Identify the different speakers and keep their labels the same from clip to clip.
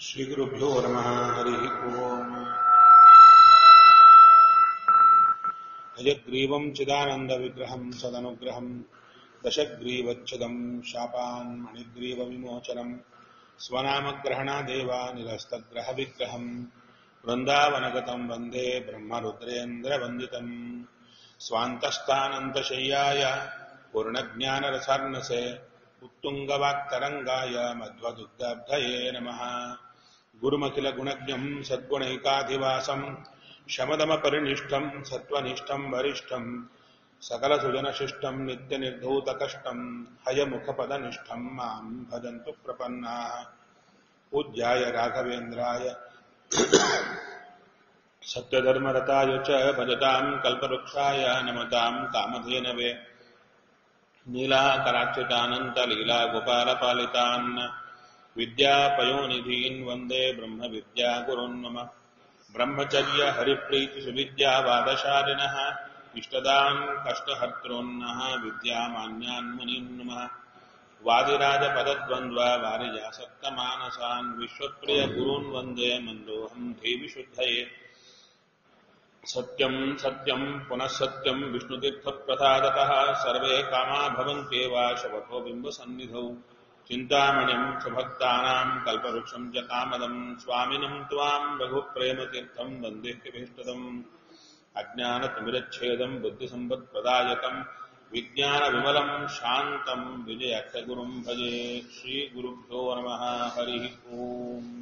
Speaker 1: श्रीगुरुभ्यो नमः हरिः ओम् हयग्रीवम् चिदानन्दविग्रहम् सदनुग्रहम् दशग्रीवच्छिदम् शापान् मणिग्रीवविमोचनम् स्वनामग्रहणादेव निरस्तग्रहविग्रहम् वृन्दावनगतम् वन्दे ब्रह्मरुद्रेन्द्रवन्दितम् स्वान्तस्थानन्तशय्याय पूर्णज्ञानरसार्णसे उत्तुङ्गवाक्तरङ्गाय मध्वदुग्धाब्धये नमः गुरुमखिलगुणज्ञम् सद्गुणैकाधिवासम् शमदमपरिनिष्ठम् सत्त्वनिष्ठम् वरिष्ठम् सकलसुजनशिष्टम् नित्यनिर्धूतकष्टम् हयमुखपदनिष्ठम् माम् भजन्तु प्रपन्नाः पूज्याय राघवेन्द्राय सत्यधर्मरताय च भजताम् कल्पवृक्षाय नमताम् कामधेनवे नीलाकराच्युतानन्तलीलागोपालपालितान् विद्यापयोनिधीन् वन्दे ब्रह्मविद्यागुरुन् मम ब्रह्मचर्य हरिप्रीतिसुविद्यावादशालिनः इष्टदान् कष्टहर्तॄन्नः विद्यामान्यान् मुनीन् नमः वादिराजपदद्वन्द्व वारिजासक्तमानसान् विश्वप्रियगुरून् वन्दे मन्दोऽहम् देविशुद्धये सत्यम् सत्यम् पुनः सत्यम् विष्णुतीर्थप्रसादतः सर्वे कामा भवन्त्येव शवतो बिम्बसन्निधौ चिन्तामणिम् सुभक्तानाम् कल्पवृक्षम् च कामदम् स्वामिनम् त्वाम् रघुप्रेमतीर्थम् वन्देह्यभीष्टदम् अज्ञानतिमिरच्छेदम् बुद्धिसम्पत्प्रदायकम् विज्ञानविमलम् शान्तम् विजयक्षगुरुम् भजे श्रीगुरुभ्यो नमः हरिः ओम्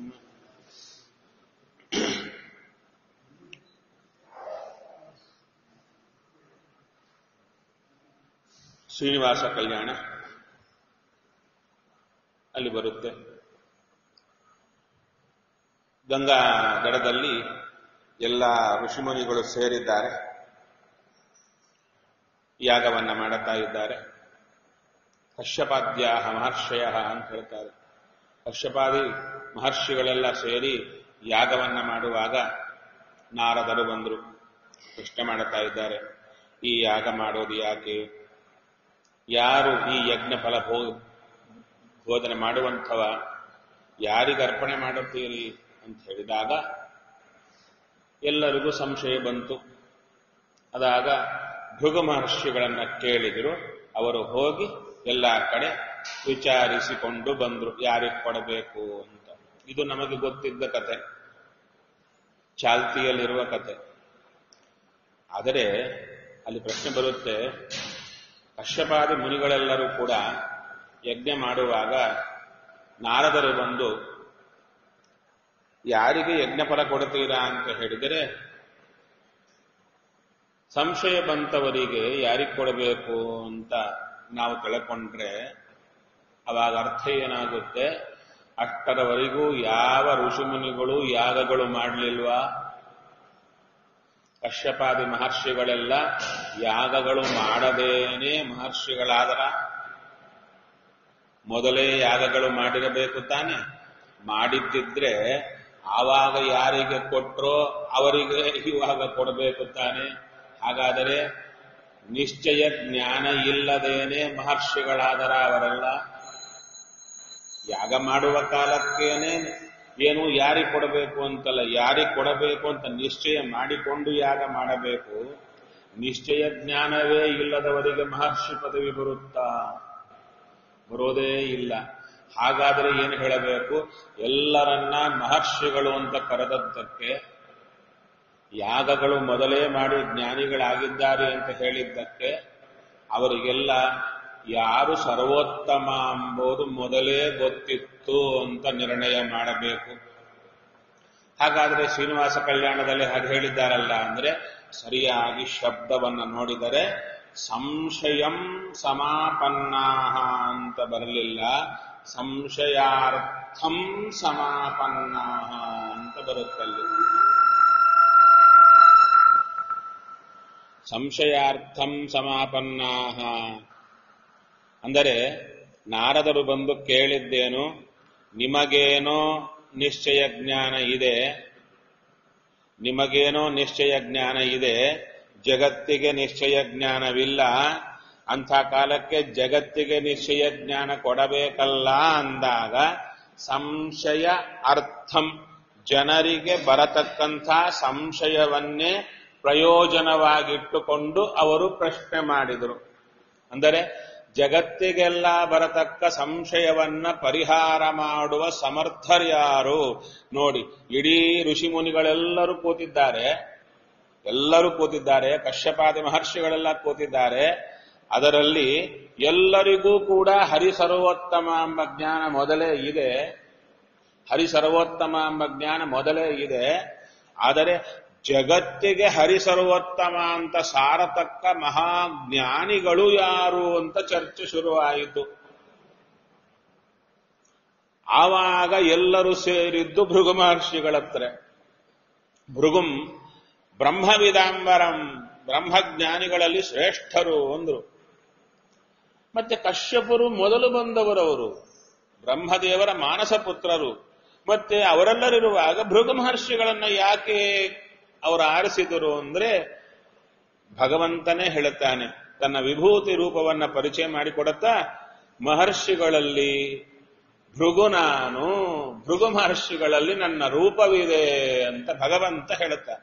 Speaker 1: ಶ್ರೀನಿವಾಸ ಕಲ್ಯಾಣ ಅಲ್ಲಿ ಬರುತ್ತೆ ಗಂಗಾ ದಡದಲ್ಲಿ ಎಲ್ಲ ಋಷಿಮುನಿಗಳು ಸೇರಿದ್ದಾರೆ ಯಾಗವನ್ನ ಮಾಡುತ್ತಾ ಇದ್ದಾರೆ ಕಶ್ಯಪಾದ್ಯ ಮಹರ್ಷಯ ಅಂತ ಹೇಳ್ತಾರೆ ಕಶ್ಯಪಾದಿ ಮಹರ್ಷಿಗಳೆಲ್ಲ ಸೇರಿ ಯಾಗವನ್ನ ಮಾಡುವಾಗ ನಾರದರು ಬಂದರು ಪ್ರಶ್ನೆ ಮಾಡುತ್ತಾ ಇದ್ದಾರೆ ಈ ಯಾಗ ಮಾಡೋದು ಯಾಕೆ ಯಾರು ಈ ಯಜ್ಞ ಫಲ ಬೋಧನೆ ಮಾಡುವಂಥವ ಯಾರಿಗೆ ಅರ್ಪಣೆ ಮಾಡುತ್ತೀರಿ ಅಂತ ಹೇಳಿದಾಗ ಎಲ್ಲರಿಗೂ ಸಂಶಯ ಬಂತು ಅದಾಗ ಭೃಗು ಮಹರ್ಷಿಗಳನ್ನ ಕೇಳಿದ್ರು ಅವರು ಹೋಗಿ ಎಲ್ಲ ಕಡೆ ವಿಚಾರಿಸಿಕೊಂಡು ಬಂದ್ರು ಯಾರಿಗೆ ಕೊಡಬೇಕು ಅಂತ ಇದು ನಮಗೆ ಗೊತ್ತಿದ್ದ ಕತೆ ಚಾಲ್ತಿಯಲ್ಲಿರುವ ಕತೆ ಆದರೆ ಅಲ್ಲಿ ಪ್ರಶ್ನೆ ಬರುತ್ತೆ ಕಶ್ಯಪಾದಿ ಮುನಿಗಳೆಲ್ಲರೂ ಕೂಡ ಯಜ್ಞ ಮಾಡುವಾಗ ನಾರದರು ಬಂದು ಯಾರಿಗೆ ಯಜ್ಞ ಫಲ ಕೊಡ್ತೀರಾ ಅಂತ ಹೇಳಿದರೆ ಸಂಶಯ ಬಂತವರಿಗೆ ಯಾರಿಗೆ ಕೊಡಬೇಕು ಅಂತ ನಾವು ತಿಳ್ಕೊಂಡ್ರೆ ಅವಾಗ ಅರ್ಥ ಏನಾಗುತ್ತೆ ಅಷ್ಟರವರೆಗೂ ಯಾವ ಋಷಿಮುನಿಗಳು ಯಾಗಗಳು ಮಾಡಲಿಲ್ವಾ ಕಶ್ಯಪಾದಿ ಮಹರ್ಷಿಗಳೆಲ್ಲ ಯಾಗಗಳು ಮಾಡದೇನೆ ಮಹರ್ಷಿಗಳಾದರ ಮೊದಲೇ ಯಾಗಗಳು ಮಾಡಿರಬೇಕು ತಾನೆ ಮಾಡಿದ್ದಿದ್ರೆ ಆವಾಗ ಯಾರಿಗೆ ಕೊಟ್ರೋ ಅವರಿಗೆ ಇವಾಗ ಕೊಡಬೇಕು ತಾನೆ ಹಾಗಾದರೆ ನಿಶ್ಚಯ ಜ್ಞಾನ ಇಲ್ಲದೇನೆ ಮಹರ್ಷಿಗಳಾದರ ಅವರೆಲ್ಲ ಯಾಗ ಮಾಡುವ ಕಾಲಕ್ಕೇನೆ ಏನು ಯಾರಿಗೆ ಕೊಡಬೇಕು ಅಂತಲ್ಲ ಯಾರಿಗೆ ಕೊಡಬೇಕು ಅಂತ ನಿಶ್ಚಯ ಮಾಡಿಕೊಂಡು ಯಾಗ ಮಾಡಬೇಕು ನಿಶ್ಚಯ ಜ್ಞಾನವೇ ಇಲ್ಲದವರಿಗೆ ಮಹರ್ಷಿ ಪದವಿ ಬರುತ್ತಾ ಬರೋದೇ ಇಲ್ಲ ಹಾಗಾದರೆ ಏನು ಹೇಳಬೇಕು ಎಲ್ಲರನ್ನ ಮಹರ್ಷಿಗಳು ಅಂತ ಕರೆದದ್ದಕ್ಕೆ ಯಾಗಗಳು ಮೊದಲೇ ಮಾಡಿ ಜ್ಞಾನಿಗಳಾಗಿದ್ದಾರೆ ಅಂತ ಹೇಳಿದ್ದಕ್ಕೆ ಅವರಿಗೆಲ್ಲ ಯಾರು ಸರ್ವೋತ್ತಮ ಎಂಬುದು ಮೊದಲೇ ಗೊತ್ತಿತ್ತು ಅಂತ ನಿರ್ಣಯ ಮಾಡಬೇಕು ಹಾಗಾದ್ರೆ ಶ್ರೀನಿವಾಸ ಕಲ್ಯಾಣದಲ್ಲಿ ಹಾಗೆ ಹೇಳಿದ್ದಾರಲ್ಲ ಅಂದ್ರೆ ಸರಿಯಾಗಿ ಶಬ್ದವನ್ನು ನೋಡಿದರೆ ಸಂಶಯಂ ಸಮಾಪನ್ನಾ ಅಂತ ಬರಲಿಲ್ಲ ಸಂಶಯಾರ್ಥಂ ಸಮಾಪನ್ನಾ ಅಂತ ಬರುತ್ತಲ್ಲಿ ಸಂಶಯಾರ್ಥಂ ಸಮಾಪನ್ನಾ ಅಂದರೆ ನಾರದರು ಬಂದು ಕೇಳಿದ್ದೇನು ನಿಮಗೇನೋ ನಿಶ್ಚಯ ಜ್ಞಾನ ಇದೆ ನಿಮಗೇನೋ ನಿಶ್ಚಯ ಜ್ಞಾನ ಇದೆ ಜಗತ್ತಿಗೆ ನಿಶ್ಚಯ ಜ್ಞಾನವಿಲ್ಲ ಅಂಥ ಕಾಲಕ್ಕೆ ಜಗತ್ತಿಗೆ ನಿಶ್ಚಯ ಜ್ಞಾನ ಕೊಡಬೇಕಲ್ಲ ಅಂದಾಗ ಸಂಶಯ ಅರ್ಥಂ ಜನರಿಗೆ ಬರತಕ್ಕಂಥ ಸಂಶಯವನ್ನೇ ಪ್ರಯೋಜನವಾಗಿಟ್ಟುಕೊಂಡು ಅವರು ಪ್ರಶ್ನೆ ಮಾಡಿದರು ಅಂದರೆ ಜಗತ್ತಿಗೆಲ್ಲ ಬರತಕ್ಕ ಸಂಶಯವನ್ನ ಪರಿಹಾರ ಮಾಡುವ ಸಮರ್ಥರ್ಯಾರು ನೋಡಿ ಇಡೀ ಋಷಿ ಮುನಿಗಳೆಲ್ಲರೂ ಕೂತಿದ್ದಾರೆ ಎಲ್ಲರೂ ಕೂತಿದ್ದಾರೆ ಕಶ್ಯಪಾದಿ ಮಹರ್ಷಿಗಳೆಲ್ಲ ಕೂತಿದ್ದಾರೆ ಅದರಲ್ಲಿ ಎಲ್ಲರಿಗೂ ಕೂಡ ಹರಿಸರ್ವೋತ್ತಮ ಎಂಬ ಜ್ಞಾನ ಮೊದಲೇ ಇದೆ ಹರಿಸರ್ವೋತ್ತಮ ಎಂಬ ಜ್ಞಾನ ಮೊದಲೇ ಇದೆ ಆದರೆ ಜಗತ್ತಿಗೆ ಹರಿಸರ್ವೋತ್ತಮ ಅಂತ ಸಾರತಕ್ಕ ಮಹಾಜ್ಞಾನಿಗಳು ಯಾರು ಅಂತ ಚರ್ಚೆ ಶುರುವಾಯಿತು ಆವಾಗ ಎಲ್ಲರೂ ಸೇರಿದ್ದು ಭೃಗು ಮಹರ್ಷಿಗಳತ್ರ ಭೃಗುಂ ಬ್ರಹ್ಮವಿದಾಂಬರಂ ಬ್ರಹ್ಮಜ್ಞಾನಿಗಳಲ್ಲಿ ಶ್ರೇಷ್ಠರು ಅಂದ್ರು ಮತ್ತೆ ಕಶ್ಯಪರು ಮೊದಲು ಬಂದವರವರು ಬ್ರಹ್ಮದೇವರ ಮಾನಸ ಪುತ್ರರು ಮತ್ತೆ ಅವರೆಲ್ಲರಿರುವಾಗ ಭೃಗು ಮಹರ್ಷಿಗಳನ್ನ ಯಾಕೆ ಅವರು ಆರಿಸಿದರು ಅಂದ್ರೆ ಭಗವಂತನೇ ಹೇಳುತ್ತಾನೆ ತನ್ನ ವಿಭೂತಿ ರೂಪವನ್ನ ಪರಿಚಯ ಮಾಡಿಕೊಡುತ್ತಾ ಮಹರ್ಷಿಗಳಲ್ಲಿ ಭೃಗು ನಾನು ಭೃಗು ಮಹರ್ಷಿಗಳಲ್ಲಿ ನನ್ನ ರೂಪವಿದೆ ಅಂತ ಭಗವಂತ ಹೇಳುತ್ತಾನೆ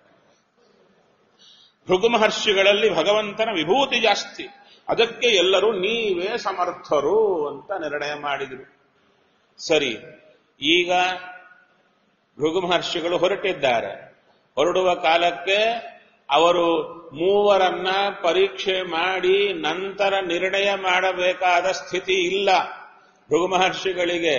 Speaker 1: ಭೃಗು ಮಹರ್ಷಿಗಳಲ್ಲಿ ಭಗವಂತನ ವಿಭೂತಿ ಜಾಸ್ತಿ ಅದಕ್ಕೆ ಎಲ್ಲರೂ ನೀವೇ ಸಮರ್ಥರು ಅಂತ ನಿರ್ಣಯ ಮಾಡಿದರು ಸರಿ ಈಗ ಭೃಗು ಮಹರ್ಷಿಗಳು ಹೊರಟಿದ್ದಾರೆ ಹೊರಡುವ ಕಾಲಕ್ಕೆ ಅವರು ಮೂವರನ್ನ ಪರೀಕ್ಷೆ ಮಾಡಿ ನಂತರ ನಿರ್ಣಯ ಮಾಡಬೇಕಾದ ಸ್ಥಿತಿ ಇಲ್ಲ ಭೃಗು ಮಹರ್ಷಿಗಳಿಗೆ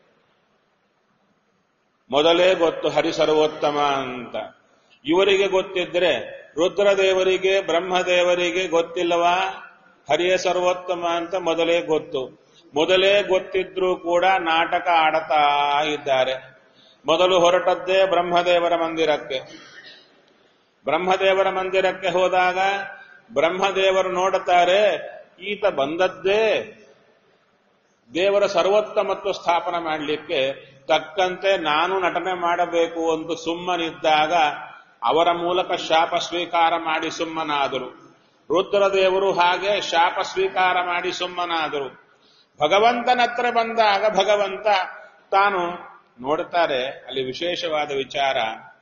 Speaker 1: ಮೊದಲೇ ಗೊತ್ತು ಹರಿಸರ್ವೋತ್ತಮ ಅಂತ ಇವರಿಗೆ ಗೊತ್ತಿದ್ರೆ ರುದ್ರದೇವರಿಗೆ ಬ್ರಹ್ಮದೇವರಿಗೆ ಗೊತ್ತಿಲ್ಲವಾ ಹರಿಯ ಸರ್ವೋತ್ತಮ ಅಂತ ಮೊದಲೇ ಗೊತ್ತು ಮೊದಲೇ ಗೊತ್ತಿದ್ರೂ ಕೂಡ ನಾಟಕ ಆಡತಾ ಇದ್ದಾರೆ ಮೊದಲು ಹೊರಟದ್ದೇ ಬ್ರಹ್ಮದೇವರ ಮಂದಿರಕ್ಕೆ ಬ್ರಹ್ಮದೇವರ ಮಂದಿರಕ್ಕೆ ಹೋದಾಗ ಬ್ರಹ್ಮದೇವರು ನೋಡುತ್ತಾರೆ ಈತ ಬಂದದ್ದೇ ದೇವರ ಸರ್ವೋತ್ತಮತ್ವ ಸ್ಥಾಪನೆ ಮಾಡಲಿಕ್ಕೆ ತಕ್ಕಂತೆ ನಾನು ನಟನೆ ಮಾಡಬೇಕು ಅಂತ ಸುಮ್ಮನಿದ್ದಾಗ ಅವರ ಮೂಲಕ ಶಾಪ ಸ್ವೀಕಾರ ಮಾಡಿ ಸುಮ್ಮನಾದರು ರುದ್ರದೇವರು ಹಾಗೆ ಶಾಪ ಸ್ವೀಕಾರ ಮಾಡಿ ಸುಮ್ಮನಾದರು ಭಗವಂತನ ಹತ್ರ ಬಂದಾಗ ಭಗವಂತ ತಾನು ನೋಡುತ್ತಾರೆ ಅಲ್ಲಿ ವಿಶೇಷವಾದ ವಿಚಾರ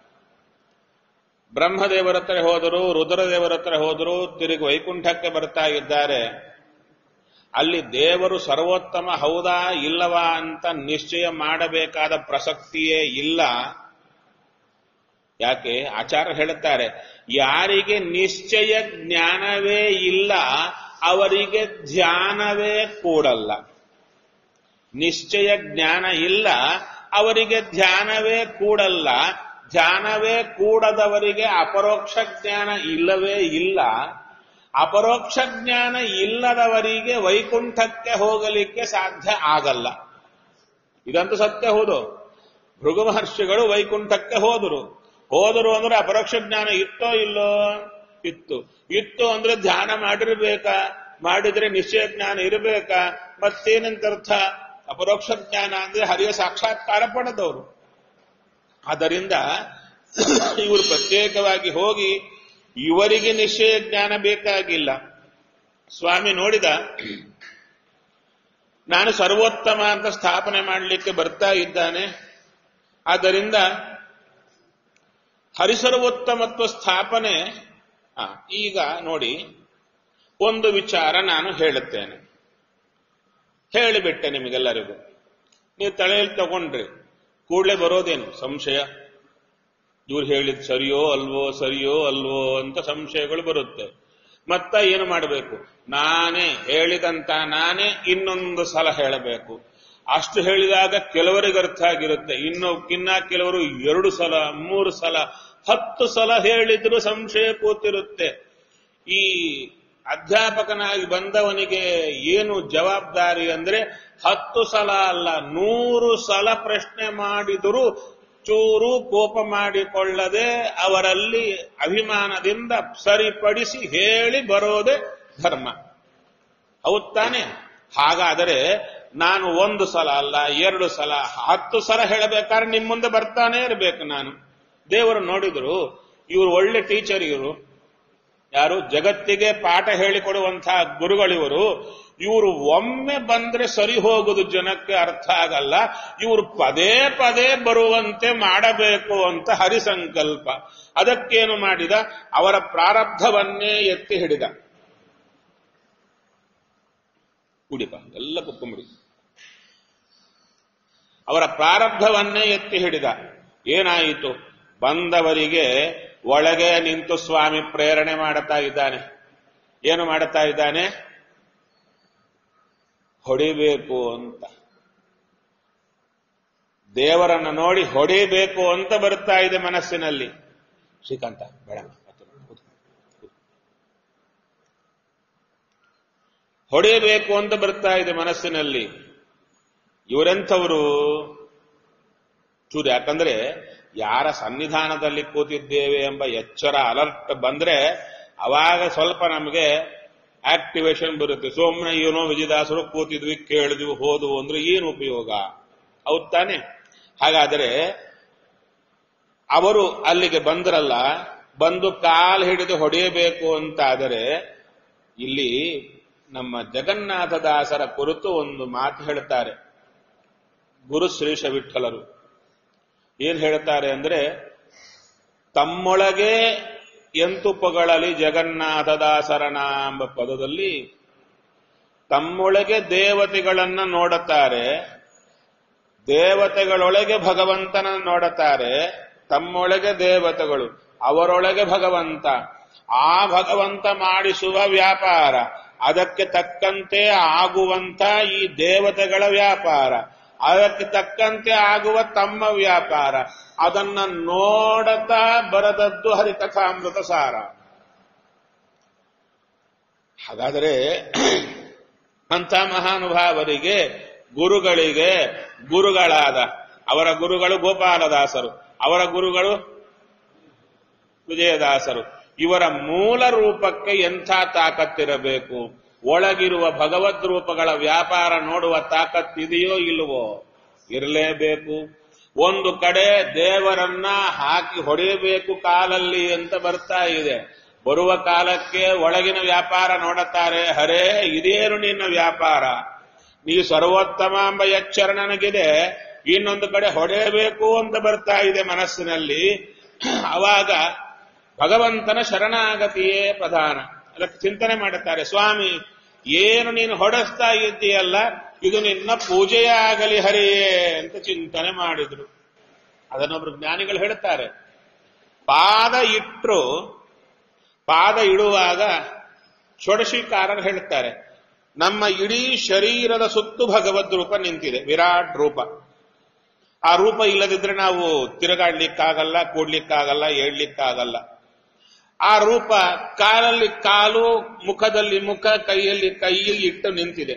Speaker 1: ಬ್ರಹ್ಮದೇವರ ಹತ್ರ ಹೋದರು ರುದ್ರದೇವರ ಹತ್ರ ಹೋದರು ತಿರುಗಿ ವೈಕುಂಠಕ್ಕೆ ಬರ್ತಾ ಇದ್ದಾರೆ ಅಲ್ಲಿ ದೇವರು ಸರ್ವೋತ್ತಮ ಹೌದಾ ಇಲ್ಲವಾ ಅಂತ ನಿಶ್ಚಯ ಮಾಡಬೇಕಾದ ಪ್ರಸಕ್ತಿಯೇ ಇಲ್ಲ ಯಾಕೆ ಆಚಾರ ಹೇಳುತ್ತಾರೆ ಯಾರಿಗೆ ನಿಶ್ಚಯ ಜ್ಞಾನವೇ ಇಲ್ಲ ಅವರಿಗೆ ಧ್ಯಾನವೇ ಕೂಡಲ್ಲ ನಿಶ್ಚಯ ಜ್ಞಾನ ಇಲ್ಲ ಅವರಿಗೆ ಧ್ಯಾನವೇ ಕೂಡಲ್ಲ ಧ್ಯಾನವೇ ಕೂಡದವರಿಗೆ ಅಪರೋಕ್ಷ ಜ್ಞಾನ ಇಲ್ಲವೇ ಇಲ್ಲ ಅಪರೋಕ್ಷ ಜ್ಞಾನ ಇಲ್ಲದವರಿಗೆ ವೈಕುಂಠಕ್ಕೆ ಹೋಗಲಿಕ್ಕೆ ಸಾಧ್ಯ ಆಗಲ್ಲ ಇದಂತೂ ಸತ್ಯ ಹೌದು ಭೃಗು ಮಹರ್ಷಿಗಳು ವೈಕುಂಠಕ್ಕೆ ಹೋದರು ಹೋದರು ಅಂದ್ರೆ ಅಪರೋಕ್ಷ ಜ್ಞಾನ ಇತ್ತೋ ಇಲ್ಲೋ ಇತ್ತು ಇತ್ತು ಅಂದ್ರೆ ಧ್ಯಾನ ಮಾಡಿರ್ಬೇಕಾ ಮಾಡಿದ್ರೆ ನಿಶ್ಚಯ ಜ್ಞಾನ ಇರಬೇಕಾ ಮತ್ತೇನಂತರ್ಥ ಅಪರೋಕ್ಷ ಜ್ಞಾನ ಅಂದ್ರೆ ಹರಿಯ ಸಾಕ್ಷಾತ್ಕಾರ ಪಡೆದವರು ಆದ್ದರಿಂದ ಇವರು ಪ್ರತ್ಯೇಕವಾಗಿ ಹೋಗಿ ಇವರಿಗೆ ನಿಶ್ಚಯ ಜ್ಞಾನ ಬೇಕಾಗಿಲ್ಲ ಸ್ವಾಮಿ ನೋಡಿದ ನಾನು ಸರ್ವೋತ್ತಮ ಅಂತ ಸ್ಥಾಪನೆ ಮಾಡಲಿಕ್ಕೆ ಬರ್ತಾ ಇದ್ದಾನೆ ಆದ್ದರಿಂದ ಹರಿಸರ್ವೋತ್ತಮತ್ವ ಸ್ಥಾಪನೆ ಆ, ಈಗ ನೋಡಿ ಒಂದು ವಿಚಾರ ನಾನು ಹೇಳುತ್ತೇನೆ ಹೇಳಿಬಿಟ್ಟೆ ನಿಮಗೆಲ್ಲರಿಗೂ ನೀವು ತಲೆಯಲ್ಲಿ ತಗೊಂಡ್ರಿ ಕೂಡಲೇ ಬರೋದೇನು ಸಂಶಯ ಇವ್ರು ಹೇಳಿದ್ ಸರಿಯೋ ಅಲ್ವೋ ಸರಿಯೋ ಅಲ್ವೋ ಅಂತ ಸಂಶಯಗಳು ಬರುತ್ತೆ ಮತ್ತ ಏನು ಮಾಡಬೇಕು ನಾನೇ ಹೇಳಿದಂತ ನಾನೇ ಇನ್ನೊಂದು ಸಲ ಹೇಳಬೇಕು ಅಷ್ಟು ಹೇಳಿದಾಗ ಕೆಲವರಿಗೆ ಅರ್ಥ ಆಗಿರುತ್ತೆ ಇನ್ನು ಕಿನ್ನ ಕೆಲವರು ಎರಡು ಸಲ ಮೂರು ಸಲ ಹತ್ತು ಸಲ ಹೇಳಿದ್ರು ಸಂಶಯ ಕೂತಿರುತ್ತೆ ಈ ಅಧ್ಯಾಪಕನಾಗಿ ಬಂದವನಿಗೆ ಏನು ಜವಾಬ್ದಾರಿ ಅಂದ್ರೆ ಹತ್ತು ಸಲ ಅಲ್ಲ ನೂರು ಸಲ ಪ್ರಶ್ನೆ ಮಾಡಿದರೂ ಚೂರು ಕೋಪ ಮಾಡಿಕೊಳ್ಳದೆ ಅವರಲ್ಲಿ ಅಭಿಮಾನದಿಂದ ಸರಿಪಡಿಸಿ ಹೇಳಿ ಬರೋದೇ ಧರ್ಮ ಹೌದ್ ತಾನೆ ಹಾಗಾದರೆ ನಾನು ಒಂದು ಸಲ ಅಲ್ಲ ಎರಡು ಸಲ ಹತ್ತು ಸಲ ಹೇಳಬೇಕಾದ್ರೆ ನಿಮ್ಮ ಮುಂದೆ ಬರ್ತಾನೆ ಇರಬೇಕು ನಾನು ದೇವರು ನೋಡಿದ್ರು ಇವರು ಒಳ್ಳೆ ಟೀಚರ್ ಇವರು ಯಾರು ಜಗತ್ತಿಗೆ ಪಾಠ ಹೇಳಿಕೊಡುವಂತಹ ಗುರುಗಳಿವರು ಇವರು ಒಮ್ಮೆ ಬಂದ್ರೆ ಸರಿ ಹೋಗುದು ಜನಕ್ಕೆ ಅರ್ಥ ಆಗಲ್ಲ ಇವರು ಪದೇ ಪದೇ ಬರುವಂತೆ ಮಾಡಬೇಕು ಅಂತ ಹರಿಸಂಕಲ್ಪ ಅದಕ್ಕೇನು ಮಾಡಿದ ಅವರ ಪ್ರಾರಬ್ಧವನ್ನೇ ಎತ್ತಿ ಹಿಡಿದ ಕುಡಿಪ ಎಲ್ಲ ಕುತ್ಕೊಂಬಿಡಿ ಅವರ ಪ್ರಾರಬ್ಧವನ್ನೇ ಎತ್ತಿ ಹಿಡಿದ ಏನಾಯಿತು ಬಂದವರಿಗೆ ಒಳಗೆ ನಿಂತು ಸ್ವಾಮಿ ಪ್ರೇರಣೆ ಮಾಡುತ್ತಾ ಇದ್ದಾನೆ ಏನು ಮಾಡುತ್ತಾ ಇದ್ದಾನೆ ಹೊಡಿಬೇಕು ಅಂತ ದೇವರನ್ನ ನೋಡಿ ಹೊಡಿಬೇಕು ಅಂತ ಬರುತ್ತಾ ಇದೆ ಮನಸ್ಸಿನಲ್ಲಿ ಶ್ರೀಕಾಂತ ಬೇಡ ಹೊಡೆಯಬೇಕು ಅಂತ ಬರ್ತಾ ಇದೆ ಮನಸ್ಸಿನಲ್ಲಿ ಇವರೆಂಥವರು ಚೂರು ಯಾಕಂದ್ರೆ ಯಾರ ಸನ್ನಿಧಾನದಲ್ಲಿ ಕೂತಿದ್ದೇವೆ ಎಂಬ ಎಚ್ಚರ ಅಲರ್ಟ್ ಬಂದ್ರೆ ಅವಾಗ ಸ್ವಲ್ಪ ನಮಗೆ ಆಕ್ಟಿವೇಶನ್ ಬರುತ್ತೆ ಸೋಮನೆ ಏನೋ ವಿಜಯದಾಸರು ಕೂತಿದ್ವಿ ಕೇಳಿದ್ವಿ ಹೋದ್ವು ಅಂದ್ರೆ ಏನು ಉಪಯೋಗ ಹೌದ್ ತಾನೆ ಹಾಗಾದರೆ ಅವರು ಅಲ್ಲಿಗೆ ಬಂದ್ರಲ್ಲ ಬಂದು ಕಾಲು ಹಿಡಿದು ಹೊಡೆಯಬೇಕು ಅಂತಾದರೆ ಇಲ್ಲಿ ನಮ್ಮ ಜಗನ್ನಾಥದಾಸರ ಕುರಿತು ಒಂದು ಮಾತು ಹೇಳ್ತಾರೆ ಗುರು ಶ್ರೀಶ ವಿಠಲರು ಏನ್ ಹೇಳ್ತಾರೆ ಅಂದ್ರೆ ತಮ್ಮೊಳಗೆ ಎಂತು ಪೊಗಳಲಿ ಜಗನ್ನಾಥದಾಸರನ ಎಂಬ ಪದದಲ್ಲಿ ತಮ್ಮೊಳಗೆ ದೇವತೆಗಳನ್ನ ನೋಡುತ್ತಾರೆ ದೇವತೆಗಳೊಳಗೆ ಭಗವಂತನ ನೋಡುತ್ತಾರೆ ತಮ್ಮೊಳಗೆ ದೇವತೆಗಳು ಅವರೊಳಗೆ ಭಗವಂತ ಆ ಭಗವಂತ ಮಾಡಿಸುವ ವ್ಯಾಪಾರ ಅದಕ್ಕೆ ತಕ್ಕಂತೆ ಆಗುವಂತ ಈ ದೇವತೆಗಳ ವ್ಯಾಪಾರ ಅದಕ್ಕೆ ತಕ್ಕಂತೆ ಆಗುವ ತಮ್ಮ ವ್ಯಾಪಾರ ಅದನ್ನ ನೋಡತಾ ಬರದದ್ದು ಹರಿಕಥಾಮೃತ ಸಾರ ಹಾಗಾದರೆ ಅಂತ ಮಹಾನುಭಾವರಿಗೆ ಗುರುಗಳಿಗೆ ಗುರುಗಳಾದ ಅವರ ಗುರುಗಳು ಗೋಪಾಲದಾಸರು ಅವರ ಗುರುಗಳು ವಿಜಯದಾಸರು ಇವರ ಮೂಲ ರೂಪಕ್ಕೆ ಎಂಥ ತಾಕತ್ತಿರಬೇಕು ಒಳಗಿರುವ ಭಗವದ್ ರೂಪಗಳ ವ್ಯಾಪಾರ ನೋಡುವ ತಾಕತ್ತಿದೆಯೋ ಇಲ್ವೋ ಇರಲೇಬೇಕು ಒಂದು ಕಡೆ ದೇವರನ್ನ ಹಾಕಿ ಹೊಡೆಯಬೇಕು ಕಾಲಲ್ಲಿ ಅಂತ ಬರ್ತಾ ಇದೆ ಬರುವ ಕಾಲಕ್ಕೆ ಒಳಗಿನ ವ್ಯಾಪಾರ ನೋಡುತ್ತಾರೆ ಹರೇ ಇದೇನು ನಿನ್ನ ವ್ಯಾಪಾರ ನೀ ಸರ್ವೋತ್ತಮ ಎಂಬ ಎಚ್ಚರ ನನಗಿದೆ ಇನ್ನೊಂದು ಕಡೆ ಹೊಡೆಯಬೇಕು ಅಂತ ಬರ್ತಾ ಇದೆ ಮನಸ್ಸಿನಲ್ಲಿ ಅವಾಗ ಭಗವಂತನ ಶರಣಾಗತಿಯೇ ಪ್ರಧಾನ ಅದಕ್ಕೆ ಚಿಂತನೆ ಮಾಡುತ್ತಾರೆ ಸ್ವಾಮಿ ಏನು ನೀನು ಹೊಡೆಸ್ತಾ ಇದ್ದೀಯಲ್ಲ ಇದು ನಿನ್ನ ಪೂಜೆಯೇ ಆಗಲಿ ಹರಿಯೇ ಅಂತ ಚಿಂತನೆ ಮಾಡಿದ್ರು ಅದನ್ನೊಬ್ರು ಜ್ಞಾನಿಗಳು ಹೇಳುತ್ತಾರೆ ಪಾದ ಇಟ್ಟರು ಪಾದ ಇಡುವಾಗ ಷೋಡಶಿಕಾರರು ಹೇಳುತ್ತಾರೆ ನಮ್ಮ ಇಡೀ ಶರೀರದ ಸುತ್ತು ಭಗವದ್ ರೂಪ ನಿಂತಿದೆ ವಿರಾಟ್ ರೂಪ ಆ ರೂಪ ಇಲ್ಲದಿದ್ರೆ ನಾವು ತಿರುಗಾಡ್ಲಿಕ್ಕಾಗಲ್ಲ ಕೂಡ್ಲಿಕ್ಕಾಗಲ್ಲ ಏಳ್ಲಿಕ್ಕಾಗಲ್ಲ ಆ ರೂಪ ಕಾಲಲ್ಲಿ ಕಾಲು ಮುಖದಲ್ಲಿ ಮುಖ ಕೈಯಲ್ಲಿ ಕೈಯಲ್ಲಿ ಇಟ್ಟು ನಿಂತಿದೆ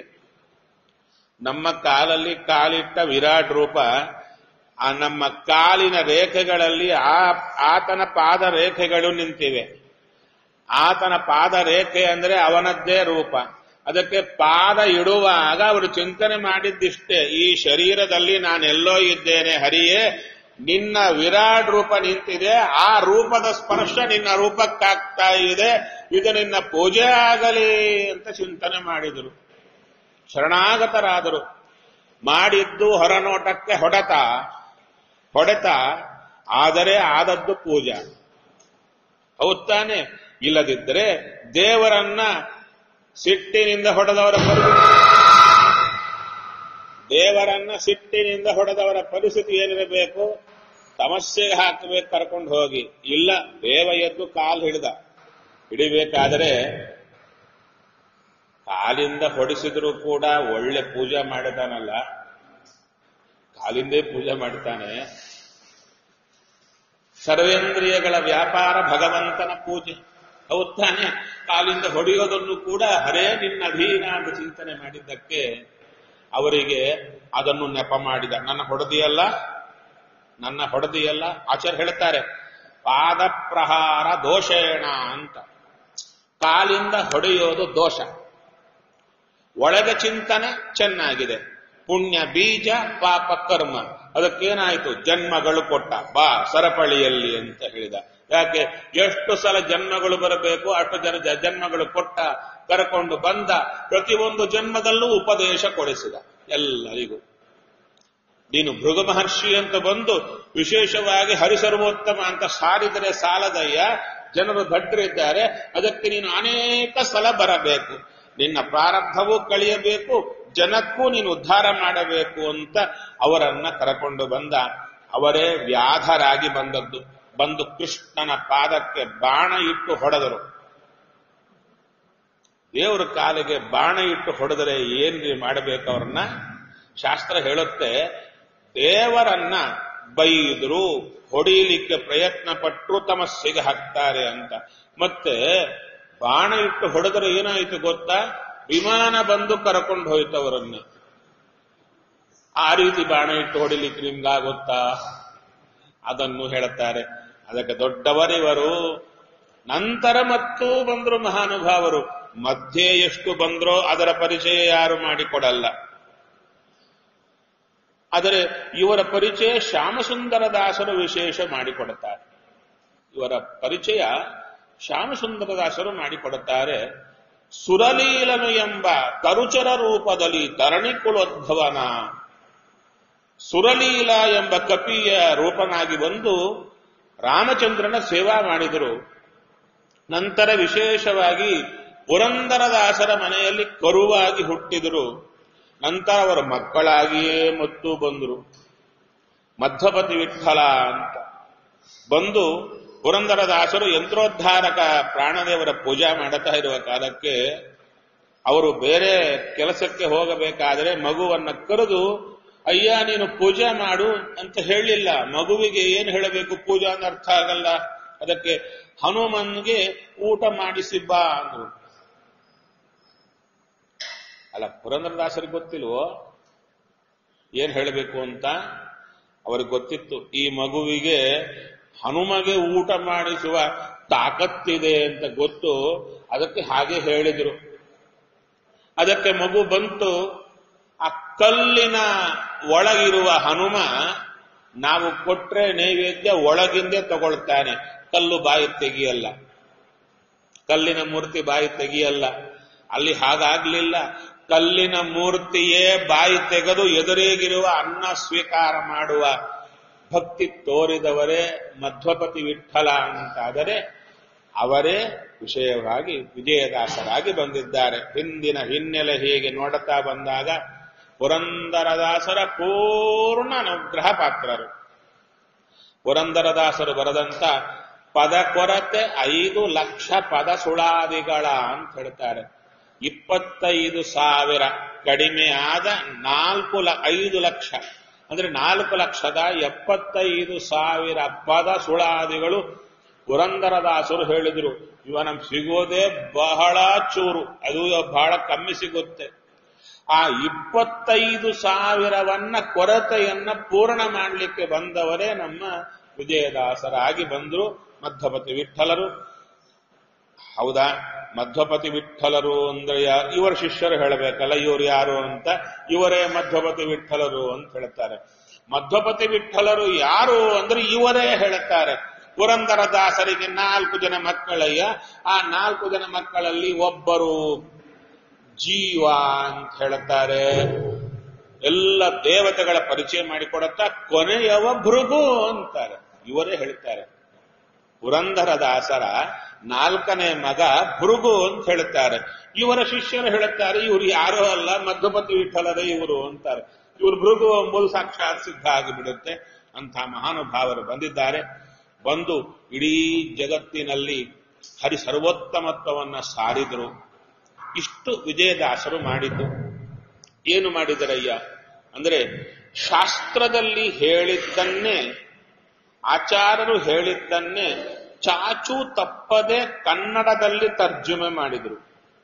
Speaker 1: ನಮ್ಮ ಕಾಲಲ್ಲಿ ಕಾಲಿಟ್ಟ ವಿರಾಟ್ ರೂಪ ಆ ನಮ್ಮ ಕಾಲಿನ ರೇಖೆಗಳಲ್ಲಿ ಆ ಆತನ ಪಾದ ರೇಖೆಗಳು ನಿಂತಿವೆ ಆತನ ಪಾದ ರೇಖೆ ಅಂದ್ರೆ ಅವನದ್ದೇ ರೂಪ ಅದಕ್ಕೆ ಪಾದ ಇಡುವಾಗ ಅವರು ಚಿಂತನೆ ಮಾಡಿದ್ದಿಷ್ಟೇ ಈ ಶರೀರದಲ್ಲಿ ನಾನೆಲ್ಲೋ ಇದ್ದೇನೆ ಹರಿಯೇ ನಿನ್ನ ವಿರಾಟ್ ರೂಪ ನಿಂತಿದೆ ಆ ರೂಪದ ಸ್ಪರ್ಶ ನಿನ್ನ ರೂಪಕ್ಕಾಗ್ತಾ ಇದೆ ಇದು ನಿನ್ನ ಪೂಜೆ ಆಗಲಿ ಅಂತ ಚಿಂತನೆ ಮಾಡಿದರು ಶರಣಾಗತರಾದರು ಮಾಡಿದ್ದು ಹೊರನೋಟಕ್ಕೆ ಹೊಡೆತ ಹೊಡೆತ ಆದರೆ ಆದದ್ದು ಪೂಜಾ ಹೌದ್ ತಾನೆ ಇಲ್ಲದಿದ್ದರೆ ದೇವರನ್ನ ಸಿಟ್ಟಿನಿಂದ ಹೊಡೆದವರ ಪರಿಸ್ಥಿತಿ ದೇವರನ್ನ ಸಿಟ್ಟಿನಿಂದ ಹೊಡೆದವರ ಪರಿಸ್ಥಿತಿ ಏನಿರಬೇಕು ಸಮಸ್ಯೆಗೆ ಹಾಕಬೇಕು ಕರ್ಕೊಂಡು ಹೋಗಿ ಇಲ್ಲ ದೇವ ಎದ್ದು ಕಾಲು ಹಿಡಿದ ಹಿಡಿಬೇಕಾದರೆ ಕಾಲಿಂದ ಹೊಡಿಸಿದ್ರು ಕೂಡ ಒಳ್ಳೆ ಪೂಜೆ ಮಾಡಿದಾನಲ್ಲ ಕಾಲಿಂದೇ ಪೂಜೆ ಮಾಡ್ತಾನೆ ಸರ್ವೇಂದ್ರಿಯಗಳ ವ್ಯಾಪಾರ ಭಗವಂತನ ಪೂಜೆ ಹೌದ್ ತಾನೆ ಕಾಲಿಂದ ಹೊಡೆಯೋದನ್ನು ಕೂಡ ಹರೇ ನಿನ್ನ ಅಧೀನ ಅಂತ ಚಿಂತನೆ ಮಾಡಿದ್ದಕ್ಕೆ ಅವರಿಗೆ ಅದನ್ನು ನೆಪ ಮಾಡಿದ ನನ್ನ ಹೊಡೆದಿಯಲ್ಲ ನನ್ನ ಹೊಡೆದಿಯಲ್ಲ ಆಚಾರ್ಯ ಹೇಳ್ತಾರೆ ಪಾದ ಪ್ರಹಾರ ದೋಷೇಣ ಅಂತ ಕಾಲಿಂದ ಹೊಡೆಯೋದು ದೋಷ ಒಳಗೆ ಚಿಂತನೆ ಚೆನ್ನಾಗಿದೆ ಪುಣ್ಯ ಬೀಜ ಪಾಪ ಕರ್ಮ ಅದಕ್ಕೇನಾಯ್ತು ಜನ್ಮಗಳು ಕೊಟ್ಟ ಬಾ ಸರಪಳಿಯಲ್ಲಿ ಅಂತ ಹೇಳಿದ ಯಾಕೆ ಎಷ್ಟು ಸಲ ಜನ್ಮಗಳು ಬರಬೇಕು ಅಷ್ಟು ಜನ ಜ- ಜನ್ಮಗಳು ಕೊಟ್ಟ ಕರ್ಕೊಂಡು ಬಂದ ಪ್ರತಿಯೊಂದು ಜನ್ಮದಲ್ಲೂ ಉಪದೇಶ ಕೊಡಿಸಿದ ಎಲ್ಲರಿಗೂ ನೀನು ಭೃಗ ಮಹರ್ಷಿ ಅಂತ ಬಂದು ವಿಶೇಷವಾಗಿ ಹರಿಸರ್ವೋತ್ತಮ ಅಂತ ಸಾರಿದರೆ ಸಾಲದಯ್ಯ ಜನರು ದಡ್ಡರಿದ್ದಾರೆ ಅದಕ್ಕೆ ನೀನು ಅನೇಕ ಸಲ ಬರಬೇಕು ನಿನ್ನ ಪ್ರಾರಬ್ಧವೂ ಕಳಿಯಬೇಕು ಜನಕ್ಕೂ ನೀನು ಉದ್ಧಾರ ಮಾಡಬೇಕು ಅಂತ ಅವರನ್ನ ಕರಕೊಂಡು ಬಂದ ಅವರೇ ವ್ಯಾಧರಾಗಿ ಬಂದದ್ದು ಬಂದು ಕೃಷ್ಣನ ಪಾದಕ್ಕೆ ಬಾಣ ಇಟ್ಟು ಹೊಡೆದರು ದೇವರ ಕಾಲಿಗೆ ಬಾಣ ಇಟ್ಟು ಹೊಡೆದರೆ ಏನ್ರಿ ಮಾಡಬೇಕು ಅವ್ರನ್ನ ಶಾಸ್ತ್ರ ಹೇಳುತ್ತೆ ದೇವರನ್ನ ಬೈದ್ರು ಹೊಡೆಯಲಿಕ್ಕೆ ಪ್ರಯತ್ನ ಪಟ್ಟರು ತಮಸ್ಸಿಗೆ ಹಾಕ್ತಾರೆ ಅಂತ ಮತ್ತೆ ಬಾಣ ಇಟ್ಟು ಹೊಡೆದರೆ ಏನಾಯಿತು ಗೊತ್ತಾ ವಿಮಾನ ಬಂದು ಕರ್ಕೊಂಡು ಹೋಯ್ತು ಅವರನ್ನ ಆ ರೀತಿ ಬಾಣ ಇಟ್ಟು ಹೊಡಿಲಿಕ್ಕೆ ನಿಮ್ಗಾಗುತ್ತಾ ಅದನ್ನು ಹೇಳುತ್ತಾರೆ ಅದಕ್ಕೆ ದೊಡ್ಡವರಿವರು ನಂತರ ಮತ್ತೂ ಬಂದ್ರು ಮಹಾನುಭಾವರು ಮಧ್ಯೆ ಎಷ್ಟು ಬಂದ್ರೋ ಅದರ ಪರಿಚಯ ಯಾರು ಮಾಡಿಕೊಡಲ್ಲ ಆದರೆ ಇವರ ಪರಿಚಯ ಶ್ಯಾಮಸುಂದರ ದಾಸರು ವಿಶೇಷ ಮಾಡಿಕೊಡುತ್ತಾರೆ ಇವರ ಪರಿಚಯ ಶ್ಯಾಮಸುಂದರ ದಾಸರು ಮಾಡಿಕೊಡುತ್ತಾರೆ ಸುರಲೀಲನು ಎಂಬ ಕರುಚರ ರೂಪದಲ್ಲಿ ತರಣಿಕುಲೋದ್ಭವನ ಸುರಲೀಲ ಎಂಬ ಕಪಿಯ ರೂಪನಾಗಿ ಬಂದು ರಾಮಚಂದ್ರನ ಸೇವಾ ಮಾಡಿದರು ನಂತರ ವಿಶೇಷವಾಗಿ ಪುರಂದರದಾಸರ ಮನೆಯಲ್ಲಿ ಕರುವಾಗಿ ಹುಟ್ಟಿದರು ನಂತರ ಅವರ ಮಕ್ಕಳಾಗಿಯೇ ಮತ್ತು ಬಂದರು ಮಧ್ವಪತಿ ವಿಠಲ ಅಂತ ಬಂದು ಪುರಂದರದಾಸರು ಯಂತ್ರೋದ್ಧಾರಕ ಪ್ರಾಣದೇವರ ಪೂಜಾ ಮಾಡುತ್ತಾ ಇರುವ ಕಾಲಕ್ಕೆ ಅವರು ಬೇರೆ ಕೆಲಸಕ್ಕೆ ಹೋಗಬೇಕಾದರೆ ಮಗುವನ್ನ ಕರೆದು ಅಯ್ಯ ನೀನು ಪೂಜೆ ಮಾಡು ಅಂತ ಹೇಳಿಲ್ಲ ಮಗುವಿಗೆ ಏನು ಹೇಳಬೇಕು ಪೂಜಾ ಅಂತ ಅರ್ಥ ಆಗಲ್ಲ ಅದಕ್ಕೆ ಹನುಮನ್ಗೆ ಊಟ ಮಾಡಿಸಿ ಬಾ ಅಂದ್ರು ಅಲ್ಲ ಪುರಂದರದಾಸರಿಗೆ ಗೊತ್ತಿಲ್ವೋ ಏನ್ ಹೇಳಬೇಕು ಅಂತ ಅವ್ರಿಗೆ ಗೊತ್ತಿತ್ತು ಈ ಮಗುವಿಗೆ ಹನುಮಗೆ ಊಟ ಮಾಡಿಸುವ ತಾಕತ್ತಿದೆ ಅಂತ ಗೊತ್ತು ಅದಕ್ಕೆ ಹಾಗೆ ಹೇಳಿದ್ರು ಅದಕ್ಕೆ ಮಗು ಬಂತು ಆ ಕಲ್ಲಿನ ಒಳಗಿರುವ ಹನುಮ ನಾವು ಕೊಟ್ರೆ ನೈವೇದ್ಯ ಒಳಗಿಂದೇ ತಗೊಳ್ತಾನೆ ಕಲ್ಲು ಬಾಯಿ ತೆಗಿಯಲ್ಲ ಕಲ್ಲಿನ ಮೂರ್ತಿ ಬಾಯಿ ತೆಗಿಯಲ್ಲ ಅಲ್ಲಿ ಹಾಗಾಗ್ಲಿಲ್ಲ ಕಲ್ಲಿನ ಮೂರ್ತಿಯೇ ಬಾಯಿ ತೆಗೆದು ಎದುರಿಗಿರುವ ಅನ್ನ ಸ್ವೀಕಾರ ಮಾಡುವ ಭಕ್ತಿ ತೋರಿದವರೇ ಮಧ್ವಪತಿ ವಿಠಲ ಅಂತಾದರೆ ಅವರೇ ವಿಷಯವಾಗಿ ವಿಜಯದಾಸರಾಗಿ ಬಂದಿದ್ದಾರೆ ಹಿಂದಿನ ಹಿನ್ನೆಲೆ ಹೀಗೆ ನೋಡುತ್ತಾ ಬಂದಾಗ ಪುರಂದರದಾಸರ ಪೂರ್ಣ ಅನುಗ್ರಹ ಪಾತ್ರರು ಪುರಂದರದಾಸರು ಬರೆದಂತ ಪದ ಕೊರತೆ ಐದು ಲಕ್ಷ ಪದ ಸುಳಾದಿಗಳ ಅಂತ ಹೇಳ್ತಾರೆ ಇಪ್ಪತ್ತೈದು ಸಾವಿರ ಕಡಿಮೆ ಆದ ನಾಲ್ಕು ಲ ಐದು ಲಕ್ಷ ಅಂದ್ರೆ ನಾಲ್ಕು ಲಕ್ಷದ ಎಪ್ಪತ್ತೈದು ಸಾವಿರ ಪದ ಸುಳಾದಿಗಳು ಪುರಂದರದಾಸರು ಹೇಳಿದ್ರು ಇವ ನಮ್ಗೆ ಸಿಗೋದೇ ಬಹಳ ಚೂರು ಅದು ಬಹಳ ಕಮ್ಮಿ ಸಿಗುತ್ತೆ ಆ ಇಪ್ಪತ್ತೈದು ಸಾವಿರವನ್ನ ಕೊರತೆಯನ್ನ ಪೂರ್ಣ ಮಾಡಲಿಕ್ಕೆ ಬಂದವರೇ ನಮ್ಮ ವಿಜಯದಾಸರಾಗಿ ಬಂದ್ರು ಮಧ್ವಪತಿ ವಿಠಲರು ಹೌದಾ ಮಧ್ವಪತಿ ವಿಠಲರು ಅಂದ್ರೆ ಯಾ- ಇವರ ಶಿಷ್ಯರು ಹೇಳಬೇಕಲ್ಲ ಇವರು ಯಾರು ಅಂತ ಇವರೇ ಮಧ್ವಪತಿ ವಿಠಲರು ಅಂತ ಹೇಳ್ತಾರೆ ಮಧ್ವಪತಿ ವಿಠಲರು ಯಾರು ಅಂದ್ರೆ ಇವರೇ ಹೇಳುತ್ತಾರೆ ಪುರಂದರದಾಸರಿಗೆ ನಾಲ್ಕು ಜನ ಮಕ್ಕಳಯ್ಯ ಆ ನಾಲ್ಕು ಜನ ಮಕ್ಕಳಲ್ಲಿ ಒಬ್ಬರು ಜೀವ ಅಂತ ಹೇಳುತ್ತಾರೆ ಎಲ್ಲ ದೇವತೆಗಳ ಪರಿಚಯ ಮಾಡಿಕೊಡುತ್ತಾ ಕೊನೆಯವ ಭೃಗು ಅಂತಾರೆ ಇವರೇ ಹೇಳ್ತಾರೆ ಪುರಂದರದಾಸರ ನಾಲ್ಕನೇ ಮಗ ಭೃಗು ಅಂತ ಹೇಳುತ್ತಾರೆ ಇವರ ಶಿಷ್ಯರು ಹೇಳುತ್ತಾರೆ ಇವರು ಯಾರೋ ಅಲ್ಲ ಮಧ್ವಪತಿ ವಿಠಲರೇ ಇವರು ಅಂತಾರೆ ಇವರು ಭೃಗು ಎಂಬುದು ಸಾಕ್ಷಾತ್ ಸಿದ್ಧ ಆಗಿಬಿಡುತ್ತೆ ಅಂತ ಮಹಾನುಭಾವರು ಬಂದಿದ್ದಾರೆ ಬಂದು ಇಡೀ ಜಗತ್ತಿನಲ್ಲಿ ಹರಿ ಸರ್ವೋತ್ತಮತ್ವವನ್ನ ಸಾರಿದ್ರು ಇಷ್ಟು ವಿಜಯದಾಸರು ಮಾಡಿದ್ದು ಏನು ಮಾಡಿದರಯ್ಯ ಅಂದ್ರೆ ಶಾಸ್ತ್ರದಲ್ಲಿ ಹೇಳಿದ್ದನ್ನೇ ಆಚಾರ್ಯರು ಹೇಳಿದ್ದನ್ನೇ ಚಾಚು ತಪ್ಪದೆ ಕನ್ನಡದಲ್ಲಿ ತರ್ಜುಮೆ ಮಾಡಿದರು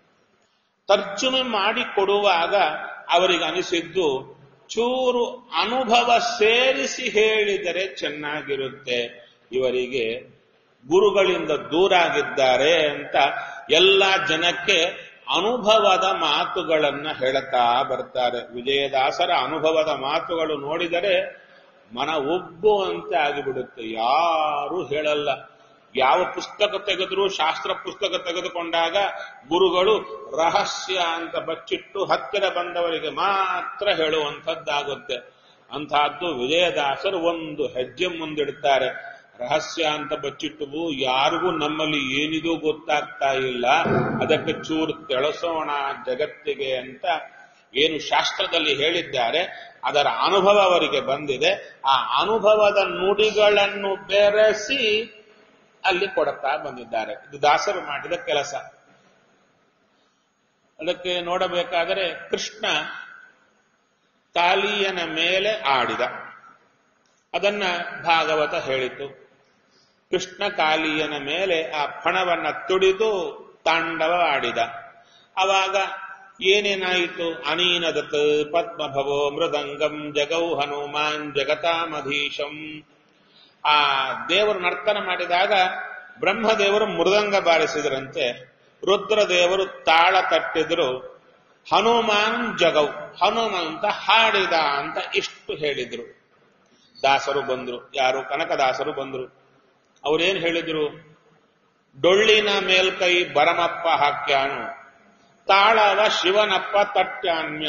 Speaker 1: ತರ್ಜುಮೆ ಮಾಡಿ ಕೊಡುವಾಗ ಅವರಿಗೆ ಅನಿಸಿದ್ದು ಚೂರು ಅನುಭವ ಸೇರಿಸಿ ಹೇಳಿದರೆ ಚೆನ್ನಾಗಿರುತ್ತೆ ಇವರಿಗೆ ಗುರುಗಳಿಂದ ದೂರ ಆಗಿದ್ದಾರೆ ಅಂತ ಎಲ್ಲ ಜನಕ್ಕೆ ಅನುಭವದ ಮಾತುಗಳನ್ನ ಹೇಳುತ್ತಾ ಬರ್ತಾರೆ ವಿಜಯದಾಸರ ಅನುಭವದ ಮಾತುಗಳು ನೋಡಿದರೆ ಮನ ಒಬ್ಬುವಂತೆ ಆಗಿಬಿಡುತ್ತೆ ಯಾರು ಹೇಳಲ್ಲ ಯಾವ ಪುಸ್ತಕ ತೆಗೆದ್ರು ಶಾಸ್ತ್ರ ಪುಸ್ತಕ ತೆಗೆದುಕೊಂಡಾಗ ಗುರುಗಳು ರಹಸ್ಯ ಅಂತ ಬಚ್ಚಿಟ್ಟು ಹತ್ತಿರ ಬಂದವರಿಗೆ ಮಾತ್ರ ಹೇಳುವಂಥದ್ದಾಗುತ್ತೆ ಅಂತಹದ್ದು ವಿಜಯದಾಸರು ಒಂದು ಹೆಜ್ಜೆ ಮುಂದಿಡ್ತಾರೆ ರಹಸ್ಯ ಅಂತ ಬಚ್ಚಿಟ್ಟವು ಯಾರಿಗೂ ನಮ್ಮಲ್ಲಿ ಏನಿದು ಗೊತ್ತಾಗ್ತಾ ಇಲ್ಲ ಅದಕ್ಕೆ ಚೂರು ತೆಳಸೋಣ ಜಗತ್ತಿಗೆ ಅಂತ ಏನು ಶಾಸ್ತ್ರದಲ್ಲಿ ಹೇಳಿದ್ದಾರೆ ಅದರ ಅನುಭವ ಅವರಿಗೆ ಬಂದಿದೆ ಆ ಅನುಭವದ ನುಡಿಗಳನ್ನು ಬೆರೆಸಿ ಅಲ್ಲಿ ಕೊಡುತ್ತಾ ಬಂದಿದ್ದಾರೆ ಇದು ದಾಸರು ಮಾಡಿದ ಕೆಲಸ ಅದಕ್ಕೆ ನೋಡಬೇಕಾದರೆ ಕೃಷ್ಣ ಕಾಲಿಯನ ಮೇಲೆ ಆಡಿದ ಅದನ್ನ ಭಾಗವತ ಹೇಳಿತು ಕೃಷ್ಣ ಕಾಲಿಯನ ಮೇಲೆ ಆ ಫಣವನ್ನ ತುಡಿದು ತಾಂಡವ ಆಡಿದ ಅವಾಗ ಏನೇನಾಯಿತು ಅನೀನದತ್ ಪದ್ಮಭವೋ ಮೃದಂಗಂ ಜಗೌ ಹನುಮಾನ್ ಜಗತಾಮಧೀಶಂ ಆ ದೇವರು ನರ್ತನ ಮಾಡಿದಾಗ ಬ್ರಹ್ಮದೇವರು ಮೃದಂಗ ಬಾರಿಸಿದ್ರಂತೆ ರುದ್ರದೇವರು ತಾಳ ತಟ್ಟಿದ್ರು ಹನುಮಾನ್ ಜಗೌ ಹನುಮಂತ ಹಾಡಿದ ಅಂತ ಇಷ್ಟು ಹೇಳಿದ್ರು ದಾಸರು ಬಂದ್ರು ಯಾರು ಕನಕದಾಸರು ಬಂದ್ರು ಅವ್ರೇನ್ ಹೇಳಿದ್ರು ಡೊಳ್ಳಿನ ಮೇಲ್ಕೈ ಬರಮಪ್ಪ ಹಾಕ್ಯಾನು ತಾಳವ ಶಿವನಪ್ಪ ತಟ್ಯಾನ್ಯ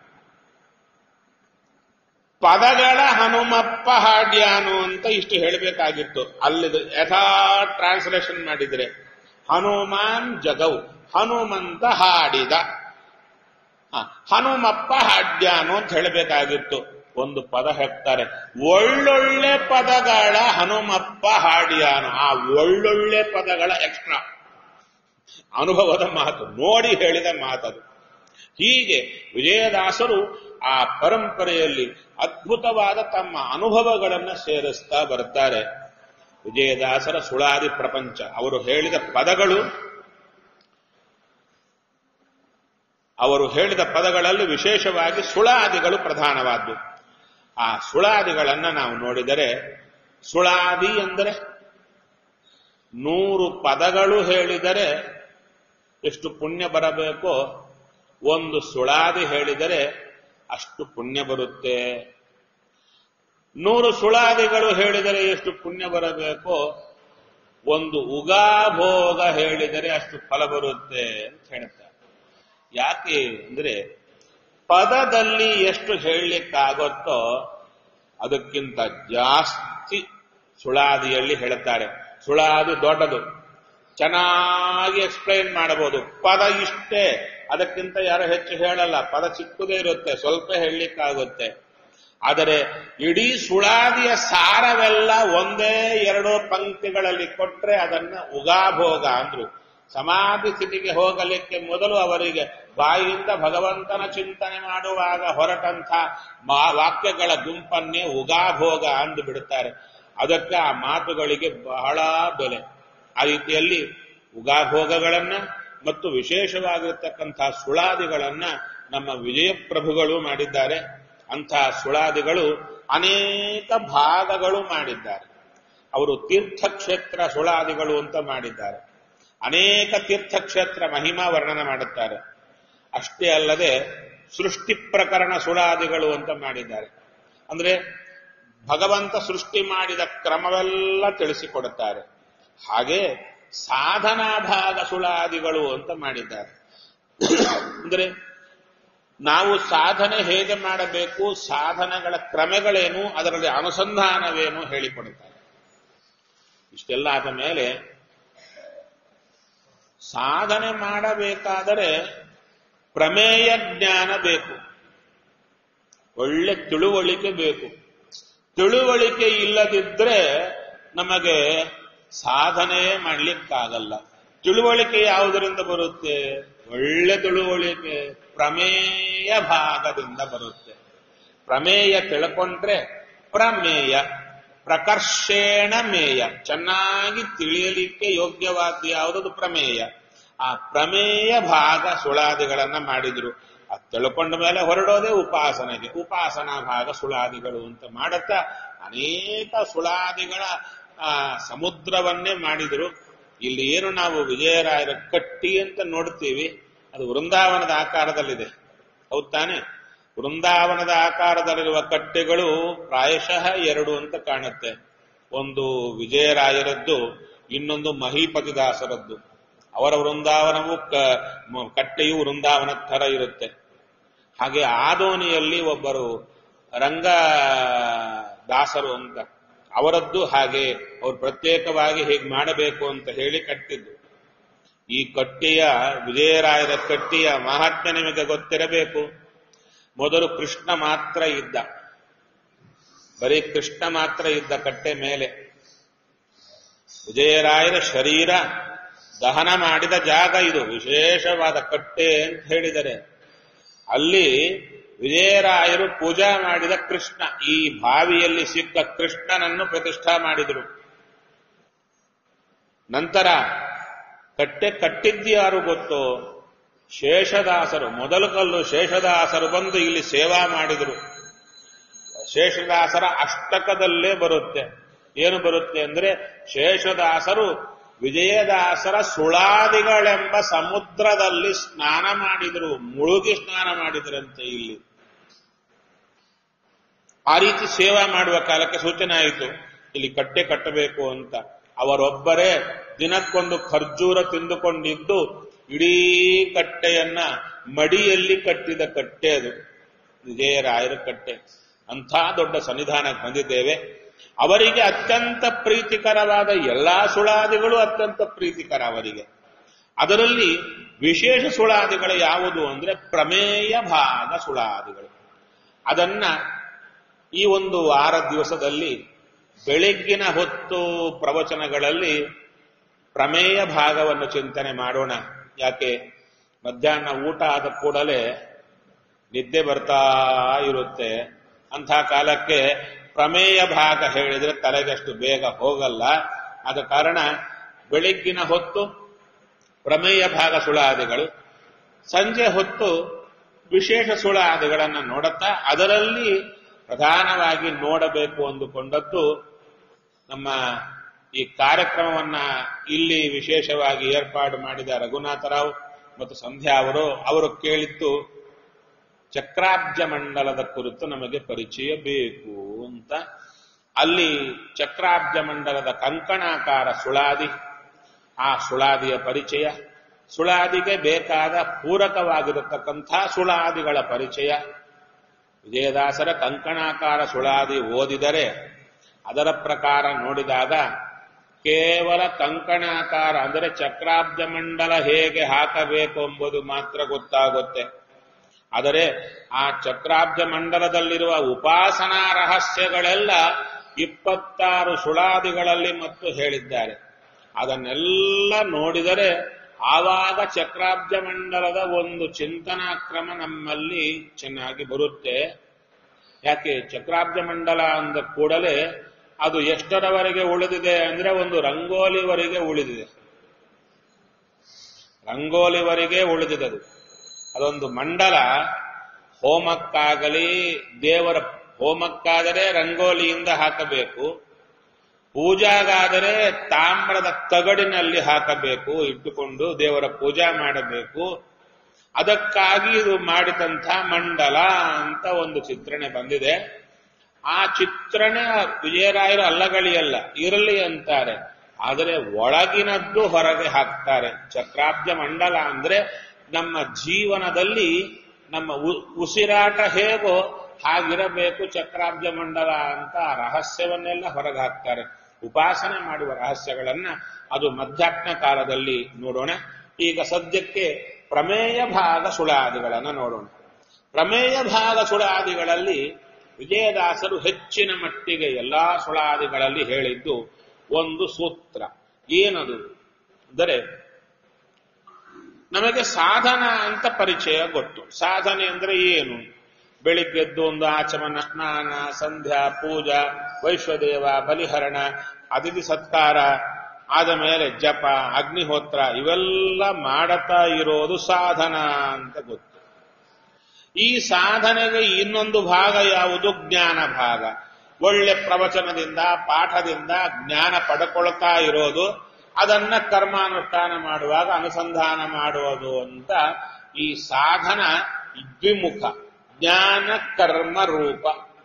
Speaker 1: ಪದಗಳ ಹನುಮಪ್ಪ ಹಾಡ್ಯಾನು ಅಂತ ಇಷ್ಟು ಹೇಳಬೇಕಾಗಿತ್ತು ಅಲ್ಲಿದು ಯಥಾ ಟ್ರಾನ್ಸ್ಲೇಷನ್ ಮಾಡಿದ್ರೆ ಹನುಮಾನ್ ಜಗೌ ಹನುಮಂತ ಹಾಡಿದ ಹ, ಹನುಮಪ್ಪ ಹಾಡ್ಯಾನು ಅಂತ ಹೇಳಬೇಕಾಗಿತ್ತು ಒಂದು ಪದ ಹೇಳ್ತಾರೆ ಒಳ್ಳೊಳ್ಳೆ ಪದಗಳ ಹನುಮಪ್ಪ ಹಾಡ್ಯಾನು ಆ ಒಳ್ಳೊಳ್ಳೆ ಪದಗಳ ಎಕ್ಸ್ಟ್ರಾ ಅನುಭವದ ಮಾತು ನೋಡಿ ಹೇಳಿದ ಮಾತದು ಹೀಗೆ ವಿಜಯದಾಸರು ಆ ಪರಂಪರೆಯಲ್ಲಿ ಅದ್ಭುತವಾದ ತಮ್ಮ ಅನುಭವಗಳನ್ನು ಸೇರಿಸ್ತಾ ಬರ್ತಾರೆ ವಿಜಯದಾಸರ ಸುಳಾದಿ ಪ್ರಪಂಚ ಅವರು ಹೇಳಿದ ಪದಗಳು ಅವರು ಹೇಳಿದ ಪದಗಳಲ್ಲಿ ವಿಶೇಷವಾಗಿ ಸುಳಾದಿಗಳು ಪ್ರಧಾನವಾದ್ದು ಆ ಸುಳಾದಿಗಳನ್ನ ನಾವು ನೋಡಿದರೆ ಸುಳಾದಿ ಎಂದರೆ ನೂರು ಪದಗಳು ಹೇಳಿದರೆ ಎಷ್ಟು ಪುಣ್ಯ ಬರಬೇಕೋ ಒಂದು ಸುಳಾದಿ ಹೇಳಿದರೆ ಅಷ್ಟು ಪುಣ್ಯ ಬರುತ್ತೆ ನೂರು ಸುಳಾದಿಗಳು ಹೇಳಿದರೆ ಎಷ್ಟು ಪುಣ್ಯ ಬರಬೇಕೋ ಒಂದು ಉಗಾಭೋಗ ಹೇಳಿದರೆ ಅಷ್ಟು ಫಲ ಬರುತ್ತೆ ಅಂತ ಹೇಳ್ತಾರೆ ಯಾಕೆ ಅಂದ್ರೆ ಪದದಲ್ಲಿ ಎಷ್ಟು ಹೇಳಲಿಕ್ಕಾಗುತ್ತೋ ಅದಕ್ಕಿಂತ ಜಾಸ್ತಿ ಸುಳಾದಿಯಲ್ಲಿ ಹೇಳುತ್ತಾರೆ ಸುಳಾದಿ ದೊಡ್ಡದು ಚೆನ್ನಾಗಿ ಎಕ್ಸ್ಪ್ಲೈನ್ ಮಾಡಬಹುದು ಪದ ಇಷ್ಟೇ ಅದಕ್ಕಿಂತ ಯಾರು ಹೆಚ್ಚು ಹೇಳಲ್ಲ ಪದ ಚಿಕ್ಕದೇ ಇರುತ್ತೆ ಸ್ವಲ್ಪ ಹೇಳಲಿಕ್ಕಾಗುತ್ತೆ ಆದರೆ ಇಡೀ ಸುಳಾದಿಯ ಸಾರವೆಲ್ಲ ಒಂದೇ ಎರಡು ಪಂಕ್ತಿಗಳಲ್ಲಿ ಕೊಟ್ರೆ ಅದನ್ನ ಉಗಾಭೋಗ ಅಂದ್ರು ಸಮಾಧಿ ಸ್ಥಿತಿಗೆ ಹೋಗಲಿಕ್ಕೆ ಮೊದಲು ಅವರಿಗೆ ಬಾಯಿಯಿಂದ ಭಗವಂತನ ಚಿಂತನೆ ಮಾಡುವಾಗ ಹೊರಟಂಥ ಮಾ- ವಾಕ್ಯಗಳ ಗುಂಪನ್ನೇ ಉಗಾಭೋಗ ಅಂದು ಬಿಡುತ್ತಾರೆ ಅದಕ್ಕೆ ಆ ಮಾತುಗಳಿಗೆ ಬಹಳ ಬೆಲೆ ಆ ರೀತಿಯಲ್ಲಿ ಉಗಾಭೋಗಗಳನ್ನ ಮತ್ತು ವಿಶೇಷವಾಗಿರ್ತಕ್ಕಂಥ ಸುಳಾದಿಗಳನ್ನ ನಮ್ಮ ವಿಜಯ ಪ್ರಭುಗಳು ಮಾಡಿದ್ದಾರೆ ಅಂಥ ಸುಳಾದಿಗಳು ಅನೇಕ ಭಾಗಗಳು ಮಾಡಿದ್ದಾರೆ ಅವರು ತೀರ್ಥಕ್ಷೇತ್ರ ಸುಳಾದಿಗಳು ಅಂತ ಮಾಡಿದ್ದಾರೆ ಅನೇಕ ತೀರ್ಥಕ್ಷೇತ್ರ ಮಹಿಮಾ ವರ್ಣನ ಮಾಡುತ್ತಾರೆ ಅಷ್ಟೇ ಅಲ್ಲದೆ ಸೃಷ್ಟಿ ಪ್ರಕರಣ ಸುಳಾದಿಗಳು ಅಂತ ಮಾಡಿದ್ದಾರೆ ಅಂದ್ರೆ ಭಗವಂತ ಸೃಷ್ಟಿ ಮಾಡಿದ ಕ್ರಮವೆಲ್ಲ ತಿಳಿಸಿಕೊಡುತ್ತಾರೆ ಹಾಗೆ ಸಾಧನಾ ಭಾಗ ಸುಳಾದಿಗಳು ಅಂತ ಮಾಡಿದ್ದಾರೆ ಅಂದ್ರೆ ನಾವು ಸಾಧನೆ ಹೇಗೆ ಮಾಡಬೇಕು ಸಾಧನಗಳ ಕ್ರಮಗಳೇನು ಅದರಲ್ಲಿ ಅನುಸಂಧಾನವೇನು ಹೇಳಿಕೊಡುತ್ತಾರೆ ಇಷ್ಟೆಲ್ಲ ಆದ ಮೇಲೆ ಸಾಧನೆ ಮಾಡಬೇಕಾದರೆ ಪ್ರಮೇಯ ಜ್ಞಾನ ಬೇಕು ಒಳ್ಳೆ ತಿಳುವಳಿಕೆ ಬೇಕು ತಿಳುವಳಿಕೆ ಇಲ್ಲದಿದ್ರೆ ನಮಗೆ ಸಾಧನೆ ಮಾಡ್ಲಿಕ್ಕಾಗಲ್ಲ ತಿಳುವಳಿಕೆ ಯಾವುದರಿಂದ ಬರುತ್ತೆ ಒಳ್ಳೆ ತಿಳುವಳಿಕೆ ಪ್ರಮೇಯ ಭಾಗದಿಂದ ಬರುತ್ತೆ ಪ್ರಮೇಯ ತಿಳ್ಕೊಂಡ್ರೆ ಪ್ರಮೇಯ ಪ್ರಕರ್ಷೇಣ ಮೇಯ ಚೆನ್ನಾಗಿ ತಿಳಿಯಲಿಕ್ಕೆ ಯೋಗ್ಯವಾದ ಯಾವುದದು ಪ್ರಮೇಯ ಆ ಪ್ರಮೇಯ ಭಾಗ ಸುಳಾದಿಗಳನ್ನ ಮಾಡಿದ್ರು ಅದು ತಿಳ್ಕೊಂಡ ಮೇಲೆ ಹೊರಡೋದೇ ಉಪಾಸನೆಗೆ ಉಪಾಸನಾ ಭಾಗ ಸುಳಾದಿಗಳು ಅಂತ ಮಾಡುತ್ತಾ ಅನೇಕ ಸುಳಾದಿಗಳ ಆ ಸಮುದ್ರವನ್ನೇ ಮಾಡಿದ್ರು ಇಲ್ಲಿ ಏನು ನಾವು ವಿಜಯರಾಯರ ಕಟ್ಟಿ ಅಂತ ನೋಡ್ತೀವಿ ಅದು ವೃಂದಾವನದ ಆಕಾರದಲ್ಲಿದೆ ಹೌದ್ ತಾನೆ ವೃಂದಾವನದ ಆಕಾರದಲ್ಲಿರುವ ಕಟ್ಟೆಗಳು ಪ್ರಾಯಶಃ ಎರಡು ಅಂತ ಕಾಣುತ್ತೆ ಒಂದು ವಿಜಯರಾಯರದ್ದು ಇನ್ನೊಂದು ಮಹೀಪತಿದಾಸರದ್ದು ಅವರ ವೃಂದಾವನವು ಕ- ಮ- ಕಟ್ಟೆಯು ವೃಂದಾವನ ಥರ ಇರುತ್ತೆ ಹಾಗೆ ಆದೋನಿಯಲ್ಲಿ ಒಬ್ಬರು ರಂಗ ದಾಸರು ಅಂತ ಅವರದ್ದು ಹಾಗೆ ಅವ್ರು ಪ್ರತ್ಯೇಕವಾಗಿ ಹೇಗೆ ಮಾಡಬೇಕು ಅಂತ ಹೇಳಿ ಕಟ್ಟಿದ್ದು ಈ ಕಟ್ಟೆಯ ವಿಜಯರಾಯರ ಕಟ್ಟಿಯ ಮಹಾತ್ಮ್ಯ ನಿಮಗೆ ಗೊತ್ತಿರಬೇಕು ಮೊದಲು ಕೃಷ್ಣ ಮಾತ್ರ ಇದ್ದ ಬರೀ ಕೃಷ್ಣ ಮಾತ್ರ ಇದ್ದ ಕಟ್ಟೆ ಮೇಲೆ ವಿಜಯರಾಯರ ಶರೀರ ದಹನ ಮಾಡಿದ ಜಾಗ ಇದು ವಿಶೇಷವಾದ ಕಟ್ಟೆ ಅಂತ ಹೇಳಿದರೆ ಅಲ್ಲಿ ವಿಜಯರಾಯರು ಪೂಜಾ ಮಾಡಿದ ಕೃಷ್ಣ ಈ ಬಾವಿಯಲ್ಲಿ ಸಿಕ್ಕ ಕೃಷ್ಣನನ್ನು ಪ್ರತಿಷ್ಠಾ ಮಾಡಿದರು ನಂತರ ಕಟ್ಟೆ ಕಟ್ಟಿದ್ಯಾರು ಗೊತ್ತೋ ಶೇಷದಾಸರು ಮೊದಲು ಕಲ್ಲು ಶೇಷದಾಸರು ಬಂದು ಇಲ್ಲಿ ಸೇವಾ ಮಾಡಿದರು ಶೇಷದಾಸರ ಅಷ್ಟಕದಲ್ಲೇ ಬರುತ್ತೆ ಏನು ಬರುತ್ತೆ ಅಂದ್ರೆ ಶೇಷದಾಸರು ವಿಜಯದಾಸರ ಸುಳಾದಿಗಳೆಂಬ ಸಮುದ್ರದಲ್ಲಿ ಸ್ನಾನ ಮಾಡಿದರು ಮುಳುಗಿ ಸ್ನಾನ ಮಾಡಿದರಂತೆ ಇಲ್ಲಿ ಆ ರೀತಿ ಸೇವಾ ಮಾಡುವ ಕಾಲಕ್ಕೆ ಸೂಚನೆ ಆಯಿತು ಇಲ್ಲಿ ಕಟ್ಟೆ ಕಟ್ಟಬೇಕು ಅಂತ ಅವರೊಬ್ಬರೇ ದಿನಕ್ಕೊಂದು ಖರ್ಜೂರ ತಿಂದುಕೊಂಡಿದ್ದು ಇಡೀ ಕಟ್ಟೆಯನ್ನ ಮಡಿಯಲ್ಲಿ ಕಟ್ಟಿದ ಕಟ್ಟೆ ಅದು ವಿಜಯರಾಯರ ಕಟ್ಟೆ ಅಂಥ ದೊಡ್ಡ ಸನ್ನಿಧಾನಕ್ಕೆ ಬಂದಿದ್ದೇವೆ ಅವರಿಗೆ ಅತ್ಯಂತ ಪ್ರೀತಿಕರವಾದ ಎಲ್ಲಾ ಸುಳಾದಿಗಳು ಅತ್ಯಂತ ಪ್ರೀತಿಕರ ಅವರಿಗೆ ಅದರಲ್ಲಿ ವಿಶೇಷ ಸುಳಾದಿಗಳು ಯಾವುದು ಅಂದ್ರೆ ಪ್ರಮೇಯ ಭಾಗ ಸುಳಾದಿಗಳು ಅದನ್ನ ಈ ಒಂದು ವಾರ ದಿವಸದಲ್ಲಿ ಬೆಳಗ್ಗಿನ ಹೊತ್ತು ಪ್ರವಚನಗಳಲ್ಲಿ ಪ್ರಮೇಯ ಭಾಗವನ್ನು ಚಿಂತನೆ ಮಾಡೋಣ ಯಾಕೆ ಮಧ್ಯಾಹ್ನ ಊಟ ಆದ ಕೂಡಲೇ ನಿದ್ದೆ ಬರ್ತಾ ಇರುತ್ತೆ ಅಂಥ ಕಾಲಕ್ಕೆ ಪ್ರಮೇಯ ಭಾಗ ಹೇಳಿದ್ರೆ ತಲೆಗಷ್ಟು ಬೇಗ ಹೋಗಲ್ಲ ಆದ ಕಾರಣ ಬೆಳಗ್ಗಿನ ಹೊತ್ತು ಪ್ರಮೇಯ ಭಾಗ ಸುಳಾದಿಗಳು ಸಂಜೆ ಹೊತ್ತು ವಿಶೇಷ ಸುಳಾದಿಗಳನ್ನು ನೋಡುತ್ತಾ ಅದರಲ್ಲಿ ಪ್ರಧಾನವಾಗಿ ನೋಡಬೇಕು ಅಂದುಕೊಂಡದ್ದು ನಮ್ಮ ಈ ಕಾರ್ಯಕ್ರಮವನ್ನ ಇಲ್ಲಿ ವಿಶೇಷವಾಗಿ ಏರ್ಪಾಡು ಮಾಡಿದ ರಘುನಾಥರಾವ್ ಮತ್ತು ಸಂಧ್ಯಾ ಅವರು ಅವರು ಕೇಳಿದ್ದು ಚಕ್ರಾಬ್ಜ ಮಂಡಲದ ಕುರಿತು ನಮಗೆ ಪರಿಚಯ ಬೇಕು ಅಂತ ಅಲ್ಲಿ ಚಕ್ರಾಬ್ಜ ಮಂಡಲದ ಕಂಕಣಾಕಾರ ಸುಳಾದಿ ಆ ಸುಳಾದಿಯ ಪರಿಚಯ ಸುಳಾದಿಗೆ ಬೇಕಾದ ಪೂರಕವಾಗಿರತಕ್ಕಂಥ ಸುಳಾದಿಗಳ ಪರಿಚಯ ವಿಜಯದಾಸರ ಕಂಕಣಾಕಾರ ಸುಳಾದಿ ಓದಿದರೆ ಅದರ ಪ್ರಕಾರ ನೋಡಿದಾಗ ಕೇವಲ ಕಂಕಣಾಕಾರ ಅಂದರೆ ಚಕ್ರಾಬ್ಜ ಮಂಡಲ ಹೇಗೆ ಹಾಕಬೇಕು ಎಂಬುದು ಮಾತ್ರ ಗೊತ್ತಾಗುತ್ತೆ ಆದರೆ ಆ ಚಕ್ರಾಬ್ಜ ಮಂಡಲದಲ್ಲಿರುವ ಉಪಾಸನಾ ರಹಸ್ಯಗಳೆಲ್ಲ ಇಪ್ಪತ್ತಾರು ಸುಳಾದಿಗಳಲ್ಲಿ ಮತ್ತು ಹೇಳಿದ್ದಾರೆ ಅದನ್ನೆಲ್ಲ ನೋಡಿದರೆ ಆವಾಗ ಚಕ್ರಾಬ್ಜ ಮಂಡಲದ ಒಂದು ಚಿಂತನಾ ಕ್ರಮ ನಮ್ಮಲ್ಲಿ ಚೆನ್ನಾಗಿ ಬರುತ್ತೆ ಯಾಕೆ ಚಕ್ರಾಬ್ಜ ಮಂಡಲ ಅಂದ ಕೂಡಲೇ ಅದು ಎಷ್ಟರವರೆಗೆ ಉಳಿದಿದೆ ಅಂದ್ರೆ ಒಂದು ರಂಗೋಲಿವರೆಗೆ ಉಳಿದಿದೆ ರಂಗೋಲಿವರೆಗೆ ಉಳಿದಿದೆ ಅದು ಅದೊಂದು ಮಂಡಲ ಹೋಮಕ್ಕಾಗಲಿ ದೇವರ ಹೋಮಕ್ಕಾದರೆ ರಂಗೋಲಿಯಿಂದ ಹಾಕಬೇಕು ಪೂಜಾಗಾದರೆ ತಾಮ್ರದ ತಗಡಿನಲ್ಲಿ ಹಾಕಬೇಕು ಇಟ್ಟುಕೊಂಡು ದೇವರ ಪೂಜಾ ಮಾಡಬೇಕು ಅದಕ್ಕಾಗಿ ಇದು ಮಾಡಿದಂಥ ಮಂಡಲ ಅಂತ ಒಂದು ಚಿತ್ರಣ ಬಂದಿದೆ ಆ ಚಿತ್ರಣ ವಿಜಯರಾಯರು ಅಲ್ಲಗಳಿಯಲ್ಲ ಇರಲಿ ಅಂತಾರೆ ಆದರೆ ಒಳಗಿನದ್ದು ಹೊರಗೆ ಹಾಕ್ತಾರೆ ಚಕ್ರಾಬ್ಜ ಮಂಡಲ ಅಂದ್ರೆ ನಮ್ಮ ಜೀವನದಲ್ಲಿ ನಮ್ಮ ಉ- ಉಸಿರಾಟ ಹೇಗೋ ಹಾಗಿರಬೇಕು ಚಕ್ರಾಬ್ಜ ಮಂಡಲ ಅಂತ ಆ ರಹಸ್ಯವನ್ನೆಲ್ಲ ಹೊರಗೆ ಹಾಕ್ತಾರೆ ಉಪಾಸನೆ ಮಾಡುವ ರಹಸ್ಯಗಳನ್ನ ಅದು ಮಧ್ಯಾಹ್ನ ಕಾಲದಲ್ಲಿ ನೋಡೋಣ ಈಗ ಸದ್ಯಕ್ಕೆ ಪ್ರಮೇಯ ಭಾಗ ಸುಳಾದಿಗಳನ್ನ ನೋಡೋಣ ಪ್ರಮೇಯ ಭಾಗ ಸುಳಾದಿಗಳಲ್ಲಿ ವಿಜಯದಾಸರು ಹೆಚ್ಚಿನ ಮಟ್ಟಿಗೆ ಎಲ್ಲಾ ಸುಳಾದಿಗಳಲ್ಲಿ ಹೇಳಿದ್ದು ಒಂದು ಸೂತ್ರ ಏನದು ಅಂದರೆ ನಮಗೆ ಸಾಧನ ಅಂತ ಪರಿಚಯ ಗೊತ್ತು ಸಾಧನೆ ಅಂದ್ರೆ ಏನು ಬೆಳಿಗ್ಗೆದ್ದು ಒಂದು ಆಚಮನ ಸ್ನಾನ ಸಂಧ್ಯಾ ಪೂಜಾ ವೈಶ್ವದೇವ ಬಲಿಹರಣ ಅತಿಥಿ ಸತ್ಕಾರ ಆದ ಮೇಲೆ ಜಪ ಅಗ್ನಿಹೋತ್ರ ಇವೆಲ್ಲ ಮಾಡತಾ ಇರೋದು ಸಾಧನ ಅಂತ ಗೊತ್ತು ಈ ಸಾಧನೆಗೆ ಇನ್ನೊಂದು ಭಾಗ ಯಾವುದು ಜ್ಞಾನ ಭಾಗ ಒಳ್ಳೆ ಪ್ರವಚನದಿಂದ ಪಾಠದಿಂದ ಜ್ಞಾನ ಪಡ್ಕೊಳ್ತಾ ಇರೋದು ಅದನ್ನ ಕರ್ಮಾನುಷ್ಠಾನ ಮಾಡುವಾಗ ಅನುಸಂಧಾನ ಮಾಡುವುದು ಅಂತ ಈ ಸಾಧನ ದ್ವಿಮುಖ ಜ್ಞಾನ ಕರ್ಮ ರೂಪ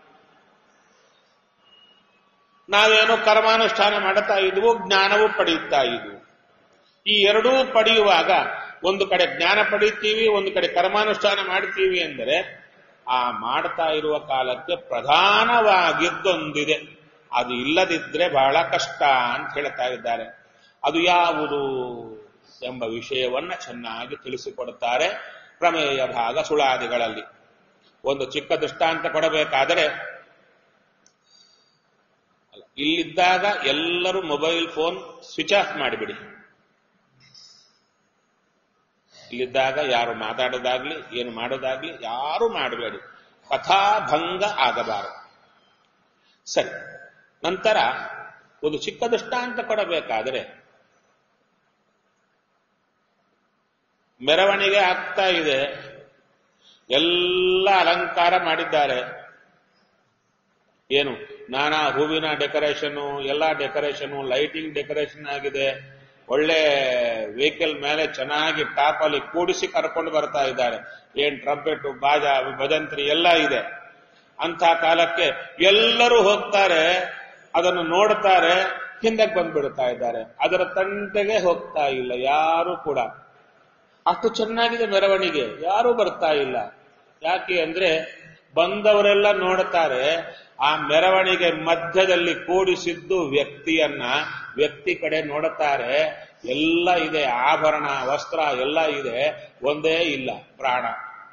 Speaker 1: ನಾವೇನೋ ಕರ್ಮಾನುಷ್ಠಾನ ಮಾಡುತ್ತಾ ಇದ್ವು ಜ್ಞಾನವೂ ಪಡೆಯುತ್ತಾ ಇದ್ವು ಈ ಎರಡೂ ಪಡೆಯುವಾಗ ಒಂದು ಕಡೆ ಜ್ಞಾನ ಪಡೀತೀವಿ ಒಂದು ಕಡೆ ಕರ್ಮಾನುಷ್ಠಾನ ಮಾಡ್ತೀವಿ ಅಂದರೆ ಆ ಮಾಡ್ತಾ ಇರುವ ಕಾಲಕ್ಕೆ ಪ್ರಧಾನವಾಗಿದ್ದೊಂದಿದೆ ಅದು ಇಲ್ಲದಿದ್ರೆ ಬಹಳ ಕಷ್ಟ ಅಂತ ಹೇಳ್ತಾ ಇದ್ದಾರೆ ಅದು ಯಾವುದು ಎಂಬ ವಿಷಯವನ್ನ ಚೆನ್ನಾಗಿ ತಿಳಿಸಿಕೊಡುತ್ತಾರೆ ಪ್ರಮೇಯ ಭಾಗ ಸುಳಾದಿಗಳಲ್ಲಿ ಒಂದು ಚಿಕ್ಕ ದೃಷ್ಟಾಂತ ಕೊಡಬೇಕಾದರೆ ಅಲ್ಲ, ಇಲ್ಲಿದ್ದಾಗ ಎಲ್ಲರೂ ಮೊಬೈಲ್ ಫೋನ್ ಸ್ವಿಚ್ ಆಫ್ ಮಾಡಿಬಿಡಿ ಇಲ್ಲಿದ್ದಾಗ ಯಾರು ಮಾತಾಡೋದಾಗ್ಲಿ ಏನು ಮಾಡೋದಾಗ್ಲಿ ಯಾರು ಮಾಡಬೇಡಿ ಕಥಾಭಂಗ ಆಗಬಾರದು ಸರಿ ನಂತರ ಒಂದು ಚಿಕ್ಕ ದೃಷ್ಟಾಂತ ಕೊಡಬೇಕಾದರೆ ಮೆರವಣಿಗೆ ಆಗ್ತಾ ಇದೆ ಎಲ್ಲ ಅಲಂಕಾರ ಮಾಡಿದ್ದಾರೆ ಏನು ನಾನಾ ಹೂವಿನ ಡೆಕೋರೇಷನ್ ಎಲ್ಲ ಡೆಕೋರೇಷನ್ ಲೈಟಿಂಗ್ ಡೆಕೋರೇಷನ್ ಆಗಿದೆ ಒಳ್ಳೆ ವೆಹಿಕಲ್ ಮೇಲೆ ಚೆನ್ನಾಗಿ ಟಾಪ್ ಅಲ್ಲಿ ಕೂಡಿಸಿ ಕರ್ಕೊಂಡು ಬರ್ತಾ ಇದ್ದಾರೆ ಏನ್ ಟ್ರಂಪೆಟ್ ಬಾಜಾ ಭಜಂತ್ರಿ ಎಲ್ಲ ಇದೆ ಅಂತ ಕಾಲಕ್ಕೆ ಎಲ್ಲರೂ ಹೋಗ್ತಾರೆ ಅದನ್ನು ನೋಡ್ತಾರೆ ಹಿಂದಕ್ಕೆ ಬಂದ್ಬಿಡ್ತಾ ಇದ್ದಾರೆ ಅದರ ತಂಟೆಗೆ ಹೋಗ್ತಾ ಇಲ್ಲ ಯಾರು ಕೂಡ ಅಷ್ಟು ಚೆನ್ನಾಗಿದೆ ಮೆರವಣಿಗೆ ಯಾರೂ ಬರ್ತಾ ಇಲ್ಲ ಯಾಕೆ ಅಂದ್ರೆ ಬಂದವರೆಲ್ಲ ನೋಡ್ತಾರೆ ಆ ಮೆರವಣಿಗೆ ಮಧ್ಯದಲ್ಲಿ ಕೂಡಿಸಿದ್ದು ವ್ಯಕ್ತಿಯನ್ನ ವ್ಯಕ್ತಿ ಕಡೆ ನೋಡುತ್ತಾರೆ ಎಲ್ಲ ಇದೆ ಆಭರಣ ವಸ್ತ್ರ ಎಲ್ಲ ಇದೆ ಒಂದೇ ಇಲ್ಲ ಪ್ರಾಣ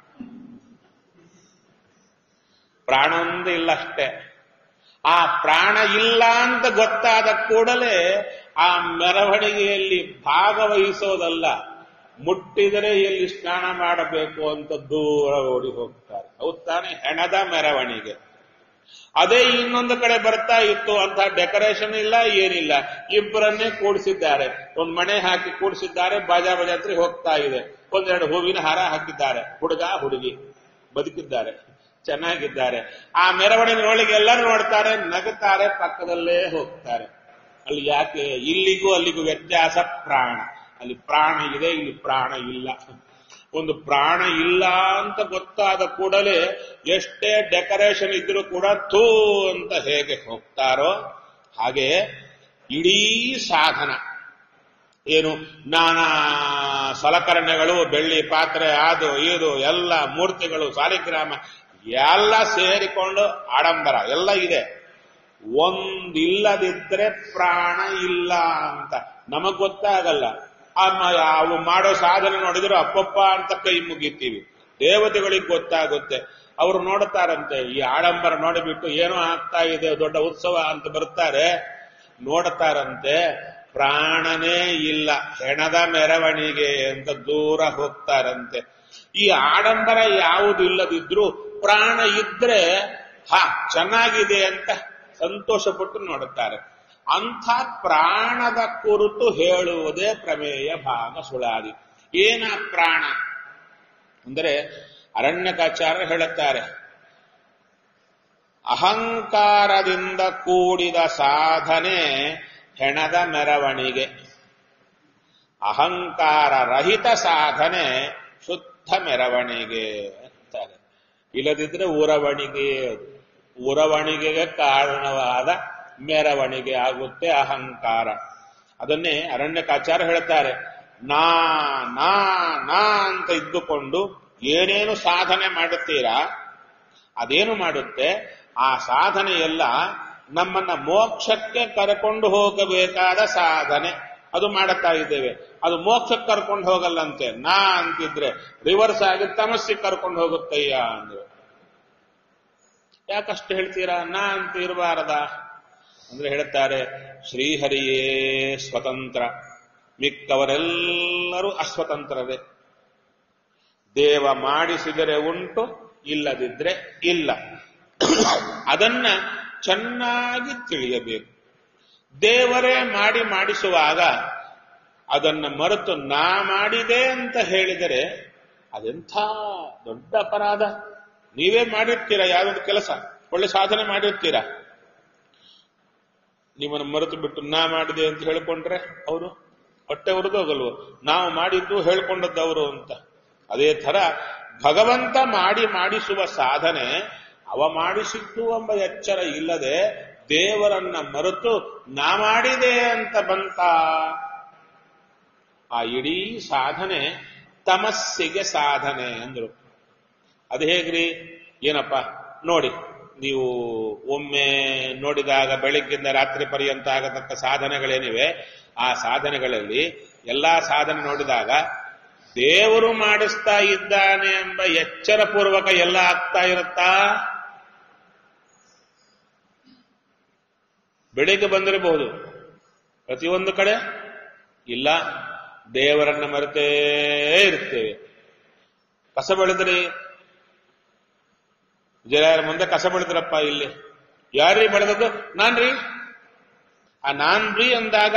Speaker 1: ಪ್ರಾಣ ಒಂದೇ ಇಲ್ಲ ಅಷ್ಟೇ ಆ ಪ್ರಾಣ ಇಲ್ಲ ಅಂತ ಗೊತ್ತಾದ ಕೂಡಲೇ ಆ ಮೆರವಣಿಗೆಯಲ್ಲಿ ಭಾಗವಹಿಸೋದಲ್ಲ ಮುಟ್ಟಿದರೆ ಎಲ್ಲಿ ಸ್ನಾನ ಮಾಡಬೇಕು ಅಂತ ದೂರ ಓಡಿ ಹೋಗ್ತಾರೆ ಹೌದ್ ತಾನೆ ಹೆಣದ ಮೆರವಣಿಗೆ ಅದೇ ಇನ್ನೊಂದು ಕಡೆ ಬರ್ತಾ ಇತ್ತು ಅಂತ ಡೆಕೋರೇಷನ್ ಇಲ್ಲ ಏನಿಲ್ಲ ಇಬ್ಬರನ್ನೇ ಕೂಡಿಸಿದ್ದಾರೆ ಒಂದ್ ಮಣೆ ಹಾಕಿ ಕೂಡಿಸಿದ್ದಾರೆ ಬಾಜಾ ಬಜಾತ್ರಿ ಹೋಗ್ತಾ ಇದೆ ಒಂದೆರಡು ಹೂವಿನ ಹಾರ ಹಾಕಿದ್ದಾರೆ ಹುಡುಗ ಹುಡುಗಿ ಬದುಕಿದ್ದಾರೆ ಚೆನ್ನಾಗಿದ್ದಾರೆ ಆ ಮೆರವಣಿಗೆ ಒಳಗೆ ಎಲ್ಲರೂ ನೋಡ್ತಾರೆ ನಗುತ್ತಾರೆ ಪಕ್ಕದಲ್ಲೇ ಹೋಗ್ತಾರೆ ಅಲ್ಲಿ ಯಾಕೆ ಇಲ್ಲಿಗೂ ಅಲ್ಲಿಗೂ ವ್ಯತ್ಯಾಸ ಪ್ರಾಣ ಅಲ್ಲಿ ಪ್ರಾಣ ಇದೆ ಇಲ್ಲಿ ಪ್ರಾಣ ಇಲ್ಲ ಒಂದು ಪ್ರಾಣ ಇಲ್ಲ ಅಂತ ಗೊತ್ತಾದ ಕೂಡಲೇ ಎಷ್ಟೇ ಡೆಕೋರೇಷನ್ ಇದ್ರೂ ಕೂಡ ಥೂ ಅಂತ ಹೇಗೆ ಹೋಗ್ತಾರೋ ಹಾಗೆ ಇಡೀ ಸಾಧನ ಏನು ನಾನಾ ಸಲಕರಣೆಗಳು ಬೆಳ್ಳಿ ಪಾತ್ರೆ ಅದು ಇದು ಎಲ್ಲ ಮೂರ್ತಿಗಳು ಸಾಲಿಗ್ರಾಮ ಎಲ್ಲ ಸೇರಿಕೊಂಡು ಆಡಂಬರ ಎಲ್ಲ ಇದೆ ಒಂದಿಲ್ಲದಿದ್ರೆ ಪ್ರಾಣ ಇಲ್ಲ ಅಂತ ನಮಗ್ ಗೊತ್ತಾಗಲ್ಲ ಅಮ್ಮ ಅವು ಮಾಡೋ ಸಾಧನೆ ನೋಡಿದ್ರು ಅಪ್ಪಪ್ಪ ಅಂತ ಕೈ ಮುಗಿತೀವಿ ದೇವತೆಗಳಿಗೆ ಗೊತ್ತಾಗುತ್ತೆ ಅವರು ನೋಡುತ್ತಾರಂತೆ ಈ ಆಡಂಬರ ನೋಡಿಬಿಟ್ಟು ಏನೋ ಆಗ್ತಾ ಇದೆ ದೊಡ್ಡ ಉತ್ಸವ ಅಂತ ಬರ್ತಾರೆ ನೋಡ್ತಾರಂತೆ ಪ್ರಾಣನೇ ಇಲ್ಲ ಹೆಣದ ಮೆರವಣಿಗೆ ಅಂತ ದೂರ ಹೋಗ್ತಾರಂತೆ ಈ ಆಡಂಬರ ಯಾವುದು ಇಲ್ಲದಿದ್ರು ಪ್ರಾಣ ಇದ್ರೆ ಹಾ ಚೆನ್ನಾಗಿದೆ ಅಂತ ಸಂತೋಷಪಟ್ಟು ನೋಡುತ್ತಾರೆ ಅಂಥ ಪ್ರಾಣದ ಕುರಿತು ಹೇಳುವುದೇ ಪ್ರಮೇಯ ಭಾಗ ಸುಳಾದಿ ಏನ ಪ್ರಾಣ ಅಂದರೆ ಅರಣ್ಯಕಾಚಾರ್ಯ ಹೇಳುತ್ತಾರೆ ಅಹಂಕಾರದಿಂದ ಕೂಡಿದ ಸಾಧನೆ ಹೆಣದ ಮೆರವಣಿಗೆ ಅಹಂಕಾರ ರಹಿತ ಸಾಧನೆ ಶುದ್ಧ ಮೆರವಣಿಗೆ ಅಂತಾರೆ ಇಲ್ಲದಿದ್ರೆ ಉರವಣಿಗೆ ಅದು ಉರವಣಿಗೆಗೆ ಕಾರಣವಾದ ಮೆರವಣಿಗೆ ಆಗುತ್ತೆ ಅಹಂಕಾರ ಅದನ್ನೇ ಅರಣ್ಯಕಾಚಾರ ಹೇಳ್ತಾರೆ ನಾ ನಾ ನಾ ಅಂತ ಇದ್ದುಕೊಂಡು ಏನೇನು ಸಾಧನೆ ಮಾಡುತ್ತೀರಾ ಅದೇನು ಮಾಡುತ್ತೆ ಆ ಸಾಧನೆ ಎಲ್ಲ ನಮ್ಮನ್ನ ಮೋಕ್ಷಕ್ಕೆ ಕರ್ಕೊಂಡು ಹೋಗಬೇಕಾದ ಸಾಧನೆ ಅದು ಮಾಡುತ್ತಾ ಇದ್ದೇವೆ ಅದು ಮೋಕ್ಷಕ್ಕೆ ಕರ್ಕೊಂಡು ಹೋಗಲ್ಲಂತೆ ನಾ ಅಂತಿದ್ರೆ ರಿವರ್ಸ್ ಆಗಿ ತಮಸ್ಸಿಗೆ ಕರ್ಕೊಂಡು ಹೋಗುತ್ತಯ್ಯ ಅಂದ್ರೆ ಯಾಕಷ್ಟು ಹೇಳ್ತೀರಾ ನಾ ಅಂತ ಇರಬಾರದ ಅಂದ್ರೆ ಹೇಳ್ತಾರೆ ಶ್ರೀಹರಿಯೇ ಸ್ವತಂತ್ರ ಮಿಕ್ಕವರೆಲ್ಲರೂ ಅಸ್ವತಂತ್ರರೇ ದೇವ ಮಾಡಿಸಿದರೆ ಉಂಟು ಇಲ್ಲದಿದ್ರೆ ಇಲ್ಲ ಅದನ್ನ ಚೆನ್ನಾಗಿ ತಿಳಿಯಬೇಕು ದೇವರೇ ಮಾಡಿ ಮಾಡಿಸುವಾಗ ಅದನ್ನ ಮರೆತು ನಾ ಮಾಡಿದೆ ಅಂತ ಹೇಳಿದರೆ ಅದೆಂಥ ದೊಡ್ಡ ಅಪರಾಧ ನೀವೇ ಮಾಡಿರ್ತೀರಾ ಯಾವ್ದೊಂದು ಕೆಲಸ ಒಳ್ಳೆ ಸಾಧನೆ ಮಾಡಿರ್ತೀರಾ ನಿಮ್ಮನ್ನು ಮರೆತು ಬಿಟ್ಟು ನಾ ಮಾಡಿದೆ ಅಂತ ಹೇಳ್ಕೊಂಡ್ರೆ ಅವರು ಹೊಟ್ಟೆ ಉರಿದೋಗಲ್ವೋ ನಾವು ಮಾಡಿದ್ದು ಹೇಳ್ಕೊಂಡದ್ದು ಅವರು ಅಂತ ಅದೇ ತರ ಭಗವಂತ ಮಾಡಿ ಮಾಡಿಸುವ ಸಾಧನೆ ಅವ ಮಾಡಿಸಿದ್ದು ಎಂಬ ಎಚ್ಚರ ಇಲ್ಲದೆ ದೇವರನ್ನ ಮರೆತು ನಾ ಮಾಡಿದೆ ಅಂತ ಬಂತ ಆ ಇಡೀ ಸಾಧನೆ ತಮಸ್ಸಿಗೆ ಸಾಧನೆ ಅಂದ್ರು ಅದು ಹೇಗ್ರಿ ಏನಪ್ಪ ನೋಡಿ ನೀವು ಒಮ್ಮೆ ನೋಡಿದಾಗ ಬೆಳಗ್ಗಿಂದ ರಾತ್ರಿ ಪರ್ಯಂತ ಆಗತಕ್ಕ ಸಾಧನೆಗಳೇನಿವೆ ಆ ಸಾಧನೆಗಳಲ್ಲಿ ಎಲ್ಲಾ ಸಾಧನೆ ನೋಡಿದಾಗ ದೇವರು ಮಾಡಿಸ್ತಾ ಇದ್ದಾನೆ ಎಂಬ ಎಚ್ಚರ ಪೂರ್ವಕ ಎಲ್ಲ ಆಗ್ತಾ ಇರುತ್ತಾ ಬೆಳಿಗ್ಗೆ ಬಂದಿರಬಹುದು ಪ್ರತಿಯೊಂದು ಕಡೆ ಇಲ್ಲ ದೇವರನ್ನ ಮರೆತೇ ಇರ್ತೇವೆ ಕಸ ಬೆಳೆದ್ರಿ ವಿಜಯರಾಯರ ಮುಂದೆ ಕಸ ಬೆಳೆದ್ರಪ್ಪ ಇಲ್ಲಿ ಯಾರ್ರೀ ಬೆಳೆದದ್ದು ನಾನ್ರಿ ಆ ನಾನ್ರಿ ಅಂದಾಗ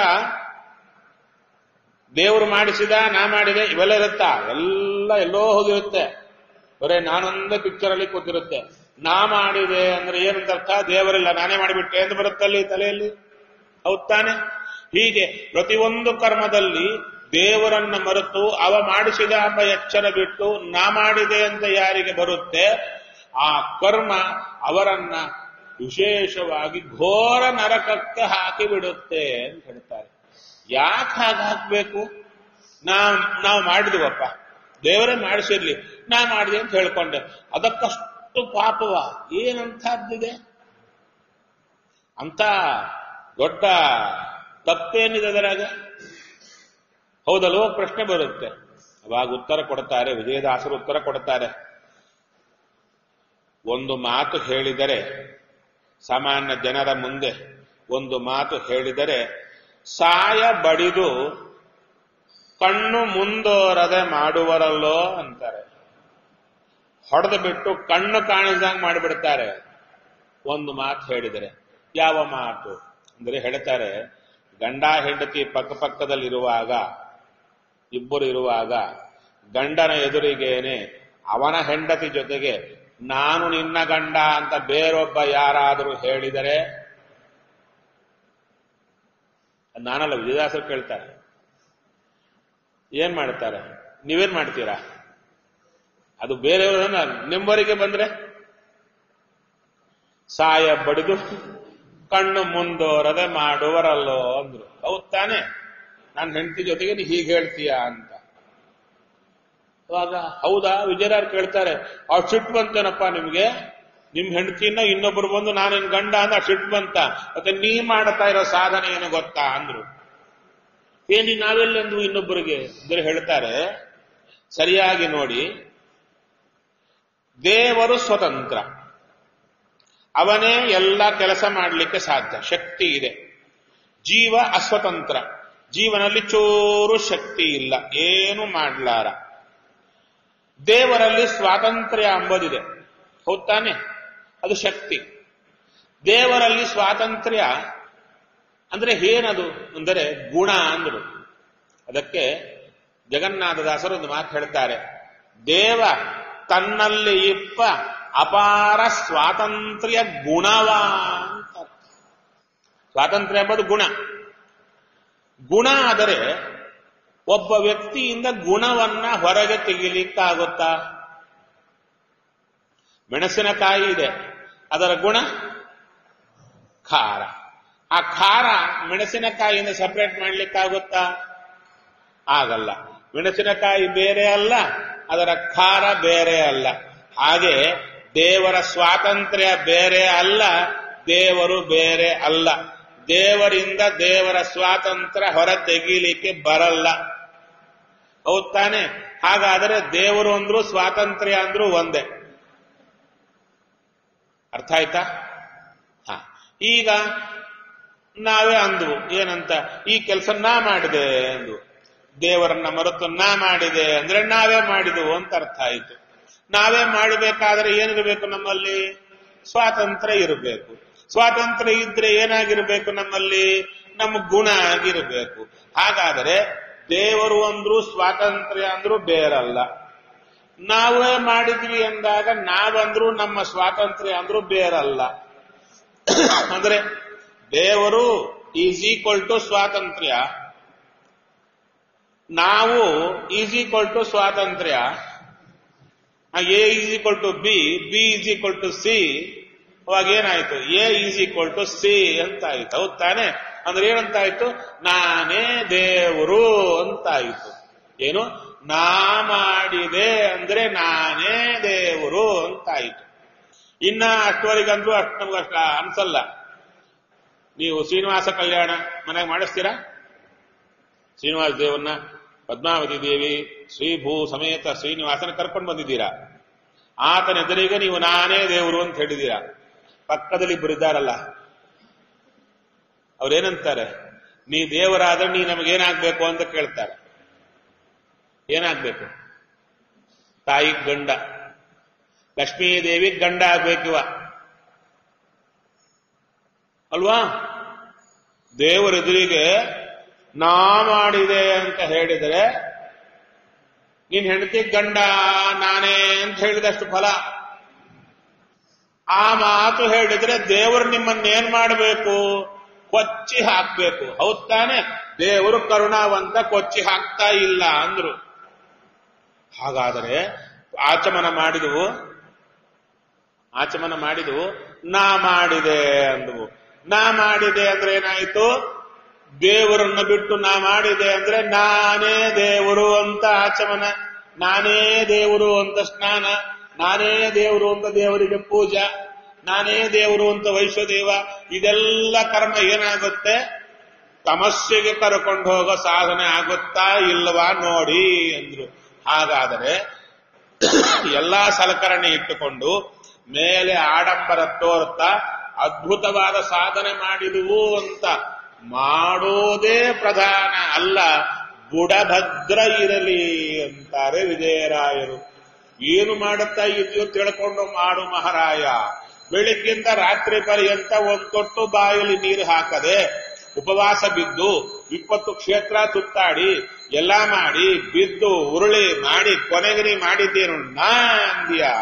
Speaker 1: ದೇವರು ಮಾಡಿಸಿದ ನಾ ಮಾಡಿದೆ ಇವೆಲ್ಲ ಇರುತ್ತಾ ಎಲ್ಲ ಎಲ್ಲೋ ಹೋಗಿರುತ್ತೆ ಬರೇ ನಾನೊಂದೇ ಪಿಕ್ಚರ್ ಅಲ್ಲಿ ಕೂತಿರುತ್ತೆ ನಾ ಮಾಡಿದೆ ಅಂದ್ರೆ ಏನಂತ ಅರ್ಥ ದೇವರಿಲ್ಲ ನಾನೇ ಮಾಡಿಬಿಟ್ಟೆ ಎಂದು ಬರುತ್ತಲ್ಲಿ ತಲೆಯಲ್ಲಿ ಹೌದ್ ತಾನೆ ಹೀಗೆ ಪ್ರತಿಯೊಂದು ಕರ್ಮದಲ್ಲಿ ದೇವರನ್ನ ಮರೆತು ಅವ ಮಾಡಿಸಿದ ಎಂಬ ಎಚ್ಚರ ಬಿಟ್ಟು ನಾ ಮಾಡಿದೆ ಅಂತ ಯಾರಿಗೆ ಬರುತ್ತೆ ಆ ಕರ್ಮ ಅವರನ್ನ ವಿಶೇಷವಾಗಿ ಘೋರ ನರಕಕ್ಕೆ ಹಾಕಿ ಬಿಡುತ್ತೆ ಅಂತ ಹೇಳ್ತಾರೆ ಯಾಕೆ ಹಾಗೆ ಹಾಕ್ಬೇಕು ನಾವ್ ನಾವು ಮಾಡಿದ್ವಪ್ಪ ದೇವರೇ ಮಾಡಿಸಿರ್ಲಿ ನಾ ಮಾಡಿದೆ ಅಂತ ಹೇಳ್ಕೊಂಡೆ ಅದಕ್ಕಷ್ಟು ಪಾಪವ ಏನಂತಹದ್ದಿದೆ ಅಂತ ದೊಡ್ಡ ತಪ್ಪೇನಿದೆ ಅದರಾಗ ಹೌದಲ್ವೋ ಪ್ರಶ್ನೆ ಬರುತ್ತೆ ಅವಾಗ ಉತ್ತರ ಕೊಡ್ತಾರೆ ವಿಜಯದಾಸರು ಉತ್ತರ ಕೊಡ್ತಾರೆ ಒಂದು ಮಾತು ಹೇಳಿದರೆ ಸಾಮಾನ್ಯ ಜನರ ಮುಂದೆ ಒಂದು ಮಾತು ಹೇಳಿದರೆ ಸಾಯ ಬಡಿದು ಕಣ್ಣು ಮುಂದೋರದೆ ಮಾಡುವರಲ್ಲೋ ಅಂತಾರೆ ಹೊಡೆದು ಬಿಟ್ಟು ಕಣ್ಣು ಕಾಣಿಸ್ದಂಗ್ ಮಾಡಿಬಿಡ್ತಾರೆ ಒಂದು ಮಾತು ಹೇಳಿದರೆ ಯಾವ ಮಾತು ಅಂದ್ರೆ ಹೇಳ್ತಾರೆ ಗಂಡ ಹೆಂಡತಿ ಪಕ್ಕ ಪಕ್ಕದಲ್ಲಿರುವಾಗ ಇಬ್ಬರು ಇರುವಾಗ ಗಂಡನ ಎದುರಿಗೇನೆ ಅವನ ಹೆಂಡತಿ ಜೊತೆಗೆ ನಾನು ನಿನ್ನ ಗಂಡ ಅಂತ ಬೇರೊಬ್ಬ ಯಾರಾದರೂ ಹೇಳಿದರೆ ನಾನಲ್ಲ ವಿಜಯದಾಸರು ಕೇಳ್ತಾರೆ ಏನ್ ಮಾಡ್ತಾರೆ ನೀವೇನ್ ಮಾಡ್ತೀರಾ ಅದು ಬೇರೆಯವರನ್ನ ನಿಮ್ಮವರಿಗೆ ಬಂದ್ರೆ ಸಾಯ ಬಡಿದು ಕಣ್ಣು ಮುಂದೋರದೆ ಮಾಡುವರಲ್ಲೋ ಅಂದ್ರು ಹೌದ್ ತಾನೆ ನನ್ನ ಹೆಂಡತಿ ಜೊತೆಗೆ ನೀ ಹೀಗೆ ಹೇಳ್ತೀಯಾ ಅಂತ ಅವಾಗ ಹೌದಾ ವಿಜಯರಾರ್ ಕೇಳ್ತಾರೆ ಆ ಸಿಟ್ಟು ಬಂತೇನಪ್ಪ ನಿಮ್ಗೆ ನಿಮ್ ಹೆಂಡತಿನ ಇನ್ನೊಬ್ರು ಬಂದು ನಾನೇನ್ ಗಂಡ ಅಂದ ಸಿಟ್ಟು ಬಂತ ಮತ್ತೆ ನೀ ಮಾಡ್ತಾ ಇರೋ ಸಾಧನೆ ಏನು ಗೊತ್ತಾ ಅಂದ್ರು ಏನಿ ನಾವೆಲ್ಲಂದು ಇನ್ನೊಬ್ಬರಿಗೆ ಅಂದ್ರೆ ಹೇಳ್ತಾರೆ ಸರಿಯಾಗಿ ನೋಡಿ ದೇವರು ಸ್ವತಂತ್ರ ಅವನೇ ಎಲ್ಲ ಕೆಲಸ ಮಾಡಲಿಕ್ಕೆ ಸಾಧ್ಯ ಶಕ್ತಿ ಇದೆ ಜೀವ ಅಸ್ವತಂತ್ರ ಜೀವನಲ್ಲಿ ಚೂರು ಶಕ್ತಿ ಇಲ್ಲ ಏನು ಮಾಡ್ಲಾರ ದೇವರಲ್ಲಿ ಸ್ವಾತಂತ್ರ್ಯ ಅಂಬೋದಿದೆ ಹೌದ್ ತಾನೆ ಅದು ಶಕ್ತಿ ದೇವರಲ್ಲಿ ಸ್ವಾತಂತ್ರ್ಯ ಅಂದ್ರೆ ಏನದು ಅಂದರೆ ಗುಣ ಅಂದ್ರು ಅದಕ್ಕೆ ಜಗನ್ನಾಥದಾಸರು ಒಂದು ಮಾತು ಹೇಳ್ತಾರೆ ದೇವ ತನ್ನಲ್ಲಿ ಇಪ್ಪ ಅಪಾರ ಸ್ವಾತಂತ್ರ್ಯ ಗುಣವ ಅಂತ ಸ್ವಾತಂತ್ರ್ಯ ಎಂಬುದು ಗುಣ ಗುಣ ಆದರೆ ಒಬ್ಬ ವ್ಯಕ್ತಿಯಿಂದ ಗುಣವನ್ನ ಹೊರಗೆ ತೆಗಿಲಿಕ್ಕಾಗುತ್ತಾ ಮೆಣಸಿನಕಾಯಿ ಇದೆ ಅದರ ಗುಣ ಖಾರ ಆ ಖಾರ ಮೆಣಸಿನಕಾಯಿಯಿಂದ ಸಪರೇಟ್ ಮಾಡ್ಲಿಕ್ಕಾಗುತ್ತಾ ಆಗಲ್ಲ ಮೆಣಸಿನಕಾಯಿ ಬೇರೆ ಅಲ್ಲ ಅದರ ಖಾರ ಬೇರೆ ಅಲ್ಲ ಹಾಗೆ ದೇವರ ಸ್ವಾತಂತ್ರ್ಯ ಬೇರೆ ಅಲ್ಲ ದೇವರು ಬೇರೆ ಅಲ್ಲ ದೇವರಿಂದ ದೇವರ ಸ್ವಾತಂತ್ರ್ಯ ಹೊರ ತೆಗೀಲಿಕ್ಕೆ ಬರಲ್ಲ ಹೌದ್ ತಾನೆ ಹಾಗಾದರೆ ದೇವರು ಅಂದ್ರು ಸ್ವಾತಂತ್ರ್ಯ ಅಂದ್ರು ಒಂದೇ ಅರ್ಥ ಆಯ್ತಾ ಹ ಈಗ ನಾವೇ ಅಂದ್ವು ಏನಂತ ಈ ಕೆಲಸ ನಾ ಮಾಡಿದೆ ಅಂದು ದೇವರನ್ನ ಮರೆತು ನಾ ಮಾಡಿದೆ ಅಂದ್ರೆ ನಾವೇ ಮಾಡಿದವು ಅಂತ ಅರ್ಥ ಆಯಿತು ನಾವೇ ಮಾಡಬೇಕಾದ್ರೆ ಏನಿರಬೇಕು ನಮ್ಮಲ್ಲಿ ಸ್ವಾತಂತ್ರ್ಯ ಇರಬೇಕು ಸ್ವಾತಂತ್ರ್ಯ ಇದ್ರೆ ಏನಾಗಿರ್ಬೇಕು ನಮ್ಮಲ್ಲಿ ನಮ್ಮ ಗುಣ ಆಗಿರಬೇಕು ಹಾಗಾದರೆ ದೇವರು ಅಂದ್ರು ಸ್ವಾತಂತ್ರ್ಯ ಅಂದ್ರು ಬೇರಲ್ಲ ನಾವೇ ಮಾಡಿದ್ವಿ ಎಂದಾಗ ನಾವಂದ್ರು ನಮ್ಮ ಸ್ವಾತಂತ್ರ್ಯ ಅಂದ್ರು ಬೇರಲ್ಲ ಅಂದ್ರೆ ದೇವರು ಈಸ್ ಈಕ್ವಲ್ ಟು ಸ್ವಾತಂತ್ರ್ಯ ನಾವು ಈಸ್ ಈಕ್ವಲ್ ಟು ಸ್ವಾತಂತ್ರ್ಯ A is equal to B B is equal to C ಅವಾಗ ಏನಾಯ್ತು A is equal to C ಅಂತ ಆಯ್ತು ಹೌದ್ ತಾನೆ ಅಂದ್ರೆ ಏನಂತಾಯ್ತು ನಾನೇ ದೇವರು ಅಂತಾಯ್ತು ಏನು ನಾ ಮಾಡಿದೆ ಅಂದ್ರೆ ನಾನೇ ದೇವರು ಅಂತಾಯ್ತು ಇನ್ನ ಅಷ್ಟವರೆಗಂದ್ರೂ ಅಷ್ಟು ನಮ್ಗೆ ಅಷ್ಟ ಅನ್ಸಲ್ಲ ನೀವು ಶ್ರೀನಿವಾಸ ಕಲ್ಯಾಣ ಮನೆಗೆ ಮಾಡಿಸ್ತೀರಾ ಶ್ರೀನಿವಾಸ ದೇವನ್ನ ಪದ್ಮಾವತಿ ದೇವಿ ಶ್ರೀಭೂ ಸಮೇತ ಶ್ರೀನಿವಾಸನ ಕರ್ಕೊಂಡು ಬಂದಿದ್ದೀರಾ ಆತನ ಎದುರಿಗೆ ನೀವು ನಾನೇ ದೇವರು ಅಂತ ಹೇಳಿದ್ದೀರಾ ಪಕ್ಕದಲ್ಲಿ ಇಬ್ಬರು ಇದ್ದಾರಲ್ಲ ಅವ್ರೇನಂತಾರೆ ನೀ ದೇವರಾದ್ರೆ ನೀ ನಮಗೇನಾಗ್ಬೇಕು ಅಂತ ಕೇಳ್ತಾರೆ ಏನಾಗ್ಬೇಕು ತಾಯಿ ಗಂಡ ಲಕ್ಷ್ಮೀದೇವಿ ಗಂಡ ಆಗ್ಬೇಕಿವ ಅಲ್ವಾ ದೇವರ ಎದುರಿಗೆ ನಾ ಮಾಡಿದೆ ಅಂತ ಹೇಳಿದರೆ ನೀನ್ ಹೆಂಡತಿ ಗಂಡ ನಾನೇ ಅಂತ ಹೇಳಿದಷ್ಟು ಫಲ ಆ ಮಾತು ಹೇಳಿದ್ರೆ ದೇವರು ನಿಮ್ಮನ್ನೇನ್ ಮಾಡಬೇಕು ಕೊಚ್ಚಿ ಹಾಕ್ಬೇಕು ಹೌದ್ ತಾನೆ ದೇವರು ಕರುಣಾವಂತ ಕೊಚ್ಚಿ ಹಾಕ್ತಾ ಇಲ್ಲ ಅಂದ್ರು ಹಾಗಾದರೆ ಆಚಮನ ಮಾಡಿದವು ಆಚಮನ ಮಾಡಿದವು ನಾ ಮಾಡಿದೆ ಅಂದವು ನಾ ಮಾಡಿದೆ ಅಂದ್ರೆ ಏನಾಯಿತು ದೇವರನ್ನ ಬಿಟ್ಟು ನಾ ಮಾಡಿದೆ ಅಂದ್ರೆ ನಾನೇ ದೇವರು ಅಂತ ಆಚಮನ ನಾನೇ ದೇವರು ಅಂತ ಸ್ನಾನ ನಾನೇ ದೇವರು ಅಂತ ದೇವರಿಗೆ ಪೂಜಾ ನಾನೇ ದೇವರು ಅಂತ ವೈಶ್ವದೇವ ಇದೆಲ್ಲ ಕರ್ಮ ಏನಾಗುತ್ತೆ ತಮಸ್ಸೆಗೆ ಕರ್ಕೊಂಡು ಹೋಗೋ ಸಾಧನೆ ಆಗುತ್ತಾ ಇಲ್ವಾ ನೋಡಿ ಅಂದ್ರು ಹಾಗಾದರೆ ಎಲ್ಲಾ ಸಲಕರಣೆ ಇಟ್ಟುಕೊಂಡು ಮೇಲೆ ಆಡಂಬರ ತೋರ್ತಾ ಅದ್ಭುತವಾದ ಸಾಧನೆ ಮಾಡಿದುವು ಅಂತ ಮಾಡೋದೇ ಪ್ರಧಾನ ಅಲ್ಲ ಬುಡಭದ್ರ ಇರಲಿ ಅಂತಾರೆ ವಿಜಯರಾಯರು ಏನು ಮಾಡುತ್ತಾ ಇದೆಯೋ ತಿಳ್ಕೊಂಡು ಮಾಡು ಮಹಾರಾಯ ಬೆಳಿಗ್ಗಿಂದ ರಾತ್ರಿ ಪರ್ಯಂತ ಒಂದು ತೊಟ್ಟು ಬಾಯಲ್ಲಿ ನೀರು ಹಾಕದೆ ಉಪವಾಸ ಬಿದ್ದು ಇಪ್ಪತ್ತು ಕ್ಷೇತ್ರ ಸುತ್ತಾಡಿ ಎಲ್ಲ ಮಾಡಿ ಬಿದ್ದು ಉರುಳಿ ಮಾಡಿ ಕೊನೆಗೆ ನೀ ಮಾಡಿದ್ದೇನು ನಾ ಅಂದ್ಯಾ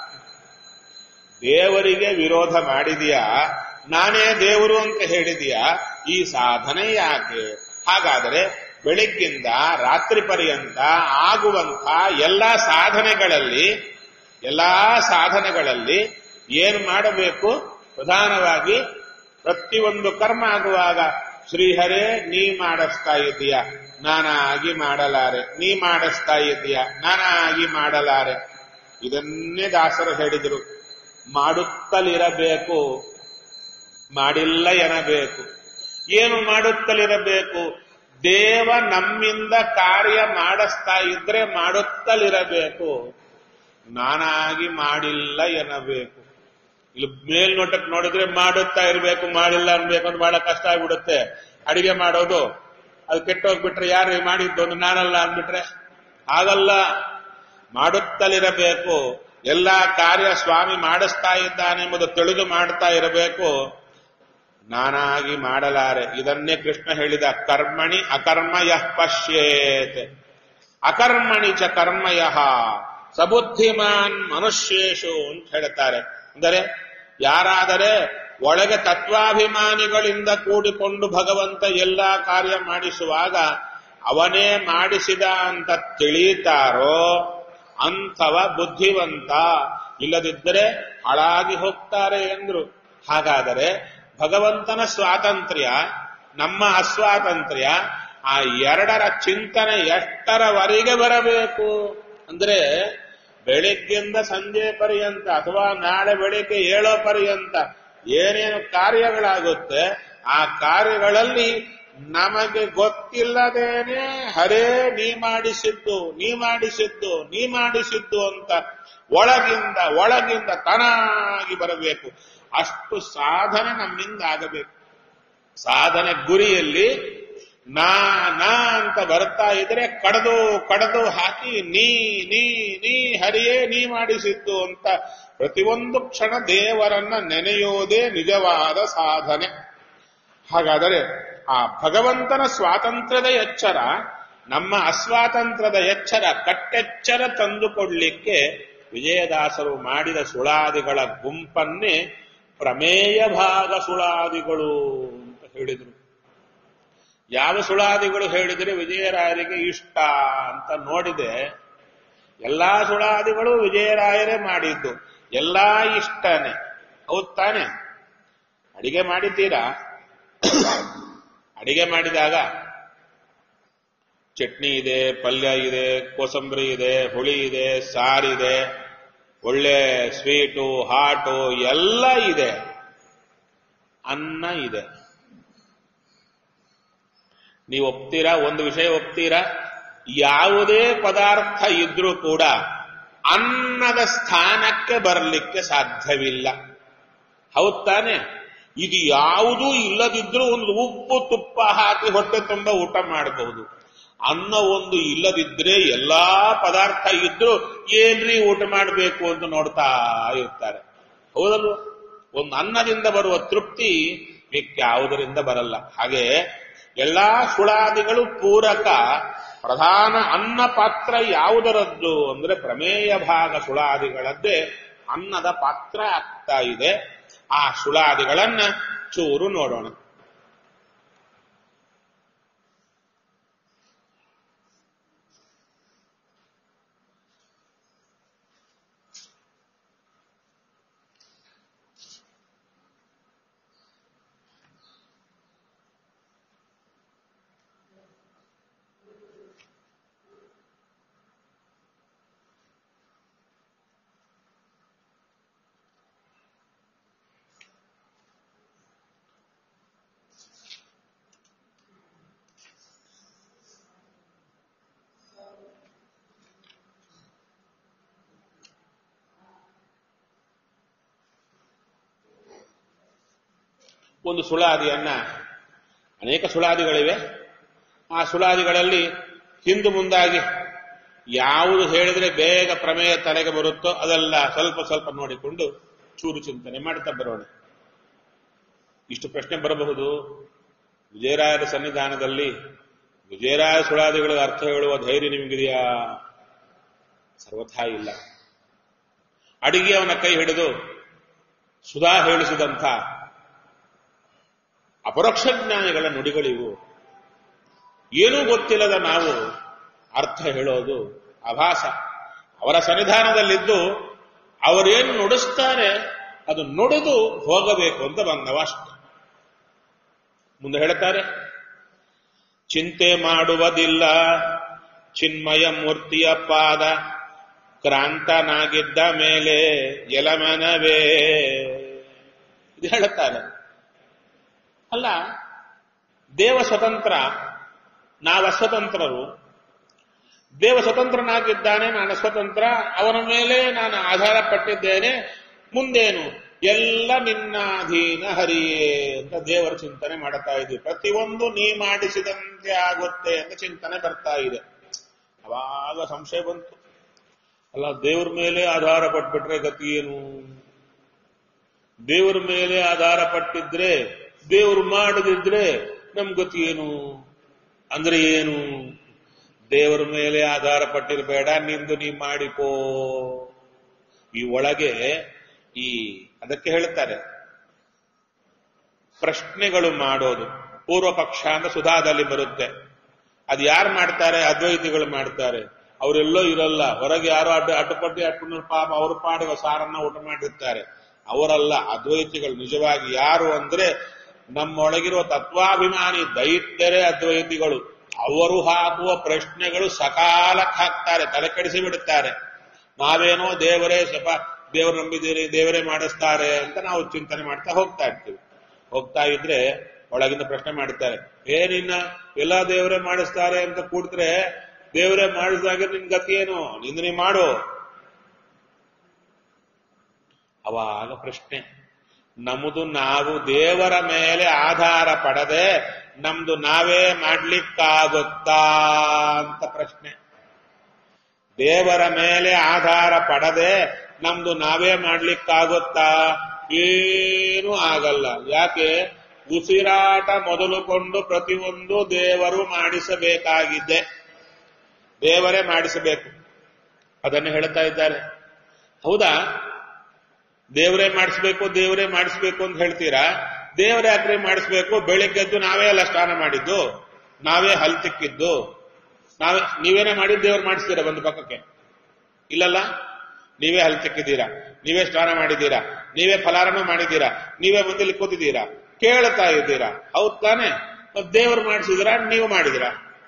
Speaker 1: ದೇವರಿಗೆ ವಿರೋಧ ಮಾಡಿದೀಯಾ ನಾನೇ ದೇವರು ಅಂತ ಹೇಳಿದೀಯಾ ಈ ಸಾಧನೆ ಯಾಕೆ ಹಾಗಾದರೆ ಬೆಳಿಗ್ಗಿಂದ ರಾತ್ರಿ ಪರ್ಯಂತ ಆಗುವಂತ ಎಲ್ಲಾ ಸಾಧನೆಗಳಲ್ಲಿ ಎಲ್ಲಾ ಸಾಧನೆಗಳಲ್ಲಿ ಏನು ಮಾಡಬೇಕು ಪ್ರಧಾನವಾಗಿ ಪ್ರತಿಯೊಂದು ಕರ್ಮ ಆಗುವಾಗ ಶ್ರೀಹರೇ ನೀ ಮಾಡಿಸ್ತಾ ಇದ್ದೀಯ ನಾನಾಗಿ ಮಾಡಲಾರೆ ನೀ ಮಾಡಿಸ್ತಾ ಇದ್ದೀಯ ನಾನಾಗಿ ಮಾಡಲಾರೆ ಇದನ್ನೇ ದಾಸರು ಹೇಳಿದರು ಮಾಡುತ್ತಲಿರಬೇಕು ಮಾಡಿಲ್ಲ ಎನ್ನಬೇಕು ಏನು ಮಾಡುತ್ತಲಿರಬೇಕು ದೇವ ನಮ್ಮಿಂದ ಕಾರ್ಯ ಮಾಡಿಸ್ತಾ ಇದ್ರೆ ಮಾಡುತ್ತಲಿರಬೇಕು ನಾನಾಗಿ ಮಾಡಿಲ್ಲ ಎನ್ನಬೇಕು ಇಲ್ಲಿ ಮೇಲ್ನೋಟಕ್ಕೆ ನೋಡಿದ್ರೆ ಮಾಡುತ್ತಾ ಇರಬೇಕು ಮಾಡಿಲ್ಲ ಅನ್ಬೇಕು ಅಂತ ಬಹಳ ಕಷ್ಟ ಆಗ್ಬಿಡುತ್ತೆ ಅಡಿಗೆ ಮಾಡೋದು ಅದು ಕೆಟ್ಟೋಗ್ಬಿಟ್ರೆ ಯಾರು ಮಾಡಿದ್ದು ಒಂದು ನಾನಲ್ಲ ಅಂದ್ಬಿಟ್ರೆ ಹಾಗಲ್ಲ ಮಾಡುತ್ತಲಿರಬೇಕು ಎಲ್ಲಾ ಕಾರ್ಯ ಸ್ವಾಮಿ ಮಾಡಿಸ್ತಾ ಇದ್ದಾನೆಂಬುದು ತಿಳಿದು ಮಾಡ್ತಾ ಇರಬೇಕು ನಾನಾಗಿ ಮಾಡಲಾರೆ ಇದನ್ನೇ ಕೃಷ್ಣ ಹೇಳಿದ ಕರ್ಮಣಿ ಅಕರ್ಮಯ ಪಶ್ಯೇತ್ ಅಕರ್ಮಣಿ ಚ ಕರ್ಮಯ ಸಬುದ್ಧಿಮಾನ್ ಮನುಷ್ಯೇಶು ಅಂತ ಹೇಳ್ತಾರೆ ಅಂದರೆ ಯಾರಾದರೆ ಒಳಗೆ ತತ್ವಾಭಿಮಾನಿಗಳಿಂದ ಕೂಡಿಕೊಂಡು ಭಗವಂತ ಎಲ್ಲಾ ಕಾರ್ಯ ಮಾಡಿಸುವಾಗ ಅವನೇ ಮಾಡಿಸಿದ ಅಂತ ತಿಳಿತಾರೋ ಅಂಥವ ಬುದ್ಧಿವಂತ ಇಲ್ಲದಿದ್ದರೆ ಹಾಳಾಗಿ ಹೋಗ್ತಾರೆ ಎಂದ್ರು ಹಾಗಾದರೆ ಭಗವಂತನ ಸ್ವಾತಂತ್ರ್ಯ ನಮ್ಮ ಅಸ್ವಾತಂತ್ರ್ಯ ಆ ಎರಡರ ಚಿಂತನೆ ಎಷ್ಟರವರೆಗೆ ಬರಬೇಕು ಅಂದ್ರೆ ಬೆಳಿಗ್ಗೆಯಿಂದ ಸಂಜೆ ಪರ್ಯಂತ ಅಥವಾ ನಾಳೆ ಬೆಳಿಗ್ಗೆ ಏಳೋ ಪರ್ಯಂತ ಏನೇನು ಕಾರ್ಯಗಳಾಗುತ್ತೆ ಆ ಕಾರ್ಯಗಳಲ್ಲಿ ನಮಗೆ ಗೊತ್ತಿಲ್ಲದೇನೆ ಹರೇ ನೀ ಮಾಡಿಸಿದ್ದು ನೀ ಮಾಡಿಸಿದ್ದು ನೀ ಮಾಡಿಸಿದ್ದು ಅಂತ ಒಳಗಿಂದ ಒಳಗಿಂದ ತನಾಗಿ ಬರಬೇಕು ಅಷ್ಟು ಸಾಧನೆ ನಮ್ಮಿಂದ ಆಗಬೇಕು ಸಾಧನೆ ಗುರಿಯಲ್ಲಿ ನಾ ನಾ ಅಂತ ಬರ್ತಾ ಇದ್ರೆ ಕಡದು ಕಡದು ಹಾಕಿ ನೀ ನೀ ನೀ ಹರಿಯೇ ನೀ ಮಾಡಿಸಿದ್ದು ಅಂತ ಪ್ರತಿಯೊಂದು ಕ್ಷಣ ದೇವರನ್ನ ನೆನೆಯೋದೇ ನಿಜವಾದ ಸಾಧನೆ ಹಾಗಾದರೆ ಆ ಭಗವಂತನ ಸ್ವಾತಂತ್ರ್ಯದ ಎಚ್ಚರ ನಮ್ಮ ಅಸ್ವಾತಂತ್ರ್ಯದ ಎಚ್ಚರ ಕಟ್ಟೆಚ್ಚರ ತಂದುಕೊಡ್ಲಿಕ್ಕೆ ವಿಜಯದಾಸರು ಮಾಡಿದ ಸುಳಾದಿಗಳ ಗುಂಪನ್ನೇ ಪ್ರಮೇಯ ಭಾಗ ಸುಳಾದಿಗಳು ಅಂತ ಹೇಳಿದರು ಯಾವ ಸುಳಾದಿಗಳು ಹೇಳಿದರೆ ವಿಜಯರಾಯರಿಗೆ ಇಷ್ಟ ಅಂತ ನೋಡಿದೆ ಎಲ್ಲಾ ಸುಳಾದಿಗಳು ವಿಜಯರಾಯರೇ ಮಾಡಿದ್ದು ಎಲ್ಲಾ ಇಷ್ಟನೇ ಹೌದ್ ತಾನೆ ಅಡಿಗೆ ಮಾಡಿದ್ದೀರಾ ಅಡಿಗೆ ಮಾಡಿದಾಗ ಚಟ್ನಿ ಇದೆ ಪಲ್ಯ ಇದೆ ಕೋಸಂಬರಿ ಇದೆ ಹುಳಿ ಇದೆ ಸಾರಿದೆ ಒಳ್ಳೆ ಸ್ವೀಟು ಹಾಟು ಎಲ್ಲ ಇದೆ ಅನ್ನ ಇದೆ ನೀವು ಒಪ್ತೀರಾ ಒಂದು ವಿಷಯ ಒಪ್ತೀರಾ ಯಾವುದೇ ಪದಾರ್ಥ ಇದ್ರೂ ಕೂಡ ಅನ್ನದ ಸ್ಥಾನಕ್ಕೆ ಬರಲಿಕ್ಕೆ ಸಾಧ್ಯವಿಲ್ಲ ಹೌದ್ ತಾನೆ ಇದು ಯಾವುದೂ ಇಲ್ಲದಿದ್ರೂ ಒಂದು ಉಪ್ಪು ತುಪ್ಪ ಹಾಕಿ ಹೊಟ್ಟೆ ತುಂಬ ಊಟ ಮಾಡಬಹುದು ಅನ್ನ ಒಂದು ಇಲ್ಲದಿದ್ರೆ ಎಲ್ಲಾ ಪದಾರ್ಥ ಇದ್ರೂ ಏನ್ರಿ ಊಟ ಮಾಡಬೇಕು ಅಂತ ನೋಡ್ತಾ ಇರ್ತಾರೆ ಹೌದಲ್ವ ಒಂದು ಅನ್ನದಿಂದ ಬರುವ ತೃಪ್ತಿ ಯಾವುದರಿಂದ ಬರಲ್ಲ ಹಾಗೆ ಎಲ್ಲಾ ಸುಳಾದಿಗಳು ಪೂರಕ ಪ್ರಧಾನ ಅನ್ನ ಪಾತ್ರ ಯಾವುದರದ್ದು ಅಂದ್ರೆ ಪ್ರಮೇಯ ಭಾಗ ಸುಳಾದಿಗಳದ್ದೇ ಅನ್ನದ ಪಾತ್ರ ಆಗ್ತಾ ಇದೆ ಆ ಸುಳಾದಿಗಳನ್ನ ಚೂರು ನೋಡೋಣ ಒಂದು ಸುಳಾದಿಯನ್ನ ಅನೇಕ ಸುಳಾದಿಗಳಿವೆ ಆ ಸುಳಾದಿಗಳಲ್ಲಿ ಹಿಂದು ಮುಂದಾಗಿ ಯಾವುದು ಹೇಳಿದ್ರೆ ಬೇಗ ಪ್ರಮೇಯ ತಲೆಗೆ ಬರುತ್ತೋ ಅದೆಲ್ಲ ಸ್ವಲ್ಪ ಸ್ವಲ್ಪ ನೋಡಿಕೊಂಡು ಚೂರು ಚಿಂತನೆ ಮಾಡ್ತಾ ಬರೋಣ ಇಷ್ಟು ಪ್ರಶ್ನೆ ಬರಬಹುದು ವಿಜಯರಾಯರ ಸನ್ನಿಧಾನದಲ್ಲಿ ವಿಜಯರಾಯ ಸುಳಾದಿಗಳ ಅರ್ಥ ಹೇಳುವ ಧೈರ್ಯ ನಿಮಗಿದೆಯಾ ಸರ್ವಥಾ ಇಲ್ಲ ಅಡಿಗೆ ಅವನ ಕೈ ಹಿಡಿದು ಸುಧಾ ಹೇಳಿಸಿದಂಥ ಅಪರೋಕ್ಷ ಜ್ಞಾನಿಗಳ ನುಡಿಗಳಿವು ಏನೂ ಗೊತ್ತಿಲ್ಲದ ನಾವು ಅರ್ಥ ಹೇಳೋದು ಅಭಾಸ ಅವರ ಸನ್ನಿಧಾನದಲ್ಲಿದ್ದು ಅವರೇನು ನುಡಿಸ್ತಾರೆ ಅದು ನುಡಿದು ಹೋಗಬೇಕು ಅಂತ ಬಂದವ ಅಷ್ಟೆ ಮುಂದೆ ಹೇಳ್ತಾರೆ ಚಿಂತೆ ಮಾಡುವುದಿಲ್ಲ ಚಿನ್ಮಯ ಮೂರ್ತಿಯ ಪಾದ ಕ್ರಾಂತನಾಗಿದ್ದ ಮೇಲೆ ಎಲಮನವೇ ಇದು ಹೇಳುತ್ತಾರೆ ಅಲ್ಲ ದೇವ ಸ್ವತಂತ್ರ ನಾವು ಅಸ್ವತಂತ್ರರು ದೇವ ಸ್ವತಂತ್ರನಾಗಿದ್ದಾನೆ ನಾನು ಸ್ವತಂತ್ರ ಅವನ ಮೇಲೆ ನಾನು ಆಧಾರ ಪಟ್ಟಿದ್ದೇನೆ ಮುಂದೇನು ಎಲ್ಲ ನಿನ್ನಾಧೀನ ಹರಿಯೇ ಅಂತ ದೇವರ ಚಿಂತನೆ ಮಾಡ್ತಾ ಇದ್ವಿ ಪ್ರತಿಯೊಂದು ನೀ ಮಾಡಿಸಿದಂತೆ ಆಗುತ್ತೆ ಅಂತ ಚಿಂತನೆ ಬರ್ತಾ ಇದೆ ಅವಾಗ ಸಂಶಯ ಬಂತು ಅಲ್ಲ ದೇವ್ರ ಮೇಲೆ ಆಧಾರ ಪಟ್ಬಿಟ್ರೆ ಗತಿ ಏನು ದೇವರ ಮೇಲೆ ಆಧಾರ ಪಟ್ಟಿದ್ರೆ ದೇವರು ಮಾಡದಿದ್ರೆ ನಮ್ ಗತಿ ಏನು ಅಂದ್ರೆ ಏನು ದೇವರ ಮೇಲೆ ಆಧಾರ ಪಟ್ಟಿರಬೇಡ ನಿಂದು ನೀ ಮಾಡಿಕೋ ಈ ಒಳಗೆ ಈ ಅದಕ್ಕೆ ಹೇಳ್ತಾರೆ ಪ್ರಶ್ನೆಗಳು ಮಾಡೋದು ಪೂರ್ವ ಪಕ್ಷ ಅಂತ ಸುಧಾದಲ್ಲಿ ಬರುತ್ತೆ ಅದು ಯಾರು ಮಾಡ್ತಾರೆ ಅದ್ವೈತಿಗಳು ಮಾಡ್ತಾರೆ ಅವರೆಲ್ಲೋ ಇರಲ್ಲ ಹೊರಗೆ ಯಾರೋ ಅಡ್ಡ ಅಡ್ಡಪಟ್ಟಿ ಅಟ್ಕೊಂಡು ಪಾಪ ಅವ್ರ ಪಾಡಿಗೆ ಸಾರನ್ನ ಊಟ ಮಾಡಿರ್ತಾರೆ ಅವರಲ್ಲ ಅದ್ವೈತಿಗಳು ನಿಜವಾಗಿ ಯಾರು ಅಂದ್ರೆ ನಮ್ಮೊಳಗಿರುವ ತತ್ವಾಭಿಮಾನಿ ದೈತ್ಯರೇ ಅದ್ವೈತಿಗಳು ಅವರು ಹಾಕುವ ಪ್ರಶ್ನೆಗಳು ಸಕಾಲಕ್ಕೆ ಹಾಕ್ತಾರೆ ತಲೆ ಕೆಡಿಸಿ ಬಿಡುತ್ತಾರೆ ನಾವೇನೋ ದೇವರೇ ಸ್ವಲ್ಪ ದೇವರು ನಂಬಿದ್ದೀರಿ ದೇವರೇ ಮಾಡಿಸ್ತಾರೆ ಅಂತ ನಾವು ಚಿಂತನೆ ಮಾಡ್ತಾ ಹೋಗ್ತಾ ಇರ್ತೀವಿ ಹೋಗ್ತಾ ಇದ್ರೆ ಒಳಗಿಂದ ಪ್ರಶ್ನೆ ಮಾಡ್ತಾರೆ ಏನಿನ್ನ ಎಲ್ಲ ದೇವರೇ ಮಾಡಿಸ್ತಾರೆ ಅಂತ ಕೂಡಿದ್ರೆ ದೇವರೇ ಮಾಡಿಸಿದಾಗ ನಿನ್ ಗತಿ ಏನು ನಿಂದು ನೀ ಮಾಡು ಅವಾಗ ಪ್ರಶ್ನೆ ನಮ್ಮದು ನಾವು ದೇವರ ಮೇಲೆ ಆಧಾರ ಪಡದೆ ನಮ್ದು ನಾವೇ ಮಾಡ್ಲಿಕ್ಕಾಗುತ್ತಾ ಅಂತ ಪ್ರಶ್ನೆ ದೇವರ ಮೇಲೆ ಆಧಾರ ಪಡದೆ ನಮ್ದು ನಾವೇ ಮಾಡ್ಲಿಕ್ಕಾಗುತ್ತಾ ಏನೂ ಆಗಲ್ಲ ಯಾಕೆ ಉಸಿರಾಟ ಮೊದಲುಕೊಂಡು ಪ್ರತಿಯೊಂದು ದೇವರು ಮಾಡಿಸಬೇಕಾಗಿದೆ ದೇವರೇ ಮಾಡಿಸಬೇಕು ಅದನ್ನು ಹೇಳ್ತಾ ಇದ್ದಾರೆ ಹೌದಾ ದೇವರೇ ಮಾಡಿಸ್ಬೇಕು ದೇವರೇ ಮಾಡಿಸ್ಬೇಕು ಅಂತ ಹೇಳ್ತೀರಾ ದೇವರೇ ಯಾಕ್ರೆ ಮಾಡಿಸ್ಬೇಕು ಬೆಳಿಗ್ಗೆದ್ದು ನಾವೇ ಎಲ್ಲ ಸ್ನಾನ ಮಾಡಿದ್ದು ನಾವೇ ಹಲ್ ತಿಕ್ಕಿದ್ದು ನಾವೇ ನೀವೇನೇ ಮಾಡಿ ದೇವ್ರು ಮಾಡಿಸ್ತೀರಾ ಒಂದು ಪಕ್ಕಕ್ಕೆ ಇಲ್ಲಲ್ಲ ನೀವೇ ಹಲ್ ತಿಕ್ಕಿದ್ದೀರಾ ನೀವೇ ಸ್ನಾನ ಮಾಡಿದ್ದೀರಾ ನೀವೇ ಫಲಾರಣ ಮಾಡಿದ್ದೀರಾ ನೀವೇ ಮುಂದೆ ಕೂತಿದ್ದೀರಾ ಕೇಳ್ತಾ ಇದ್ದೀರಾ ಹೌದ್ ತಾನೆ ಮತ್ ದೇವರು ಮಾಡಿಸಿದ್ರ ನೀವು ಮಾಡಿದಿರಾ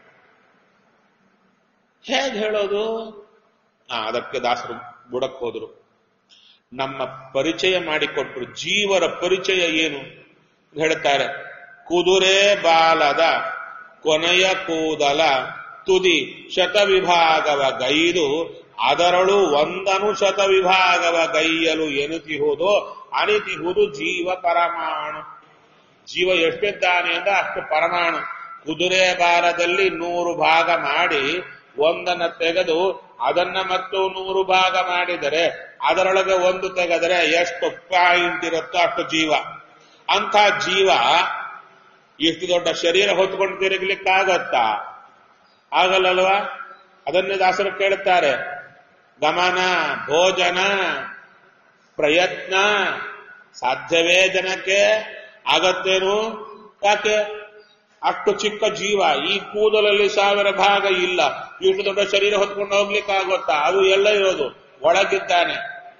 Speaker 1: ಹೇಗೆ ಹೇಳೋದು ಆ ಅದಕ್ಕೆ ದಾಸರು ಬುಡಕ್ ಹೋದ್ರು ನಮ್ಮ ಪರಿಚಯ ಮಾಡಿಕೊಟ್ರು ಜೀವರ ಪರಿಚಯ ಏನು ಹೇಳ್ತಾರೆ ಕುದುರೆ ಬಾಲದ ಕೊನೆಯ ಕೂದಲ ತುದಿ ಶತವಿಭಾಗವ ಗೈದು ಅದರಳು ಒಂದನು ಶತವಿಭಾಗವ ಗೈಯಲು ಎನಿತಿಹುದು ಅನಿತಿಹುದು ಜೀವ ಪರಮಾಣು ಜೀವ ಎಷ್ಟಿದ್ದಾನೆ ಅಂದ್ರೆ ಅಷ್ಟು ಪರಮಾಣು ಕುದುರೆ ಬಾಲದಲ್ಲಿ ನೂರು ಭಾಗ ಮಾಡಿ ಒಂದನ್ನ ತೆಗೆದು ಅದನ್ನ ಮತ್ತು ನೂರು ಭಾಗ ಮಾಡಿದರೆ ಅದರೊಳಗೆ ಒಂದು ತೆಗೆದರೆ ಎಷ್ಟು ಪಾಯಿಂಟ್ ಇರುತ್ತೋ ಅಷ್ಟು ಜೀವ ಅಂತ ಜೀವ ಇಷ್ಟು ದೊಡ್ಡ ಶರೀರ ಹೊತ್ಕೊಂಡು ತಿರುಗಲಿಕ್ಕಾಗತ್ತಾ ಆಗಲ್ಲಲ್ವಾ ಅದನ್ನೇ ದಾಸರು ಕೇಳುತ್ತಾರೆ ಗಮನ ಭೋಜನ ಪ್ರಯತ್ನ ಸಾಧ್ಯವೇ ಜನಕ್ಕೆ ಆಗತ್ತೇನು ಯಾಕೆ ಅಷ್ಟು ಚಿಕ್ಕ ಜೀವ ಈ ಕೂದಲಲ್ಲಿ ಸಾವಿರ ಭಾಗ ಇಲ್ಲ ಇಷ್ಟು ದೊಡ್ಡ ಶರೀರ ಹೊತ್ಕೊಂಡು ಹೋಗ್ಲಿಕ್ಕಾಗುತ್ತಾ ಅದು ಎಲ್ಲ ಇರೋದು ಒಳಗಿದ್ದಾನೆ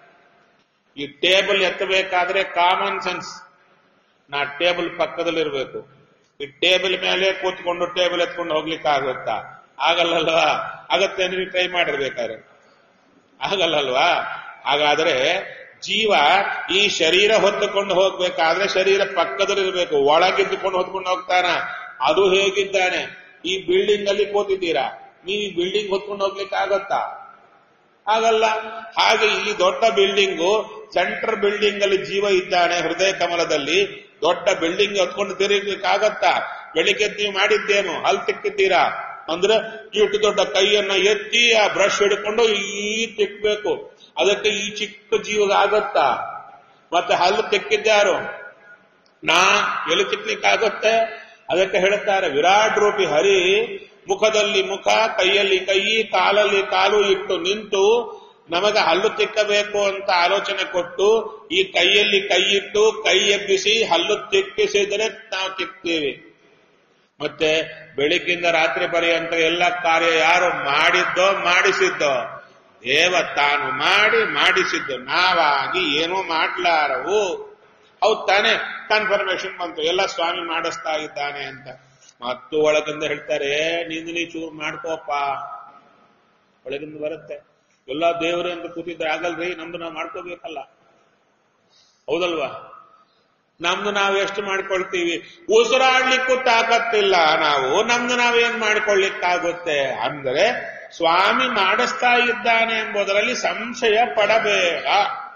Speaker 1: ಈ ಟೇಬಲ್ ಎತ್ತಬೇಕಾದ್ರೆ ಕಾಮನ್ ಸೆನ್ಸ್ ನಾ ಟೇಬಲ್ ಪಕ್ಕದಲ್ಲಿರ್ಬೇಕು ಈ ಟೇಬಲ್ ಮೇಲೆ ಕೂತ್ಕೊಂಡು ಟೇಬಲ್ ಎತ್ಕೊಂಡು ಹೋಗ್ಲಿಕ್ಕೆ ಆಗುತ್ತಾ ಆಗಲ್ಲಲ್ವಾ ಆಗತ್ತೆ ನೀವು ಟ್ರೈ ಮಾಡಿರ್ಬೇಕಾದ್ರೆ ಆಗಲ್ಲಲ್ವಾ ಹಾಗಾದ್ರೆ ಜೀವ ಈ ಶರೀರ ಹೊತ್ತುಕೊಂಡು ಹೋಗ್ಬೇಕಾದ್ರೆ ಶರೀರ ಪಕ್ಕದಲ್ಲಿರ್ಬೇಕು ಒಳಗಿದ್ದುಕೊಂಡು ಹೊತ್ಕೊಂಡು ಹೋಗ್ತಾನ ಅದು ಹೇಗಿದ್ದಾನೆ ಈ ಬಿಲ್ಡಿಂಗ್ ಅಲ್ಲಿ ಕೂತಿದ್ದೀರಾ ನೀವು ಈ ಬಿಲ್ಡಿಂಗ್ ಹೊತ್ಕೊಂಡು ಹೋಗ್ಲಿಕ್ಕೆ ಆಗತ್ತಾ ಆಗಲ್ಲ ಹಾಗೆ ಈ ದೊಡ್ಡ ಬಿಲ್ಡಿಂಗು ಸೆಂಟ್ರಲ್ ಬಿಲ್ಡಿಂಗ್ ಅಲ್ಲಿ ಜೀವ ಇದ್ದಾನೆ ಹೃದಯ ಕಮಲದಲ್ಲಿ ದೊಡ್ಡ ಬಿಲ್ಡಿಂಗ್ ಹೊತ್ಕೊಂಡು ತಿರುಗಲಿಕ್ಕಾಗತ್ತಾ ಬೆಳಿಗ್ಗೆ ನೀವು ಮಾಡಿದ್ದೇನು ಹಲ್ ತಿಕ್ಕಿದ್ದೀರಾ ಅಂದ್ರೆ ಇಷ್ಟು ದೊಡ್ಡ ಕೈಯನ್ನ ಎತ್ತಿ ಆ ಬ್ರಷ್ ಹಿಡ್ಕೊಂಡು ಈ ತಿಕ್ಬೇಕು ಅದಕ್ಕೆ ಈ ಚಿಕ್ಕ ಜೀವಗ ಆಗತ್ತಾ ಮತ್ತೆ ಹಲ್ಲು ತಿಕ್ಕಿದ್ಯಾರು ನಾ ಎಲ್ಲಿ ತಿಕ್ಲಿಕ್ಕಾಗುತ್ತೆ ಅದಕ್ಕೆ ಹೇಳುತ್ತಾರೆ ವಿರಾಟ್ ರೂಪಿ ಹರಿ ಮುಖದಲ್ಲಿ ಮುಖ ಕೈಯಲ್ಲಿ ಕೈ ಕಾಲಲ್ಲಿ ಕಾಲು ಇಟ್ಟು ನಿಂತು ನಮಗೆ ಹಲ್ಲು ತಿಕ್ಕಬೇಕು ಅಂತ ಆಲೋಚನೆ ಕೊಟ್ಟು ಈ ಕೈಯಲ್ಲಿ ಕೈ ಇಟ್ಟು ಕೈ ಎಬ್ಬಿಸಿ ಹಲ್ಲು ತಿಕ್ಕಿಸಿದರೆ ನಾವು ತಿಕ್ತೀವಿ ಮತ್ತೆ ಬೆಳಿಗ್ಗಿಂದ ರಾತ್ರಿ ಪರ್ಯಂತ ಎಲ್ಲ ಕಾರ್ಯ ಯಾರು ಮಾಡಿದ್ದೋ ಮಾಡಿಸಿದ್ದೋ ದೇವ ತಾನು ಮಾಡಿ ಮಾಡಿಸಿದ್ದು ನಾವಾಗಿ ಏನೂ ಮಾಡ್ಲಾರವು ಹೌದ್ ತಾನೆ ಕನ್ಫರ್ಮೇಶನ್ ಬಂತು ಎಲ್ಲ ಸ್ವಾಮಿ ಮಾಡಿಸ್ತಾ ಇದ್ದಾನೆ ಅಂತ ಮತ್ತು ಒಳಗಿಂದ ಹೇಳ್ತಾರೆ ನಿಂದು ನೀ ಚೂರು ಮಾಡ್ಕೋಪ ಒಳಗಿಂದ ಬರುತ್ತೆ ಎಲ್ಲ ದೇವರು ಅಂತ ಕೂತಿದ್ರೆ ಆಗಲ್ರಿ ನಮ್ದು ನಾವು ಮಾಡ್ಕೋಬೇಕಲ್ಲ ಹೌದಲ್ವಾ ನಮ್ದು ನಾವು ಎಷ್ಟು ಮಾಡ್ಕೊಳ್ತೀವಿ ಉಸಿರಾಡ್ಲಿಕ್ಕೂ ತಾಕತ್ತಿಲ್ಲ ನಾವು ನಮ್ದು ನಾವೇನ್ ಮಾಡ್ಕೊಳ್ಳಿಕ್ಕಾಗುತ್ತೆ ಅಂದ್ರೆ ಸ್ವಾಮಿ ಮಾಡಿಸ್ತಾ ಇದ್ದಾನೆ ಎಂಬುದರಲ್ಲಿ ಸಂಶಯ ಪಡಬೇಡ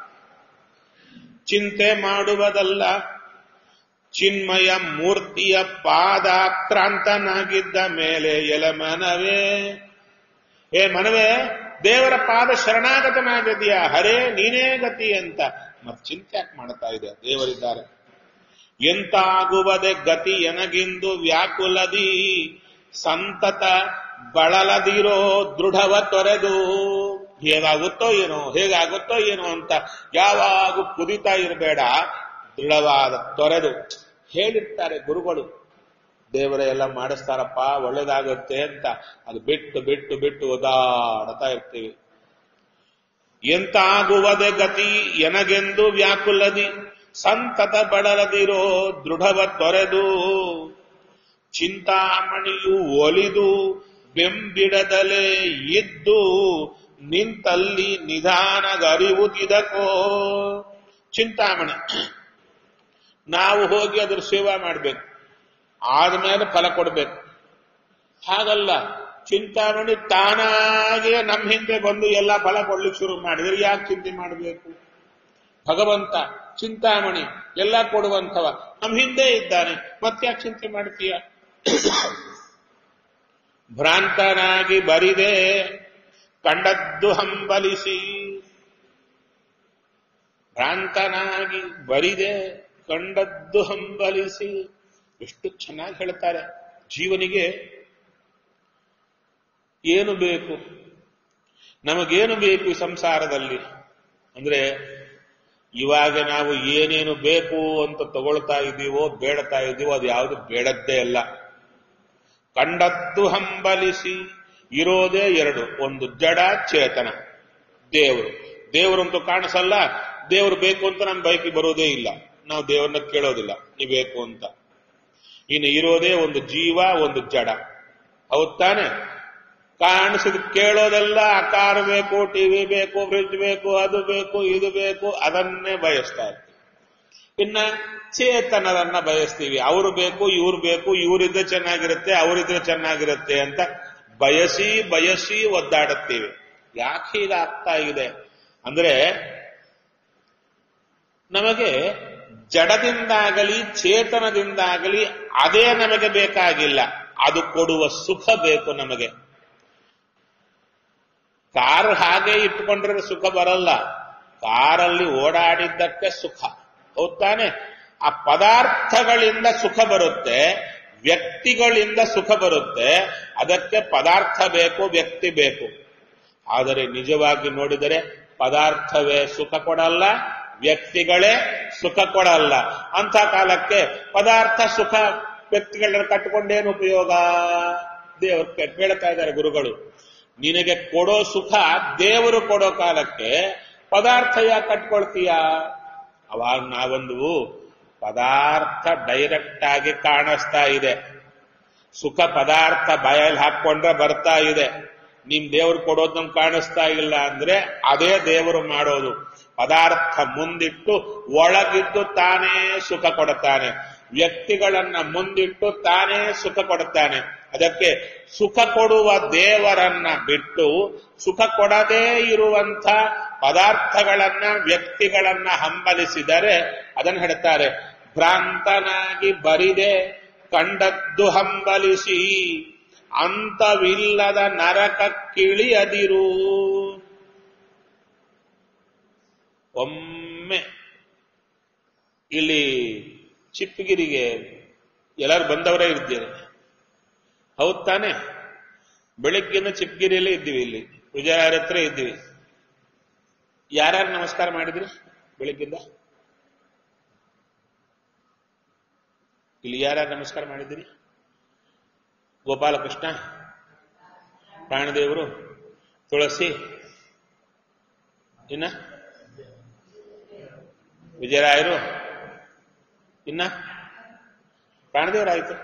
Speaker 1: ಚಿಂತೆ ಮಾಡುವುದಲ್ಲ ಚಿನ್ಮಯ ಮೂರ್ತಿಯ ಪಾದಾಕ್ರಾಂತನಾಗಿದ್ದ ಮೇಲೆ ಎಲೆ ಮನವೇ ಏ ಮನವೇ ದೇವರ ಪಾದ ಶರಣಾಗತನಾಗಿದೆಯಾ ಹರೇ ನೀನೇ ಗತಿ ಅಂತ ಮತ್ ಚಿಂತೆ ಯಾಕೆ ಮಾಡ್ತಾ ಇದೆ ದೇವರಿದ್ದಾರೆ ಎಂತಾಗುವುದೇ ಗತಿ ಎನಗಿಂದು ವ್ಯಾಕುಲದಿ ಸಂತತ ಬಳಲದಿರೋ ದೃಢವ ತೊರೆದು ಹೇಗಾಗುತ್ತೋ ಏನೋ ಹೇಗಾಗುತ್ತೋ ಏನೋ ಅಂತ ಯಾವಾಗ ಕುದಿತಾ ಇರಬೇಡ ದೃಢವಾದ ತೊರೆದು ಹೇಳಿರ್ತಾರೆ ಗುರುಗಳು ದೇವರ ಎಲ್ಲ ಮಾಡಿಸ್ತಾರಪ್ಪ ಒಳ್ಳೇದಾಗುತ್ತೆ ಅಂತ ಅದು ಬಿಟ್ಟು ಬಿಟ್ಟು ಬಿಟ್ಟು ಓದಾಡ್ತಾ ಇರ್ತೀವಿ ಎಂತಾಗುವುದೇ ಗತಿ ಎನಗೆಂದು ವ್ಯಾಕುಲದಿ ಸಂತತ ಬಡಲದಿರೋ ದೃಢವ ತೊರೆದು ಚಿಂತಾಮಣಿಯು ಒಲಿದು ಬೆಂಬಿಡದಲೇ ಇದ್ದು ನಿಂತಲ್ಲಿ ನಿಧಾನಗರಿವುದಿದಕೋ ಚಿಂತಾಮಣಿ ನಾವು ಹೋಗಿ ಅದ್ರ ಸೇವಾ ಮಾಡಬೇಕು ಆದ್ಮೇಲೆ ಫಲ ಕೊಡಬೇಕು ಹಾಗಲ್ಲ ಚಿಂತಾಮಣಿ ತಾನಾಗೆ ನಮ್ಮ ಹಿಂದೆ ಬಂದು ಎಲ್ಲ ಫಲ ಕೊಡ್ಲಿಕ್ಕೆ ಶುರು ಮಾಡಿದ್ರೆ ಯಾಕೆ ಚಿಂತೆ ಮಾಡಬೇಕು ಭಗವಂತ ಚಿಂತಾಮಣಿ ಎಲ್ಲ ಕೊಡುವಂಥವ ನಮ್ಮ ಹಿಂದೆ ಇದ್ದಾನೆ ಮತ್ತ್ಯಾಕೆ ಚಿಂತೆ ಮಾಡ್ತೀಯ ಭ್ರಾಂತನಾಗಿ ಬರಿದೆ ಕಂಡದ್ದು ಹಂಬಲಿಸಿ ಭ್ರಾಂತನಾಗಿ ಬರಿದೆ ಕಂಡದ್ದು ಹಂಬಲಿಸಿ ಎಷ್ಟು ಚೆನ್ನಾಗಿ ಹೇಳ್ತಾರೆ ಜೀವನಿಗೆ ಏನು ಬೇಕು ನಮಗೇನು ಬೇಕು ಈ ಸಂಸಾರದಲ್ಲಿ ಅಂದ್ರೆ ಇವಾಗ ನಾವು ಏನೇನು ಬೇಕು ಅಂತ ತಗೊಳ್ತಾ ಇದ್ದೀವೋ ಬೇಡತಾ ಇದ್ದೀವೋ ಅದು ಯಾವುದು ಬೇಡದ್ದೇ ಅಲ್ಲ ಕಂಡದ್ದು ಹಂಬಲಿಸಿ ಇರೋದೇ ಎರಡು ಒಂದು ಜಡ ಚೇತನ ದೇವರು ದೇವರಂತೂ ಕಾಣಿಸಲ್ಲ ದೇವರು ಬೇಕು ಅಂತ ನಮ್ಮ ಬೈಕಿಗೆ ಬರೋದೇ ಇಲ್ಲ ನಾವು ದೇವರನ್ನ ಕೇಳೋದಿಲ್ಲ ನೀ ಬೇಕು ಅಂತ ಇನ್ನು ಇರೋದೇ ಒಂದು ಜೀವ ಒಂದು ಜಡ ಹೌದ್ ತಾನೆ ಕಾಣಿಸಿದ ಕೇಳೋದೆಲ್ಲ ಆಕಾರ ಬೇಕು ಟಿವಿ ಬೇಕು ಫ್ರಿಡ್ಜ್ ಬೇಕು ಅದು ಬೇಕು ಇದು ಬೇಕು ಅದನ್ನೇ ಬಯಸ್ತಾ ಇರ್ತೀವಿ ಇನ್ನ ಚೇತನರನ್ನ ಬಯಸ್ತೀವಿ ಅವರು ಬೇಕು ಇವ್ರು ಬೇಕು ಇವರಿದ್ರೆ ಚೆನ್ನಾಗಿರುತ್ತೆ ಅವರಿದ್ರೆ ಚೆನ್ನಾಗಿರುತ್ತೆ ಅಂತ ಬಯಸಿ ಬಯಸಿ ಒದ್ದಾಡುತ್ತೀವಿ ಯಾಕೆ ಹೀಗಾಗ್ತಾ ಇದೆ ಅಂದ್ರೆ ನಮಗೆ ಜಡದಿಂದಾಗಲಿ ಚೇತನದಿಂದಾಗಲಿ ಅದೇ ನಮಗೆ ಬೇಕಾಗಿಲ್ಲ ಅದು ಕೊಡುವ ಸುಖ ಬೇಕು ನಮಗೆ ಕಾರ್ ಹಾಗೆ ಇಟ್ಕೊಂಡ್ರೆ ಸುಖ ಬರಲ್ಲ ಕಾರಲ್ಲಿ ಓಡಾಡಿದ್ದಕ್ಕೆ ಸುಖ ಹೌದ್ ತಾನೆ ಆ ಪದಾರ್ಥಗಳಿಂದ ಸುಖ ಬರುತ್ತೆ ವ್ಯಕ್ತಿಗಳಿಂದ ಸುಖ ಬರುತ್ತೆ ಅದಕ್ಕೆ ಪದಾರ್ಥ ಬೇಕು ವ್ಯಕ್ತಿ ಬೇಕು ಆದರೆ ನಿಜವಾಗಿ ನೋಡಿದರೆ ಪದಾರ್ಥವೇ ಸುಖ ಕೊಡಲ್ಲ ವ್ಯಕ್ತಿಗಳೇ ಸುಖ ಕೊಡಲ್ಲ ಅಂತ ಕಾಲಕ್ಕೆ ಪದಾರ್ಥ ಸುಖ ವ್ಯಕ್ತಿಗಳನ್ನ ಕಟ್ಟಿಕೊಂಡೇನು ಉಪಯೋಗ ದೇವರು ಕೇಳ್ತಾ ಇದ್ದಾರೆ ಗುರುಗಳು ನಿನಗೆ ಕೊಡೋ ಸುಖ ದೇವರು ಕೊಡೋ ಕಾಲಕ್ಕೆ ಪದಾರ್ಥ ಯಾಕೆ ಕಟ್ಕೊಳ್ತೀಯ ಅವಾಗ ನಾವೊಂದು ಪದಾರ್ಥ ಡೈರೆಕ್ಟ್ ಆಗಿ ಕಾಣಿಸ್ತಾ ಇದೆ ಸುಖ ಪದಾರ್ಥ ಬಾಯಲ್ಲಿ ಹಾಕೊಂಡ್ರೆ ಬರ್ತಾ ಇದೆ ನಿಮ್ ದೇವರು ಕೊಡೋದು ನಮ್ಗೆ ಕಾಣಿಸ್ತಾ ಇಲ್ಲ ಅಂದ್ರೆ ಅದೇ ದೇವರು ಮಾಡೋದು ಪದಾರ್ಥ ಮುಂದಿಟ್ಟು ಒಳಗಿದ್ದು ತಾನೇ ಸುಖ ಕೊಡುತ್ತಾನೆ ವ್ಯಕ್ತಿಗಳನ್ನ ಮುಂದಿಟ್ಟು ತಾನೇ ಸುಖ ಕೊಡುತ್ತಾನೆ ಅದಕ್ಕೆ ಸುಖ ಕೊಡುವ ದೇವರನ್ನ ಬಿಟ್ಟು ಸುಖ ಕೊಡದೇ ಇರುವಂತ ಪದಾರ್ಥಗಳನ್ನ ವ್ಯಕ್ತಿಗಳನ್ನ ಹಂಬಲಿಸಿದರೆ ಅದನ್ನು ಹೇಳ್ತಾರೆ ಭ್ರಾಂತನಾಗಿ ಬರಿದೆ ಕಂಡದ್ದು ಹಂಬಲಿಸಿ ಅಂತವಿಲ್ಲದ ನರಕಕ್ಕಿಳಿಯದಿರು ಒಮ್ಮೆ ಇಲ್ಲಿ ಚಿಪ್ಪಗಿರಿಗೆ ಎಲ್ಲರೂ ಬಂದವರೇ ಇದ್ದೀರಿ ಹೌದ್ ತಾನೆ ಬೆಳಗ್ಗಿನ ಚಿಪ್ಪಗಿರಿಯಲ್ಲೇ ಇದ್ದೀವಿ ಇಲ್ಲಿ ವಿಜಯರ ಹತ್ರ ಇದ್ದೀವಿ ಯಾರ್ಯಾರು ನಮಸ್ಕಾರ ಮಾಡಿದ್ರಿ ಬೆಳಗ್ಗಿಂದ ಇಲ್ಲಿ ಯಾರ್ಯಾರು ನಮಸ್ಕಾರ ಮಾಡಿದ್ದೀರಿ ಗೋಪಾಲಕೃಷ್ಣ ಪ್ರಾಣದೇವರು ತುಳಸಿ ಇನ್ನ ವಿಜಯರಾಯರು ಇನ್ನ ಪ್ರಾಣದೇವರಾಯಿತು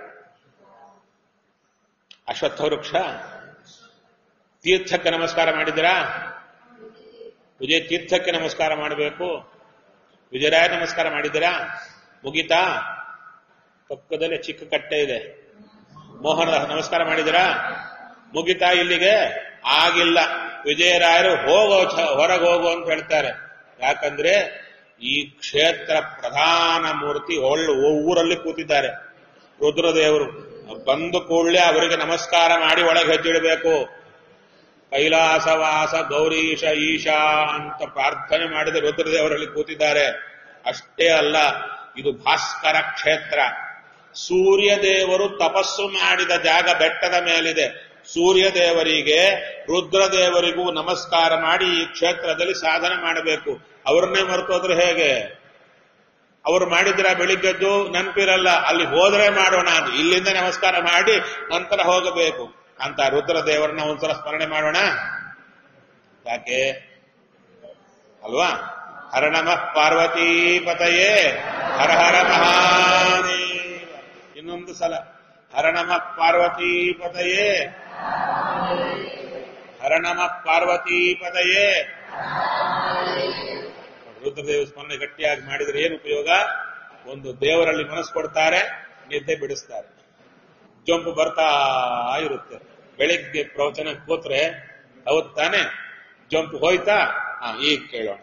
Speaker 1: ಅಶ್ವತ್ಥ ವೃಕ್ಷ ತೀರ್ಥಕ್ಕೆ ನಮಸ್ಕಾರ ಮಾಡಿದಿರಾ ವಿಜಯ ತೀರ್ಥಕ್ಕೆ ನಮಸ್ಕಾರ ಮಾಡಬೇಕು ವಿಜಯರಾಯ ನಮಸ್ಕಾರ ಮಾಡಿದಿರಾ ಮುಗಿತಾ ಪಕ್ಕದಲ್ಲಿ ಚಿಕ್ಕ ಕಟ್ಟೆ ಇದೆ ಮೋಹನ ನಮಸ್ಕಾರ ಮಾಡಿದಿರಾ ಮುಗಿತಾ ಇಲ್ಲಿಗೆ ಆಗಿಲ್ಲ ವಿಜಯರಾಯರು ಹೋಗೋ ಹೊರಗೆ ಹೋಗು ಅಂತ ಹೇಳ್ತಾರೆ ಯಾಕಂದ್ರೆ ಈ ಕ್ಷೇತ್ರ ಪ್ರಧಾನ ಮೂರ್ತಿ ಒಳ್ಳೆ ಊರಲ್ಲಿ ಕೂತಿದ್ದಾರೆ ರುದ್ರದೇವರು ಬಂದು ಕೂಡಲೇ ಅವರಿಗೆ ನಮಸ್ಕಾರ ಮಾಡಿ ಒಳಗೆ ಹೆಜ್ಜಿಡಬೇಕು ಕೈಲಾಸವಾಸ ಗೌರೀಶ ಈಶಾ ಅಂತ ಪ್ರಾರ್ಥನೆ ಮಾಡಿದ ರುದ್ರದೇವರಲ್ಲಿ ಕೂತಿದ್ದಾರೆ ಅಷ್ಟೇ ಅಲ್ಲ ಇದು ಭಾಸ್ಕರ ಕ್ಷೇತ್ರ ಸೂರ್ಯದೇವರು ತಪಸ್ಸು ಮಾಡಿದ ಜಾಗ ಬೆಟ್ಟದ ಮೇಲಿದೆ ಸೂರ್ಯದೇವರಿಗೆ ರುದ್ರದೇವರಿಗೂ ನಮಸ್ಕಾರ ಮಾಡಿ ಈ ಕ್ಷೇತ್ರದಲ್ಲಿ ಸಾಧನೆ ಮಾಡಬೇಕು ಅವ್ರನ್ನೇ ಮರ್ತೋದ್ರೆ ಹೇಗೆ ಅವರು ಮಾಡಿದ್ರ ಬೆಳಿಗ್ಗೆದ್ದು ನೆನಪಿರಲ್ಲ ಅಲ್ಲಿ ಹೋದ್ರೆ ಮಾಡೋಣ ಅದು ಇಲ್ಲಿಂದ ನಮಸ್ಕಾರ ಮಾಡಿ ನಂತರ ಹೋಗಬೇಕು ಅಂತ ರುದ್ರದೇವರನ್ನ ಒಂದ್ಸಲ ಸ್ಮರಣೆ ಮಾಡೋಣ ಯಾಕೆ ಅಲ್ವಾ ಹರ ನಮಃ ಪಾರ್ವತೀ ಪತಯೇ ಹರ ಹರ ಮಹಾದೇವ ಇನ್ನೊಂದು ಸಲ ಹರ ನಮಃ ಪಾರ್ವತೀ ಪತಯೇ ಹರ ನಮಃ ಪಾರ್ವತೀ ಪತಯೇ ರುದ್ರದೇವ ಸ್ಮರಣೆ ಗಟ್ಟಿಯಾಗಿ ಮಾಡಿದ್ರೆ ಏನು ಉಪಯೋಗ ಒಂದು ದೇವರಲ್ಲಿ ಮನಸ್ಸು ಕೊಡ್ತಾರೆ ನಿದ್ದೆ ಬಿಡಿಸ್ತಾರೆ ಜಂಪು ಬರ್ತಾ ಇರುತ್ತೆ ಬೆಳಿಗ್ಗೆ ಪ್ರವಚನ ಕೂತ್ರೆ ಅವತ್ ತಾನೆ ಜಂಪ್ ಹೋಯ್ತಾ ಹಾ ಈಗ ಕೇಳೋಣ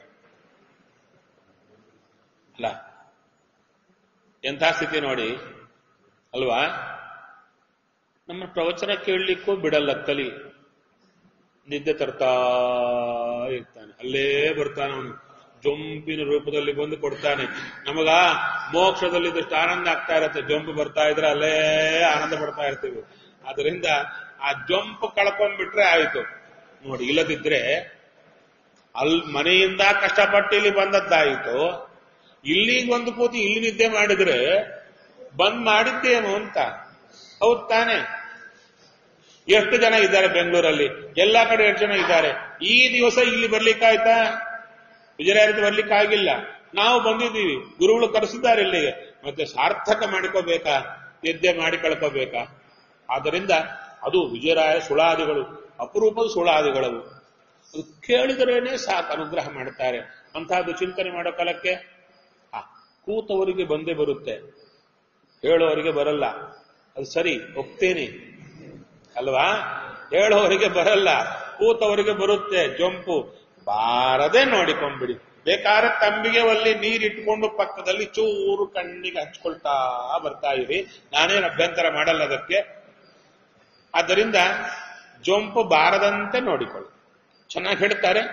Speaker 1: ಅಲ್ಲ ಎಂಥ ಸ್ಥಿತಿ ನೋಡಿ ಅಲ್ವಾ ನಮ್ಮ ಪ್ರವಚನ ಕೇಳಲಿಕ್ಕೂ ಬಿಡಲ್ಲ ಕಲಿ ನಿದ್ದೆ ತರ್ತಾ ಇರ್ತಾನೆ ಅಲ್ಲೇ ಬರ್ತಾನೆ ಅವನು ಜೊಂಪಿನ ರೂಪದಲ್ಲಿ ಬಂದು ಕೊಡ್ತಾನೆ ನಮಗ ಮೋಕ್ಷದಲ್ಲಿದ್ದಷ್ಟು ಆನಂದ ಆಗ್ತಾ ಇರತ್ತೆ ಜೊಂಪು ಬರ್ತಾ ಇದ್ರೆ ಅಲ್ಲೇ ಆನಂದ ಪಡ್ತಾ ಇರ್ತೀವಿ ಅದರಿಂದ ಆ ಜೊಂಪು ಕಳ್ಕೊಂಡ್ಬಿಟ್ರೆ ಆಯ್ತು ನೋಡಿ ಇಲ್ಲದಿದ್ರೆ ಅಲ್ಲಿ ಮನೆಯಿಂದ ಕಷ್ಟಪಟ್ಟು ಇಲ್ಲಿ ಬಂದದ್ದಾಯಿತು ಇಲ್ಲಿಗೆ ಒಂದು ಕೂತಿ ಇಲ್ಲಿ ನಿದ್ದೆ ಮಾಡಿದ್ರೆ ಬಂದ್ ಮಾಡಿದ್ದೇನು ಅಂತ ಹೌದ್ ತಾನೆ ಎಷ್ಟು ಜನ ಇದ್ದಾರೆ ಬೆಂಗಳೂರಲ್ಲಿ ಎಲ್ಲಾ ಕಡೆ ಎಷ್ಟು ಜನ ಇದ್ದಾರೆ ಈ ದಿವಸ ಇಲ್ಲಿ ಬರ್ಲಿಕ್ಕಾಯ್ತಾ ವಿಜಯರಾಯದ ಬರ್ಲಿಕ್ಕಾಗಿಲ್ಲ ನಾವು ಬಂದಿದ್ದೀವಿ ಗುರುಗಳು ಕರೆಸಿದ್ದಾರೆ ಇಲ್ಲಿಗೆ ಮತ್ತೆ ಸಾರ್ಥಕ ಮಾಡಿಕೋಬೇಕಾ ನಿದ್ದೆ ಮಾಡಿ ಕಳ್ಕೋಬೇಕಾ ಆದ್ದರಿಂದ ಅದು ವಿಜಯರಾಯ ಸುಳಾದಿಗಳು ಅಪರೂಪದ ಸುಳಾದಿಗಳವು ಅದು ಕೇಳಿದರೇನೆ ಸಾಕು ಅನುಗ್ರಹ ಮಾಡ್ತಾರೆ ಅಂತಹದ್ದು ಚಿಂತನೆ ಮಾಡೋ ಕಾಲಕ್ಕೆ ಆ ಕೂತವರಿಗೆ ಬಂದೇ ಬರುತ್ತೆ ಹೇಳೋವರಿಗೆ ಬರಲ್ಲ ಅದು ಸರಿ ಒಪ್ತೇನೆ ಅಲ್ವಾ ಹೇಳೋವರಿಗೆ ಬರಲ್ಲ ಕೂತವರಿಗೆ ಬರುತ್ತೆ ಜೊಂಪು ಬಾರದೆ ನೋಡಿಕೊಂಡ್ಬಿಡಿ ಬೇಕಾದ್ರೆ ತಂಬಿಗೆ ಒಲ್ಲಿ ನೀರಿಟ್ಕೊಂಡು ಪಕ್ಕದಲ್ಲಿ ಚೂರು ಕಣ್ಣಿಗೆ ಹಚ್ಕೊಳ್ತಾ ಬರ್ತಾ ಇರಿ ನಾನೇನು ಅಭ್ಯಂತರ ಮಾಡಲ್ಲ ಅದಕ್ಕೆ ಆದ್ದರಿಂದ ಜೊಂಪು ಬಾರದಂತೆ ನೋಡಿಕೊಳ್ಳಿ ಚೆನ್ನಾಗಿ ಹೇಳ್ತಾರೆ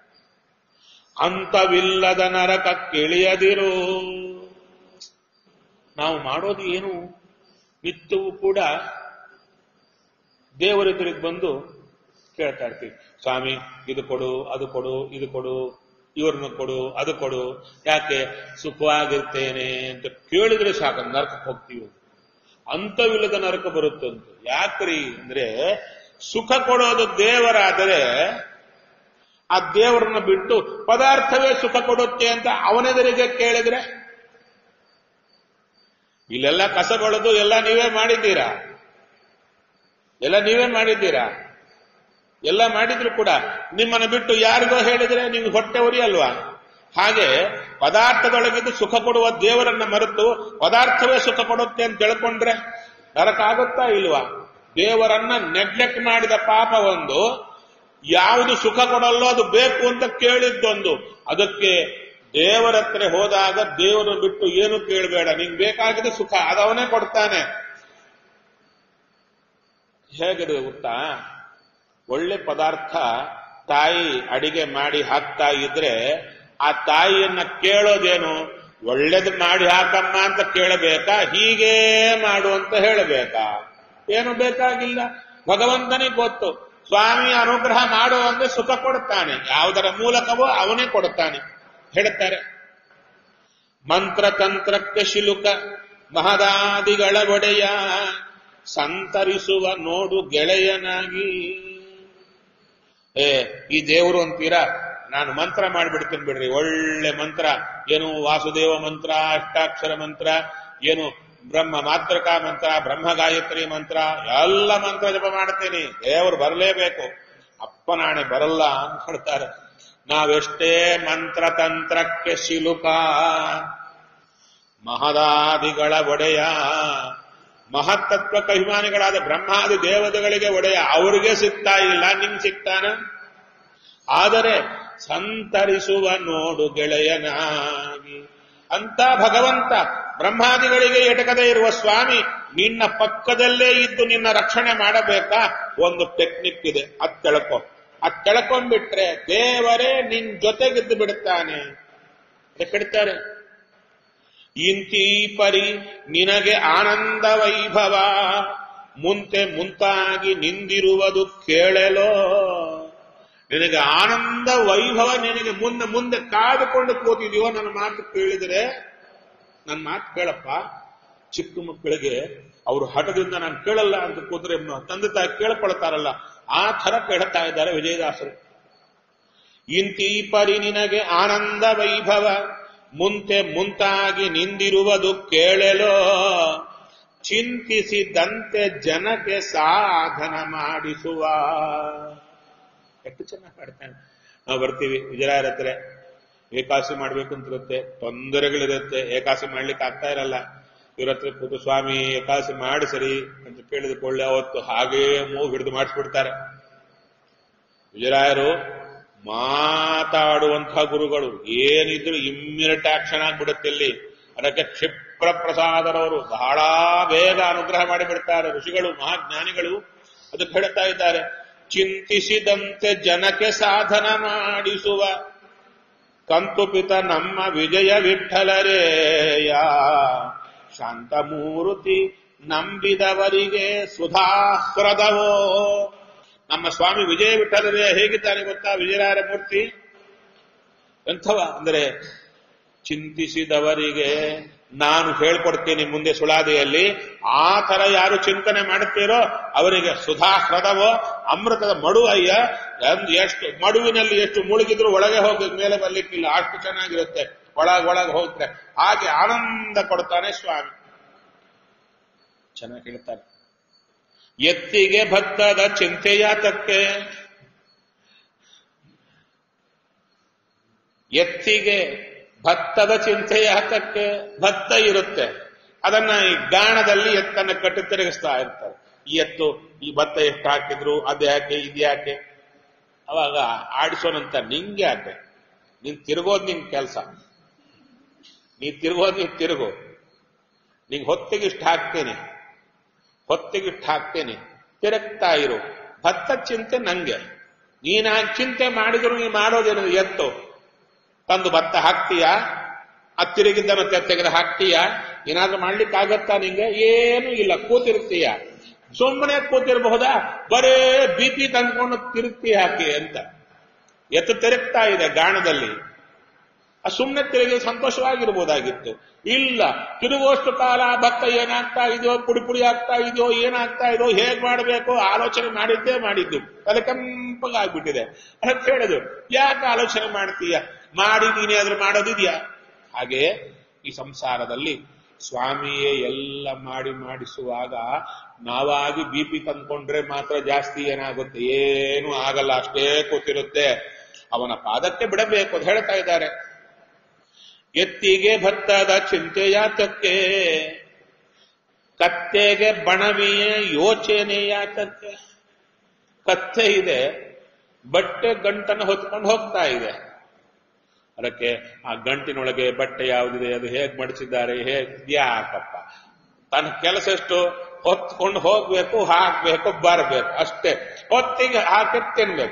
Speaker 1: ಅಂತವಿಲ್ಲದ ನರಕಕ್ಕಿಳಿಯದಿರು ನಾವು ಮಾಡೋದು ಏನು ನಿತ್ಯವೂ ಕೂಡ ದೇವರೆದುರಿಗೆ ಬಂದು ಕೇಳ್ತಾ ಇರ್ತೀವಿ ಸ್ವಾಮಿ ಇದು ಕೊಡು ಅದು ಕೊಡು ಇದು ಕೊಡು ಇವ್ರನ್ನ ಕೊಡು ಅದು ಕೊಡು ಯಾಕೆ ಸುಖವಾಗಿರ್ತೇನೆ ಅಂತ ಕೇಳಿದ್ರೆ ಸಾಕು ನರಕಕ್ಕೆ ಹೋಗ್ತೀವಿ ಅಂತವಿಲ್ಲದ ನರಕ ಬರುತ್ತಂತ ಯಾಕ್ರಿ ಅಂದ್ರೆ ಸುಖ ಕೊಡೋದು ದೇವರಾದರೆ ಆ ದೇವರನ್ನ ಬಿಟ್ಟು ಪದಾರ್ಥವೇ ಸುಖ ಕೊಡುತ್ತೆ ಅಂತ ಅವನೆದುರಿಗೆ ಕೇಳಿದ್ರೆ ಇಲ್ಲೆಲ್ಲ ಕಸಗೊಳ್ಳೋದು ಎಲ್ಲ ನೀವೇ ಮಾಡಿದ್ದೀರಾ ಎಲ್ಲ ನೀವೇ ಮಾಡಿದ್ದೀರಾ ಎಲ್ಲ ಮಾಡಿದ್ರು ಕೂಡ ನಿಮ್ಮನ್ನು ಬಿಟ್ಟು ಯಾರಿಗೋ ಹೇಳಿದ್ರೆ ನಿಮ್ಗೆ ಹೊಟ್ಟೆ ಉರಿಯಲ್ವಾ ಹಾಗೆ ಪದಾರ್ಥದೊಳಗಿದ್ದು ಸುಖ ಕೊಡುವ ದೇವರನ್ನ ಮರೆತು ಪದಾರ್ಥವೇ ಸುಖ ಕೊಡುತ್ತೆ ಅಂತ ತಿಳ್ಕೊಂಡ್ರೆ ನರಕ ಆಗುತ್ತಾ ಇಲ್ವಾ ದೇವರನ್ನ ನೆಗ್ಲೆಕ್ಟ್ ಮಾಡಿದ ಪಾಪ ಒಂದು ಯಾವುದು ಸುಖ ಕೊಡಲ್ಲೋ ಅದು ಬೇಕು ಅಂತ ಕೇಳಿದ್ದೊಂದು ಅದಕ್ಕೆ ದೇವರ ಹತ್ರ ಹೋದಾಗ ದೇವರು ಬಿಟ್ಟು ಏನು ಕೇಳಬೇಡ ನಿಂಗೆ ಬೇಕಾಗಿದೆ ಸುಖ ಅದವನೇ ಕೊಡ್ತಾನೆ ಹೇಗಿದೆ ಗೊತ್ತಾ ಒಳ್ಳೆ ಪದಾರ್ಥ ತಾಯಿ ಅಡಿಗೆ ಮಾಡಿ ಹಾಕ್ತಾ ಇದ್ರೆ ಆ ತಾಯಿಯನ್ನ ಕೇಳೋದೇನು ಒಳ್ಳೇದು ಮಾಡಿ ಹಾಕಮ್ಮ ಅಂತ ಕೇಳಬೇಕಾ ಹೀಗೇ ಮಾಡು ಅಂತ ಹೇಳಬೇಕಾ ಏನು ಬೇಕಾಗಿಲ್ಲ ಭಗವಂತನಿಗೆ ಗೊತ್ತು ಸ್ವಾಮಿ ಅನುಗ್ರಹ ಮಾಡು ಅಂದ್ರೆ ಸುಖ ಕೊಡುತ್ತಾನೆ ಯಾವುದರ ಮೂಲಕವೋ ಅವನೇ ಕೊಡುತ್ತಾನೆ ಹೇಳುತ್ತಾರೆ ಮಂತ್ರ ತಂತ್ರಕ್ಕೆ ಶಿಲುಕ ಮಹದಾದಿಗಳ ಒಡೆಯ ಸಂತರಿಸುವ ನೋಡು ಗೆಳೆಯನಾಗಿ ಏ ಈ ದೇವರು ಅಂತೀರಾ ನಾನು ಮಂತ್ರ ಮಾಡಿಬಿಡ್ತೀನಿ ಬಿಡ್ರಿ ಒಳ್ಳೆ ಮಂತ್ರ ಏನು ವಾಸುದೇವ ಮಂತ್ರ ಅಷ್ಟಾಕ್ಷರ ಮಂತ್ರ ಏನು ಬ್ರಹ್ಮ ಮಾತೃಕಾ ಮಂತ್ರ ಬ್ರಹ್ಮ ಗಾಯತ್ರಿ ಮಂತ್ರ ಎಲ್ಲ ಮಂತ್ರ ಜಪ ಮಾಡ್ತೀನಿ ದೇವರು ಬರಲೇಬೇಕು ಅಪ್ಪನಾಣೆ ಬರಲ್ಲ ಅಂತ ಹೇಳ್ತಾರೆ ನಾವೆಷ್ಟೇ ಮಂತ್ರ ತಂತ್ರಕ್ಕೆ ಶಿಲುಕ ಮಹದಾದಿಗಳ ಒಡೆಯ ಮಹತ್ತತ್ವಕ್ಕೆ ಅಭಿಮಾನಿಗಳಾದ ಬ್ರಹ್ಮಾದಿ ದೇವತೆಗಳಿಗೆ ಒಡೆಯ ಅವರಿಗೆ ಸಿಗ್ತಾ ಇಲ್ಲ ನಿಂಗೆ ಸಿಗ್ತಾನ ಆದರೆ ಸಂತರಿಸುವ ನೋಡು ಗೆಳೆಯನಾಗಿ ಅಂತ ಭಗವಂತ ಬ್ರಹ್ಮಾದಿಗಳಿಗೆ ಎಟಕದೇ ಇರುವ ಸ್ವಾಮಿ ನಿನ್ನ ಪಕ್ಕದಲ್ಲೇ ಇದ್ದು ನಿನ್ನ ರಕ್ಷಣೆ ಮಾಡಬೇಕಾ ಒಂದು ಟೆಕ್ನಿಕ್ ಇದೆ ಅದ್ ತಿಳ್ಕೊ ಅದ್ ತಿಳ್ಕೊಂಡ್ಬಿಟ್ರೆ ದೇವರೇ ನಿನ್ ಜೊತೆಗಿದ್ದು ಬಿಡುತ್ತಾನೆ ಕೆಡ್ತಾರೆ ಇಂತೀ ಪರಿ ನಿನಗೆ ಆನಂದ ವೈಭವ ಮುಂತೆ ಮುಂತಾಗಿ ನಿಂದಿರುವುದು ಕೇಳಲೋ ನಿನಗೆ ಆನಂದ ವೈಭವ ನಿನಗೆ ಮುಂದೆ ಮುಂದೆ ಕಾದುಕೊಂಡು ಕೂತಿದೀವೋ ನನ್ನ ಮಾತು ಕೇಳಿದರೆ ನನ್ನ ಮಾತು ಕೇಳಪ್ಪ ಚಿಕ್ಕ ಮಕ್ಕಳಿಗೆ ಅವರು ಹಠದಿಂದ ನಾನು ಕೇಳಲ್ಲ ಅಂತ ಕೂತ್ರೆ ತಂದೆ ತಾಯಿ ಕೇಳ್ಕೊಳ್ತಾರಲ್ಲ ಆ ಥರ ಕೇಳ್ತಾ ಇದ್ದಾರೆ ವಿಜಯದಾಸರು ಇಂತೀ ಪರಿ ನಿನಗೆ ಆನಂದ ವೈಭವ ಮುಂತೆ ಮುಂತಾಗಿ ನಿಂದಿರುವುದು ಕೇಳಲೋ ಚಿಂತಿಸಿದಂತೆ ಜನಕ್ಕೆ ಸಾಧನ ಮಾಡಿಸುವ ಎಷ್ಟು ಚೆನ್ನಾಗಿ ಮಾಡ್ತಾನೆ ನಾವು ಬರ್ತೀವಿ ವಿಜಯರಾಯರ ಹತ್ರ ಏಕಾಸಿ ಮಾಡ್ಬೇಕು ಅಂತಿರುತ್ತೆ ತೊಂದರೆಗಳಿರುತ್ತೆ ಏಕಾಸಿ ಮಾಡ್ಲಿಕ್ಕೆ ಆಗ್ತಾ ಇರಲ್ಲ ಇವ್ರ ಹತ್ರ ಕೂತು ಸ್ವಾಮಿ ಏಕಾಸಿ ಮಾಡಿ ಸರಿ ಅಂತ ಕೇಳಿದ ಕೊಳ್ಳೆ ಅವತ್ತು ಹಾಗೇ ಮೂಗು ಹಿಡಿದು ಮಾಡಿಸ್ಬಿಡ್ತಾರೆ ವಿಜಯರಾಯರು ಮಾತಾಡುವಂತಹ ಗುರುಗಳು ಏನಿದ್ರು ಇಮ್ಮಿಡಿಯೇಟ್ ಆಕ್ಷನ್ ಆಗ್ಬಿಡುತ್ತೆ ಇಲ್ಲಿ ಅದಕ್ಕೆ ಕ್ಷಿಪ್ರ ಪ್ರಸಾದರವರು ಬಹಳ ಬೇಗ ಅನುಗ್ರಹ ಮಾಡಿಬಿಡ್ತಾರೆ ಋಷಿಗಳು ಮಹಾಜ್ಞಾನಿಗಳು ಅದಕ್ಕೆ ಹೇಳ್ತಾ ಇದ್ದಾರೆ ಚಿಂತಿಸಿದಂತೆ ಜನಕ್ಕೆ ಸಾಧನ ಮಾಡಿಸುವ ಕಂತುಪಿತ ನಮ್ಮ ವಿಜಯ ವಿಠಲರೇಯ ಶಾಂತಮೂರ್ತಿ ನಂಬಿದವರಿಗೆ ಸುಧಾಹ್ರದವೋ ನಮ್ಮ ಸ್ವಾಮಿ ವಿಜಯ ವಿಠಲರೇ ಹೇಗಿದ್ದಾನೆ ಗೊತ್ತಾ ವಿಜಯರಾಯರ ಮೂರ್ತಿ ಎಂಥವ ಅಂದರೆ ಚಿಂತಿಸಿದವರಿಗೆ ನಾನು ಹೇಳ್ಕೊಡ್ತೀನಿ ಮುಂದೆ ಸುಳಾದಿಯಲ್ಲಿ ಆ ತರ ಯಾರು ಚಿಂತನೆ ಮಾಡುತ್ತೀರೋ ಅವರಿಗೆ ಸುಧಾ ಹ್ರದವೋ ಅಮೃತದ ಮಡು ಅಯ್ಯ ಎಂದ್ ಎಷ್ಟು ಮಡುವಿನಲ್ಲಿ ಎಷ್ಟು ಮುಳುಗಿದ್ರು ಒಳಗೆ ಹೋಗಿ ಮೇಲೆ ಬರ್ಲಿಕ್ಕಿಲ್ಲ ಅಷ್ಟು ಚೆನ್ನಾಗಿರುತ್ತೆ ಒಳಗ್ ಒಳಗೆ ಹೋಗ್ತಾರೆ ಹಾಗೆ ಆನಂದ ಕೊಡ್ತಾನೆ ಸ್ವಾಮಿ ಚೆನ್ನಾಗಿ ಹೇಳ್ತಾರೆ ಎತ್ತಿಗೆ ಭತ್ತದ ಚಿಂತೆಯಾತಕ್ಕೆ ಎತ್ತಿಗೆ ಭತ್ತದ ಚಿಂತೆಯಾತಕ್ಕೆ ಭತ್ತ ಇರುತ್ತೆ ಅದನ್ನ ಈ ಗಾಣದಲ್ಲಿ ಎತ್ತನ್ನ ಕಟ್ಟಿ ತಿರುಗಿಸ್ತಾ ಇರ್ತಾರೆ ಈ ಎತ್ತು ಈ ಭತ್ತ ಎಷ್ಟು ಹಾಕಿದ್ರು ಅದು ಯಾಕೆ ಇದು ಯಾಕೆ ಅವಾಗ ಆಡಿಸೋನಂತ ನಿಂಗೆ ಯಾಕೆ ನೀನ್ ತಿರುಗೋದ್ ನಿನ್ ಕೆಲಸ ನೀ ತಿರುಗೋದ್ ನೀನ್ ತಿರುಗು ನಿಂಗೆ ಹೊತ್ತಿಗೆ ಇಷ್ಟು ಹಾಕ್ತೇನೆ ಹೊತ್ತಿಗೆ ಇಷ್ಟು ಹಾಕ್ತೇನೆ ತಿರುಗ್ತಾ ಇರು ಭತ್ತ ಚಿಂತೆ ನಂಗೆ ನೀನ್ ಆ ಚಿಂತೆ ಮಾಡಿದ್ರು ನೀ ಮಾಡೋದೇನು ಎತ್ತು ತಂದು ಭತ್ತ ಹಾಕ್ತೀಯಾ ಆ ತಿರುಗಿದ್ದನ್ನು ತೆಗೆದು ಹಾಕ್ತೀಯಾ ಏನಾದ್ರೂ ಮಾಡ್ಲಿಕ್ಕಾಗತ್ತಾ ನಿಂಗೆ ಏನೂ ಇಲ್ಲ ಕೂತಿರ್ತೀಯ ಸುಮ್ಮನೆ ಕೂತಿರಬಹುದಾ ಬರೇ ಬಿ ಪಿ ತಂದ್ಕೊಂಡು ತಿರುಗ್ತಿ ಹಾಕಿ ಅಂತ ಎತ್ತು ತಿರುಗ್ತಾ ಇದೆ ಗಾಣದಲ್ಲಿ ಆ ಸುಮ್ಮನೆ ತಿರುಗಿ ಸಂತೋಷವಾಗಿರ್ಬೋದಾಗಿತ್ತು ಇಲ್ಲ ತಿರುಗುವಷ್ಟು ಕಾಲ ಭತ್ತ ಏನಾಗ್ತಾ ಇದೆಯೋ ಪುಡಿ ಪುಡಿ ಆಗ್ತಾ ಇದೆಯೋ ಏನಾಗ್ತಾ ಇದೆಯೋ ಹೇಗ್ ಮಾಡಬೇಕು ಆಲೋಚನೆ ಮಾಡಿದ್ದೇ ಮಾಡಿದ್ದು ತಲೆ ಕೆಂಪಗಾಗ್ಬಿಟ್ಟಿದೆ ಅದಕ್ಕೆ ಹೇಳುದು ಯಾಕೆ ಆಲೋಚನೆ ಮಾಡ್ತೀಯ ಮಾಡಿ ನೀನೇ ಆದ್ರೂ ಮಾಡೋದಿದ್ಯಾ ಹಾಗೆ ಈ ಸಂಸಾರದಲ್ಲಿ ಸ್ವಾಮಿಯೇ ಎಲ್ಲ ಮಾಡಿ ಮಾಡಿಸುವಾಗ ನಾವಾಗಿ ಬಿ ಪಿ ತಂದ್ಕೊಂಡ್ರೆ ಮಾತ್ರ ಜಾಸ್ತಿ ಏನಾಗುತ್ತೆ ಏನು ಆಗಲ್ಲ ಅಷ್ಟೇ ಕೂತಿರುತ್ತೆ ಅವನ ಪಾದಕ್ಕೆ ಬಿಡಬೇಕು ಅಂತ ಹೇಳ್ತಾ ಇದ್ದಾರೆ ಎತ್ತಿಗೆ ಭತ್ತದ ಚಿಂತೆಯಾತಕ್ಕೆ ಕತ್ತೆಗೆ ಬಣವಿಯ ಯೋಚನೆ ಯಾತಕ್ಕೆ ಕತ್ತೆ ಇದೆ ಬಟ್ಟೆ ಗಂಟನ್ನು ಹೊತ್ಕೊಂಡು ಹೋಗ್ತಾ ಇದೆ ಅದಕ್ಕೆ ಆ ಗಂಟಿನೊಳಗೆ ಬಟ್ಟೆ ಯಾವುದಿದೆ ಅದು ಹೇಗ್ ಮಡಿಸಿದ್ದಾರೆ ಹೇಗ್ ಯಾಕಪ್ಪ ತನ್ನ ಕೆಲಸ ಎಷ್ಟು ಹೊತ್ಕೊಂಡು ಹೋಗ್ಬೇಕು ಹಾಕ್ಬೇಕು ಬರಬೇಕು ಅಷ್ಟೇ ಹೊತ್ತಿಗೆ ಹಾಕಿ ತಿನ್ಬೇಕು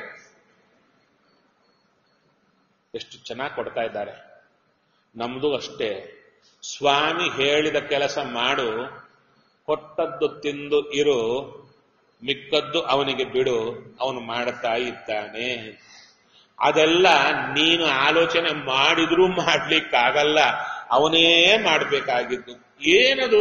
Speaker 1: ಎಷ್ಟು ಚೆನ್ನಾಗಿ ಕೊಡ್ತಾ ಇದ್ದಾರೆ ನಮ್ದು ಅಷ್ಟೇ ಸ್ವಾಮಿ ಹೇಳಿದ ಕೆಲಸ ಮಾಡು ಕೊಟ್ಟದ್ದು ತಿಂದು ಇರು ಮಿಕ್ಕದ್ದು ಅವನಿಗೆ ಬಿಡು ಅವನು ಮಾಡುತ್ತಾ ಇದ್ದಾನೆ ಅದೆಲ್ಲ ನೀನು ಆಲೋಚನೆ ಮಾಡಿದ್ರೂ ಮಾಡ್ಲಿಕ್ಕಾಗಲ್ಲ ಅವನೇ ಮಾಡಬೇಕಾಗಿದ್ದು ಏನದು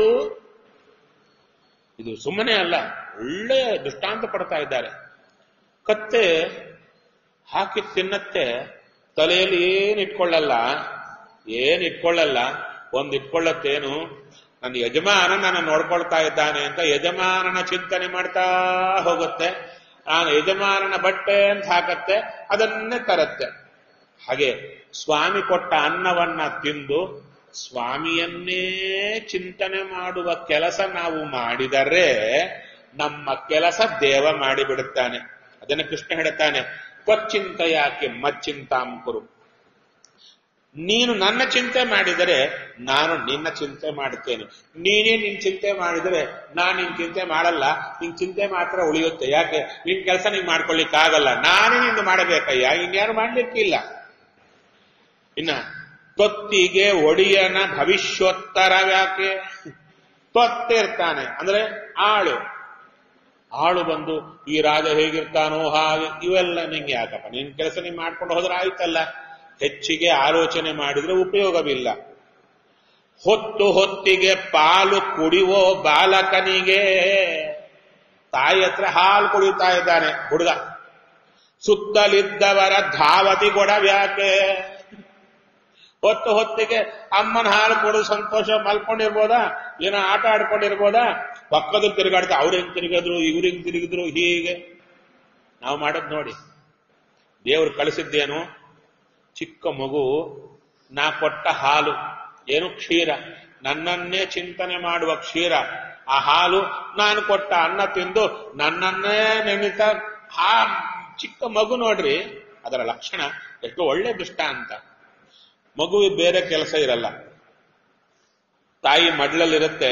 Speaker 1: ಇದು ಸುಮ್ಮನೆ ಅಲ್ಲ ಒಳ್ಳೆ ದೃಷ್ಟಾಂತ ಪಡ್ತಾ ಇದ್ದಾರೆ ಕತ್ತೆ ಹಾಕಿ ತಿನ್ನತ್ತೆ ತಲೆಯಲ್ಲಿ ಏನ್ ಇಟ್ಕೊಳ್ಳಲ್ಲ ಏನ್ ಇಟ್ಕೊಳ್ಳಲ್ಲ ಒಂದ್ ಇಟ್ಕೊಳ್ಳತ್ತೇನು ನನ್ನ ಯಜಮಾನ ನನ್ನ ನೋಡ್ಕೊಳ್ತಾ ಇದ್ದಾನೆ ಅಂತ ಯಜಮಾನನ ಚಿಂತನೆ ಮಾಡ್ತಾ ಹೋಗುತ್ತೆ ನಾನು ಯಜಮಾನನ ಬಟ್ಟೆ ಅಂತ ಹಾಕತ್ತೆ ಅದನ್ನೇ ತರತ್ತೆ ಹಾಗೆ ಸ್ವಾಮಿ ಕೊಟ್ಟ ಅನ್ನವನ್ನ ತಿಂದು ಸ್ವಾಮಿಯನ್ನೇ ಚಿಂತನೆ ಮಾಡುವ ಕೆಲಸ ನಾವು ಮಾಡಿದರೆ ನಮ್ಮ ಕೆಲಸ ದೇವ ಮಾಡಿಬಿಡುತ್ತಾನೆ ಅದನ್ನು ಕೃಷ್ಣ ಹೇಳುತ್ತಾನೆ ಕ್ವಚಿಂತೆಯಾಕೆ ಮಚ್ಚಿಂತಾಂಕುರು ನೀನು ನನ್ನ ಚಿಂತೆ ಮಾಡಿದರೆ ನಾನು ನಿನ್ನ ಚಿಂತೆ ಮಾಡುತ್ತೇನೆ ನೀನೇ ನಿನ್ ಚಿಂತೆ ಮಾಡಿದರೆ ನಾನು ನಿನ್ ಚಿಂತೆ ಮಾಡಲ್ಲ ನಿನ್ ಚಿಂತೆ ಮಾತ್ರ ಉಳಿಯುತ್ತೆ ಯಾಕೆ ನಿನ್ ಕೆಲಸ ನೀನ್ ಮಾಡ್ಕೊಳ್ಳಿಕ್ಕಾಗಲ್ಲ ನಾನೇ ನಿಂದು ಮಾಡಬೇಕಯ್ಯ ಇನ್ಯಾರು ಮಾಡ್ಲಿಕ್ಕಿಲ್ಲ ಇನ್ನ ತೊತ್ತಿಗೆ ಒಡಿಯನ ಭವಿಷ್ಯೋತ್ತರ ಯಾಕೆ ತೊತ್ತಿರ್ತಾನೆ ಅಂದ್ರೆ ಆಳು ಆಳು ಬಂದು ಈ ರಾಜ ಹೇಗಿರ್ತಾನೋ ಹಾಗೆ ಇವೆಲ್ಲ ನಿಂಗೆ ಯಾಕಪ್ಪ ನಿನ್ ಕೆಲಸ ನೀನ್ ಮಾಡ್ಕೊಂಡು ಹೋದ್ರೆ ಆಯ್ತಲ್ಲ ಹೆಚ್ಚಿಗೆ ಆಲೋಚನೆ ಮಾಡಿದ್ರೆ ಉಪಯೋಗವಿಲ್ಲ ಹೊತ್ತು ಹೊತ್ತಿಗೆ ಪಾಲು ಕುಡಿಯುವ ಬಾಲಕನಿಗೆ ತಾಯಿ ಹತ್ರ ಹಾಲು ಕುಡಿತಾ ಇದ್ದಾನೆ ಹುಡುಗ ಸುತ್ತಲಿದ್ದವರ ಧಾವತಿ ಕೊಡವ್ಯಾಕೆ ಹೊತ್ತು ಹೊತ್ತಿಗೆ ಅಮ್ಮನ ಹಾಲು ಕೊಡೋದು ಸಂತೋಷ ಮಲ್ಕೊಂಡಿರ್ಬೋದಾ ಏನೋ ಆಟ ಆಡ್ಕೊಂಡಿರ್ಬೋದಾ ಪಕ್ಕದಲ್ಲಿ ತಿರುಗಾಡ್ತಾ ಅವ್ರು ಹೆಂಗ್ ತಿರುಗಿದ್ರು ಇವ್ರು ಹೆಂಗ್ ತಿರುಗಿದ್ರು ಹೀಗೆ ನಾವು ಮಾಡೋದ್ ನೋಡಿ ದೇವ್ರು ಕಳಿಸಿದ್ದೇನು ಚಿಕ್ಕ ಮಗು ನಾ ಕೊಟ್ಟ ಹಾಲು ಏನು ಕ್ಷೀರ ನನ್ನನ್ನೇ ಚಿಂತನೆ ಮಾಡುವ ಕ್ಷೀರ ಆ ಹಾಲು ನಾನು ಕೊಟ್ಟ ಅನ್ನ ತಿಂದು ನನ್ನನ್ನೇ ನೆನೆತ ಆ ಚಿಕ್ಕ ಮಗು ನೋಡ್ರಿ ಅದರ ಲಕ್ಷಣ ಎಷ್ಟು ಒಳ್ಳೆ ದುಷ್ಟ ಅಂತ ಮಗುವಿಗೆ ಬೇರೆ ಕೆಲಸ ಇರಲ್ಲ ತಾಯಿ ಮಡ್ಲಲ್ಲಿರುತ್ತೆ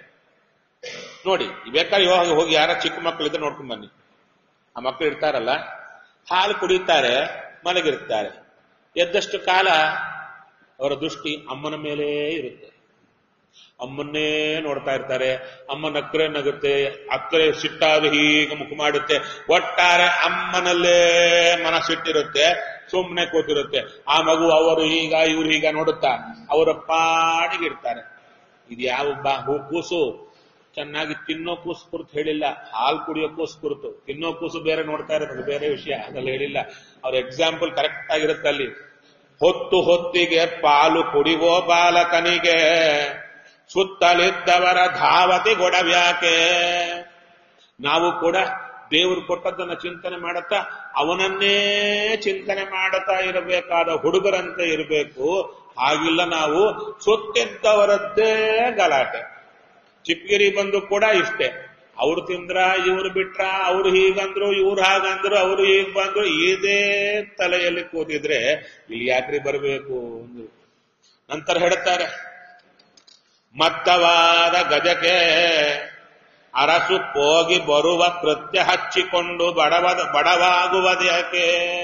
Speaker 1: ನೋಡಿ ಬೇಕಾದ್ರೆ ಇವಾಗ ಹೋಗಿ ಯಾರ ಚಿಕ್ಕ ಮಕ್ಕಳಿದ್ರೆ ನೋಡ್ಕೊಂಡ್ ಬನ್ನಿ ಆ ಮಕ್ಕಳು ಇರ್ತಾರಲ್ಲ ಹಾಲು ಕುಡಿಯುತ್ತಾರೆ ಮಲಗಿರ್ತಾರೆ ಎದ್ದಷ್ಟು ಕಾಲ ಅವರ ದೃಷ್ಟಿ ಅಮ್ಮನ ಮೇಲೆ ಇರುತ್ತೆ ಅಮ್ಮನ್ನೇ ನೋಡ್ತಾ ಇರ್ತಾರೆ ಅಮ್ಮ ನಕ್ರೆ ನಗುತ್ತೆ ಅಕ್ಕರೆ ಸಿಟ್ಟಾದ ಹೀಗೆ ಮುಖ ಮಾಡುತ್ತೆ ಒಟ್ಟಾರೆ ಅಮ್ಮನಲ್ಲೇ ಮನಸ್ಸಿಟ್ಟಿರುತ್ತೆ ಸುಮ್ಮನೆ ಕೂತಿರುತ್ತೆ ಆ ಮಗು ಅವರು ಈಗ ಇವ್ರು ಈಗ ನೋಡುತ್ತಾ ಅವರ ಪಾಡಿಗೆ ಇರ್ತಾರೆ ಇದು ಯಾವ ಬಾ ಹೂ ಕೂಸು ಚೆನ್ನಾಗಿ ತಿನ್ನೋ ಕೂಸು ಕುರಿತು ಹೇಳಿಲ್ಲ ಹಾಲು ಕುಡಿಯೋ ಕೂಸು ಕುರಿತು ತಿನ್ನೋ ಕೂಸು ಬೇರೆ ನೋಡ್ತಾ ಇರೋದು ಬೇರೆ ವಿಷಯ ಅದ್ರಲ್ಲಿ ಹೇಳಿಲ್ಲ ಅವ್ರ ಎಕ್ಸಾಂಪಲ್ ಕರೆಕ್ಟ್ ಆಗಿರುತ್ತೆ ಅಲ್ಲಿ ಹೊತ್ತು ಹೊತ್ತಿಗೆ ಪಾಲು ಕುಡಿವೋ ಬಾಲಕನಿಗೆ ಸುತ್ತಲಿದ್ದವರ ಧಾವತಿ ಗೊಡವ್ಯಾಕೆ ನಾವು ಕೂಡ ದೇವರು ಕೊಟ್ಟದ್ದನ್ನ ಚಿಂತನೆ ಮಾಡುತ್ತಾ ಅವನನ್ನೇ ಚಿಂತನೆ ಮಾಡುತ್ತಾ ಇರಬೇಕಾದ ಹುಡುಗರಂತೆ ಇರಬೇಕು ಹಾಗಿಲ್ಲ ನಾವು ಸುತ್ತಿದ್ದವರದ್ದೇ ಗಲಾಟೆ ಚಿಪ್ಗಿರಿ ಬಂದು ಕೂಡ ಇಷ್ಟೇ ಅವ್ರು ತಿಂದ್ರ ಇವ್ರು ಬಿಟ್ರ ಅವ್ರು ಹೀಗಂದ್ರು ಇವ್ರು ಹಾಗಂದ್ರು ಅವ್ರು ಹೀಗ್ ಬಂದ್ರು ಇದೇ ತಲೆಯಲ್ಲಿ ಕೂತಿದ್ರೆ ಇಲ್ಲಿ ಯಾಕ್ರಿ ಬರಬೇಕು ಅಂದ್ರು ನಂತರ ಹೇಳ್ತಾರೆ ಮತ್ತವಾದ ಗಜಕ್ಕೆ ಅರಸು ಹೋಗಿ ಬರುವ ಕೃತ್ಯ ಹಚ್ಚಿಕೊಂಡು ಬಡವದ ಬಡವಾಗುವುದಕ್ಕೆ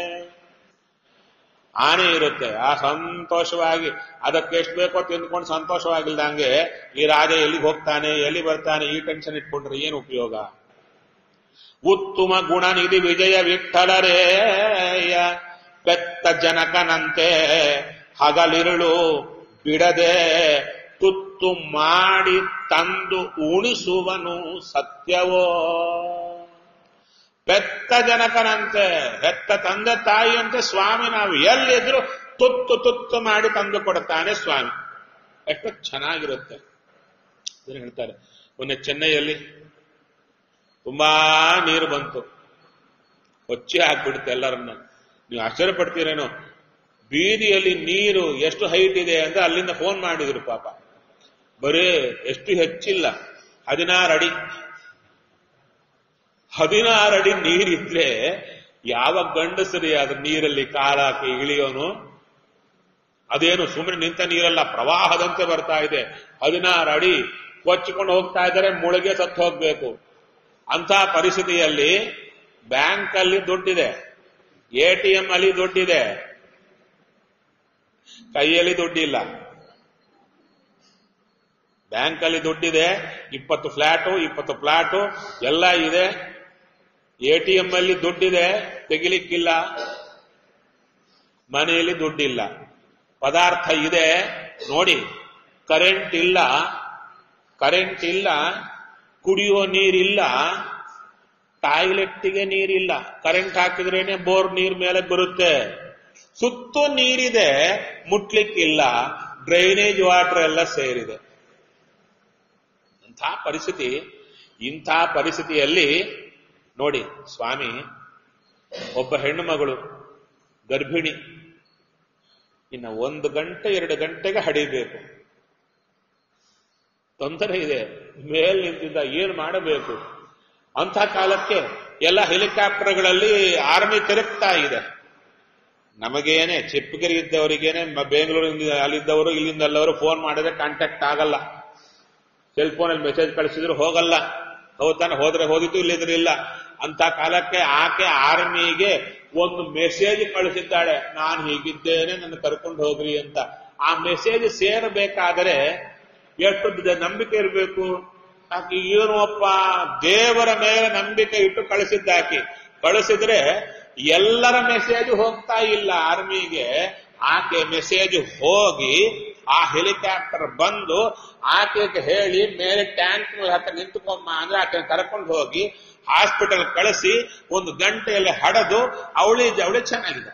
Speaker 1: ಆನೆ ಇರುತ್ತೆ ಆ ಸಂತೋಷವಾಗಿ ಅದಕ್ಕೆ ಎಷ್ಟು ಬೇಕೋ ತಿಂದ್ಕೊಂಡು ಸಂತೋಷವಾಗಿಲ್ದಂಗೆ ಈ ರಾಜ ಎಲ್ಲಿಗೆ ಹೋಗ್ತಾನೆ ಎಲ್ಲಿ ಬರ್ತಾನೆ ಈ ಟೆನ್ಷನ್ ಇಟ್ಕೊಂಡ್ರೆ ಏನು ಉಪಯೋಗ ಉತ್ತಮ ಗುಣನಿಧಿ ವಿಜಯ ವಿಠಲರೇಯ ಬೆತ್ತ ಜನಕನಂತೆ ಹಗಲಿರುಳು ಬಿಡದೆ ತುತ್ತು ಮಾಡಿ ತಂದು ಉಣಿಸುವನು ಸತ್ಯವೋ ಬೆತ್ತ ಜನಕನಂತೆ ಹೆತ್ತ ತಂದೆ ತಾಯಿಯಂತೆ ಸ್ವಾಮಿ ನಾವು ಎಲ್ಲಿದ್ರು ತುತ್ತು ತುತ್ತು ಮಾಡಿ ತಂದು ಕೊಡ್ತಾನೆ ಸ್ವಾಮಿ ಎಷ್ಟು ಚೆನ್ನಾಗಿರುತ್ತೆ ಅದನ್ನ ಹೇಳ್ತಾರೆ ಮೊನ್ನೆ ಚೆನ್ನೈಯಲ್ಲಿ ತುಂಬಾ ನೀರು ಬಂತು ಕೊಚ್ಚಿ ಹಾಕ್ಬಿಡುತ್ತೆ ಎಲ್ಲರನ್ನ ನೀವು ಆಶ್ಚರ್ಯ ಪಡ್ತೀರೇನೋ ಬೀದಿಯಲ್ಲಿ ನೀರು ಎಷ್ಟು ಹೈಟ್ ಇದೆ ಅಂದ್ರೆ ಅಲ್ಲಿಂದ ಫೋನ್ ಮಾಡಿದ್ರು ಪಾಪ ಬರೇ ಎಷ್ಟು ಹೆಚ್ಚಿಲ್ಲ ಹದಿನಾರು ಅಡಿ ಹದಿನಾರು ಅಡಿ ನೀರಿದ್ರೆ ಯಾವ ಗಂಡಸರಿ ಅದ್ರ ನೀರಲ್ಲಿ ಕಾಲಾಕಿ ಇಳಿಯೋನು ಅದೇನು ಸುಮ್ಮನೆ ನಿಂತ ನೀರಲ್ಲ ಪ್ರವಾಹದಂತೆ ಬರ್ತಾ ಇದೆ ಹದಿನಾರು ಅಡಿ ಕೊಚ್ಚಿಕೊಂಡು ಹೋಗ್ತಾ ಇದ್ದಾರೆ ಮುಳುಗೆ ಸತ್ತು ಹೋಗ್ಬೇಕು ಅಂತ ಪರಿಸ್ಥಿತಿಯಲ್ಲಿ ಬ್ಯಾಂಕ್ ಅಲ್ಲಿ ದುಡ್ಡಿದೆ ಎ ಟಿ ಎಂ ಅಲ್ಲಿ ದುಡ್ಡಿದೆ ಕೈಯಲ್ಲಿ ದುಡ್ಡಿಲ್ಲ ಬ್ಯಾಂಕ್ ಅಲ್ಲಿ ದುಡ್ಡಿದೆ ಇಪ್ಪತ್ತು ಫ್ಲಾಟು ಇಪ್ಪತ್ತು ಫ್ಲಾಟು ಎಲ್ಲ ಇದೆ ಎ ಟಿ ಎಂ ಅಲ್ಲಿ ದುಡ್ಡಿದೆ ತೆಗಿಲಿಕ್ಕಿಲ್ಲ ಮನೆಯಲ್ಲಿ ದುಡ್ಡಿಲ್ಲ ಪದಾರ್ಥ ಇದೆ ನೋಡಿ ಕರೆಂಟ್ ಇಲ್ಲ ಕರೆಂಟ್ ಇಲ್ಲ ಕುಡಿಯೋ ನೀರಿಲ್ಲ ಟಾಯ್ಲೆಟ್ಗೆ ನೀರಿಲ್ಲ ಕರೆಂಟ್ ಹಾಕಿದ್ರೇನೆ ಬೋರ್ ನೀರ್ ಮೇಲೆ ಬರುತ್ತೆ ಸುತ್ತು ನೀರಿದೆ ಮುಟ್ಲಿಕ್ಕಿಲ್ಲ ಡ್ರೈನೇಜ್ ವಾಟರ್ ಎಲ್ಲ ಸೇರಿದೆ ಇಂಥ ಪರಿಸ್ಥಿತಿ ಇಂಥ ಪರಿಸ್ಥಿತಿಯಲ್ಲಿ ನೋಡಿ ಸ್ವಾಮಿ ಒಬ್ಬ ಹೆಣ್ಣು ಮಗಳು ಗರ್ಭಿಣಿ ಇನ್ನು ಒಂದು ಗಂಟೆ ಎರಡು ಗಂಟೆಗೆ ಹಡಿಬೇಕು ತೊಂದರೆ ಇದೆ ಮೇಲ್ ನಿಂತಿದ್ದ ಏನ್ ಮಾಡಬೇಕು ಅಂಥ ಕಾಲಕ್ಕೆ ಎಲ್ಲ ಹೆಲಿಕಾಪ್ಟರ್ಗಳಲ್ಲಿ ಆರ್ಮಿ ತಿರುಗ್ತಾ ಇದೆ ನಮಗೇನೆ ಚಿಪ್ಪಗಿರಿ ಇದ್ದವರಿಗೇನೆ ಬೆಂಗಳೂರಿಂದ ಅಲ್ಲಿದ್ದವರು ಇಲ್ಲಿಂದ ಅಲ್ಲವರು ಫೋನ್ ಮಾಡಿದ್ರೆ ಕಾಂಟ್ಯಾಕ್ಟ್ ಆಗಲ್ಲ ಸೆಲ್ ಫೋನಲ್ಲಿ ಮೆಸೇಜ್ ಕಳಿಸಿದ್ರು ಹೋಗಲ್ಲ ಹೌದಾನೆ ಹೋದ್ರೆ ಹೋದಿತ್ತು ಇಲ್ಲಿದ್ರೆ ಇಲ್ಲ ಅಂತ ಕಾಲಕ್ಕೆ ಆಕೆ ಆರ್ಮಿಗೆ ಒಂದು ಮೆಸೇಜ್ ಕಳಿಸಿದ್ದಾಳೆ ನಾನು ಹೀಗಿದ್ದೇನೆ ನನ್ನ ಕರ್ಕೊಂಡು ಹೋಗ್ರಿ ಅಂತ ಆ ಮೆಸೇಜ್ ಸೇರಬೇಕಾದರೆ ಎಷ್ಟು ದ- ನಂಬಿಕೆ ಇರಬೇಕು ಆಕೆ ಏನು ಅಪ್ಪ ದೇವರ ಮೇಲೆ ನಂಬಿಕೆ ಇಟ್ಟು ಕಳಿಸಿದ್ದಾಕಿ ಕಳಿಸಿದ್ರೆ ಎಲ್ಲರ ಮೆಸೇಜ್ ಹೋಗ್ತಾ ಇಲ್ಲ ಆರ್ಮಿಗೆ ಆಕೆ ಮೆಸೇಜ್ ಹೋಗಿ ಆ ಹೆಲಿಕಾಪ್ಟರ್ ಬಂದು ಆಕೆಗೆ ಹೇಳಿ ಮೇಲೆ ಟ್ಯಾಂಕ್ ಹತ್ರ ನಿಂತುಕೊಂಬ ಅಂದ್ರೆ ಆಕೆ ಕರ್ಕೊಂಡು ಹೋಗಿ ಹಾಸ್ಪಿಟಲ್ ಕಳಿಸಿ ಒಂದು ಗಂಟೆಯಲ್ಲಿ ಹಡದು ಅವಳಿ ಅವಳಿ ಚೆನ್ನಾಗಿದೆ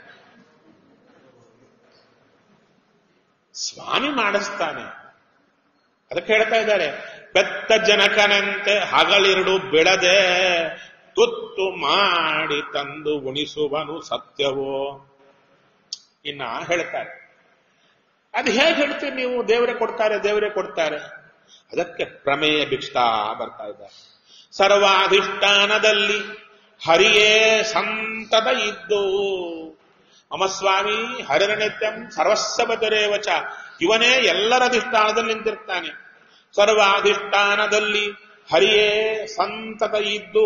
Speaker 1: ಸ್ವಾಮಿ ಮಾಡಿಸ್ತಾನೆ ಅದಕ್ಕೆ ಹೇಳ್ತಾ ಇದ್ದಾರೆ ಬೆತ್ತ ಜನಕನಂತೆ ಹಗಲಿರುಳು ಬಿಡದೆ ತುತ್ತು ಮಾಡಿ ತಂದು ಉಣಿಸುವನು ಸತ್ಯವೋ ಇನ್ನ ಹೇಳ್ತಾರೆ ಅದು ಹೇಗೆ ಹೇಳ್ತೀರಿ ನೀವು ದೇವರೇ ಕೊಡ್ತಾರೆ ದೇವರೇ ಕೊಡ್ತಾರೆ ಅದಕ್ಕೆ ಪ್ರಮೇಯ ಭಿಕ್ಷಾ ಬರ್ತಾ ಇದ್ದಾರೆ ಸರ್ವಾಧಿಷ್ಠಾನದಲ್ಲಿ ಹರಿಯೇ ಸಂತದ ಇದ್ದು ಮಮ ಸ್ವಾಮಿ ಹರಿರನಿತ್ಯಂ ಸರ್ವಸ್ವತರೇವಚ ಇವನೇ ಎಲ್ಲರ ಅಧಿಷ್ಠಾನದಲ್ಲಿ ನಿಂತಿರ್ತಾನೆ ಸರ್ವಾಧಿಷ್ಠಾನದಲ್ಲಿ ಹರಿಯೇ ಸಂತತ ಇದ್ದು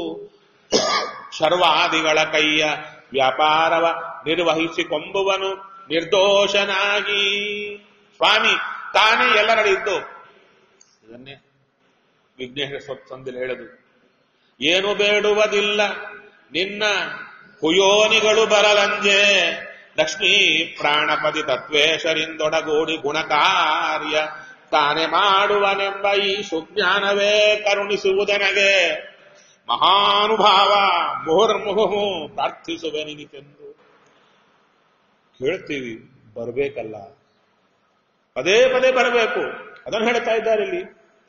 Speaker 1: ಸರ್ವಾದಿಗಳ ಕೈಯ ವ್ಯಾಪಾರವ ನಿರ್ವಹಿಸಿಕೊಂಬುವನು ನಿರ್ದೋಷನಾಗಿ ಸ್ವಾಮಿ ತಾನೇ ಎಲ್ಲರಲ್ಲಿದ್ದು ಇದನ್ನೇ ವಿಘ್ನೇಶ್ವರ ಸ್ವತ್ತಂದಲ್ಲಿ ಹೇಳದು ಏನು ಬೇಡುವುದಿಲ್ಲ ನಿನ್ನ ಕುಯೋನಿಗಳು ಬರಲಂಜೆ ಲಕ್ಷ್ಮೀ ಪ್ರಾಣಪತಿ ತತ್ವೇಶರಿಂದೊಡಗೂಡಿ ಗುಣಕಾರ್ಯ ತಾನೇ ಮಾಡುವನೆಂಬ ಈ ಸುಜ್ಞಾನವೇ ಕರುಣಿಸುವುದನಗೆ ಮಹಾನುಭಾವ ಮುಹುರ್ಮುಹು ಪ್ರಾರ್ಥಿಸುವೆ ನಿನಿತೆಂದು ಕೇಳ್ತೀವಿ ಬರಬೇಕಲ್ಲ ಪದೇ ಪದೇ ಬರಬೇಕು ಅದನ್ನು ಹೇಳ್ತಾ ಇದ್ದಾರೆ ಇಲ್ಲಿ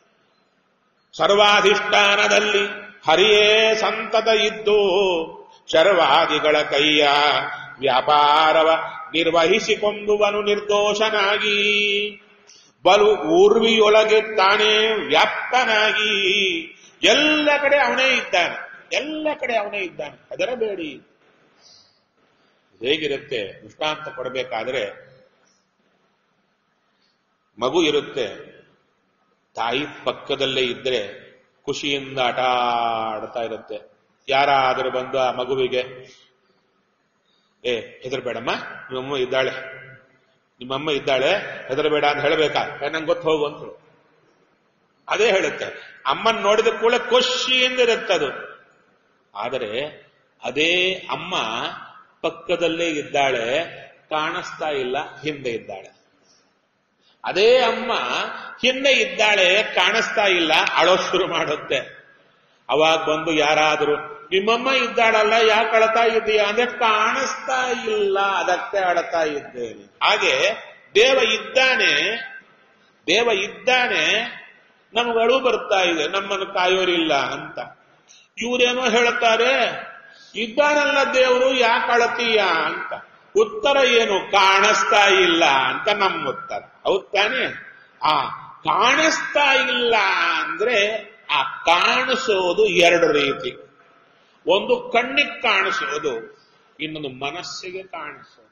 Speaker 1: ಸರ್ವಾಧಿಷ್ಠಾನದಲ್ಲಿ ಹರಿಯೇ ಸಂತತ ಇದ್ದು ಶರ್ವಾದಿಗಳ ಕೈಯ ವ್ಯಾಪಾರವ ನಿರ್ವಹಿಸಿಕೊಂಡುವನು ನಿರ್ದೋಷನಾಗಿ ಬಲು ಊರ್ವಿಯೊಳಗೆ ತಾನೇ ವ್ಯಾಪ್ತನಾಗಿ ಎಲ್ಲ ಕಡೆ ಅವನೇ ಇದ್ದಾನೆ ಎಲ್ಲ ಕಡೆ ಅವನೇ ಇದ್ದಾನೆ ಹೆದರಬೇಡಿ ಹೇಗಿರುತ್ತೆ ದೃಷ್ಟಾಂತ ಕೊಡಬೇಕಾದ್ರೆ ಮಗು ಇರುತ್ತೆ ತಾಯಿ ಪಕ್ಕದಲ್ಲೇ ಇದ್ರೆ ಖುಷಿಯಿಂದ ಆಟ ಆಡ್ತಾ ಇರುತ್ತೆ ಯಾರಾದರೂ ಬಂದು ಆ ಮಗುವಿಗೆ ಏ ಹೆದರ್ಬೇಡಮ್ಮ ನಿಮ್ಮಮ್ಮ ಇದ್ದಾಳೆ ನಿಮ್ಮಮ್ಮ ಇದ್ದಾಳೆ ಹೆದರಬೇಡ ಅಂತ ಹೇಳಬೇಕಾ ನಂಗೆ ಗೊತ್ತು ಹೋಗು ಅಂತ ಅದೇ ಹೇಳುತ್ತೆ ಅಮ್ಮನ್ ನೋಡಿದ ಕೂಡ ಖುಷಿಯಿಂದ ಇರುತ್ತದು ಆದರೆ ಅದೇ ಅಮ್ಮ ಪಕ್ಕದಲ್ಲೇ ಇದ್ದಾಳೆ ಕಾಣಿಸ್ತಾ ಇಲ್ಲ ಹಿಂದೆ ಇದ್ದಾಳೆ ಅದೇ ಅಮ್ಮ ಹಿಂದೆ ಇದ್ದಾಳೆ ಕಾಣಿಸ್ತಾ ಇಲ್ಲ ಅಳೋ ಶುರು ಮಾಡುತ್ತೆ ಅವಾಗ ಬಂದು ಯಾರಾದರೂ ನಿಮ್ಮಮ್ಮ ಇದ್ದಾಳಲ್ಲ ಯಾಕೆ ಅಳತಾ ಇದ್ದೀಯಾ ಅಂದ್ರೆ ಕಾಣಿಸ್ತಾ ಇಲ್ಲ ಅದಕ್ಕೆ ಅಳತಾ ಇದ್ದೇನೆ ಹಾಗೆ ದೇವ ಇದ್ದಾನೆ ದೇವ ಇದ್ದಾನೆ ನಮಗಳು ಬರ್ತಾ ಇದೆ ನಮ್ಮನ್ನು ಕಾಯೋರಿಲ್ಲ ಅಂತ ಇವರೇನೋ ಹೇಳುತ್ತಾರೆ ಇದ್ದಾನಲ್ಲ ದೇವರು ಯಾಕೆ ಅಳತೀಯ ಅಂತ ಉತ್ತರ ಏನು ಕಾಣಿಸ್ತಾ ಇಲ್ಲ ಅಂತ ನಮ್ಮ ಉತ್ತರ ಹೌದ್ ತಾನೆ ಆ ಕಾಣಿಸ್ತಾ ಇಲ್ಲ ಅಂದ್ರೆ ಆ ಕಾಣಿಸೋದು ಎರಡು ರೀತಿ ಒಂದು ಕಣ್ಣಿಗೆ ಕಾಣಿಸೋದು ಇನ್ನೊಂದು ಮನಸ್ಸಿಗೆ ಕಾಣಿಸೋದು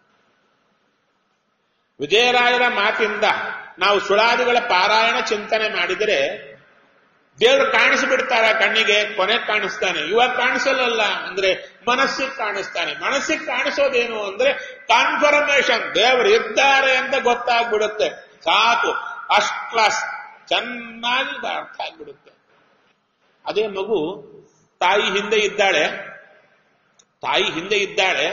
Speaker 1: ವಿಜಯರಾಯರ ಮಾತಿಂದ ನಾವು ಸುಳಾದಿಗಳ ಪಾರಾಯಣ ಚಿಂತನೆ ಮಾಡಿದರೆ ದೇವರು ಕಾಣಿಸಿಬಿಡ್ತಾರ ಕಣ್ಣಿಗೆ ಕೊನೆ ಕಾಣಿಸ್ತಾನೆ ಇವಾಗ ಕಾಣಿಸಲ್ಲ ಅಂದ್ರೆ ಮನಸ್ಸಿಗೆ ಕಾಣಿಸ್ತಾನೆ ಮನಸ್ಸಿಗೆ ಕಾಣಿಸೋದೇನು ಅಂದ್ರೆ ಕಾನ್ಫರ್ಮೇಶನ್ ದೇವರು ಇದ್ದಾರೆ ಅಂತ ಗೊತ್ತಾಗ್ಬಿಡುತ್ತೆ ಸಾಕು ಫಸ್ಟ್ ಕ್ಲಾಸ್ ಚೆನ್ನಾಗಿ ಅರ್ಥ ಆಗ್ಬಿಡುತ್ತೆ ಅದೇ ಮಗು ತಾಯಿ ಹಿಂದೆ ಇದ್ದಾಳೆ ತಾಯಿ ಹಿಂದೆ ಇದ್ದಾಳೆ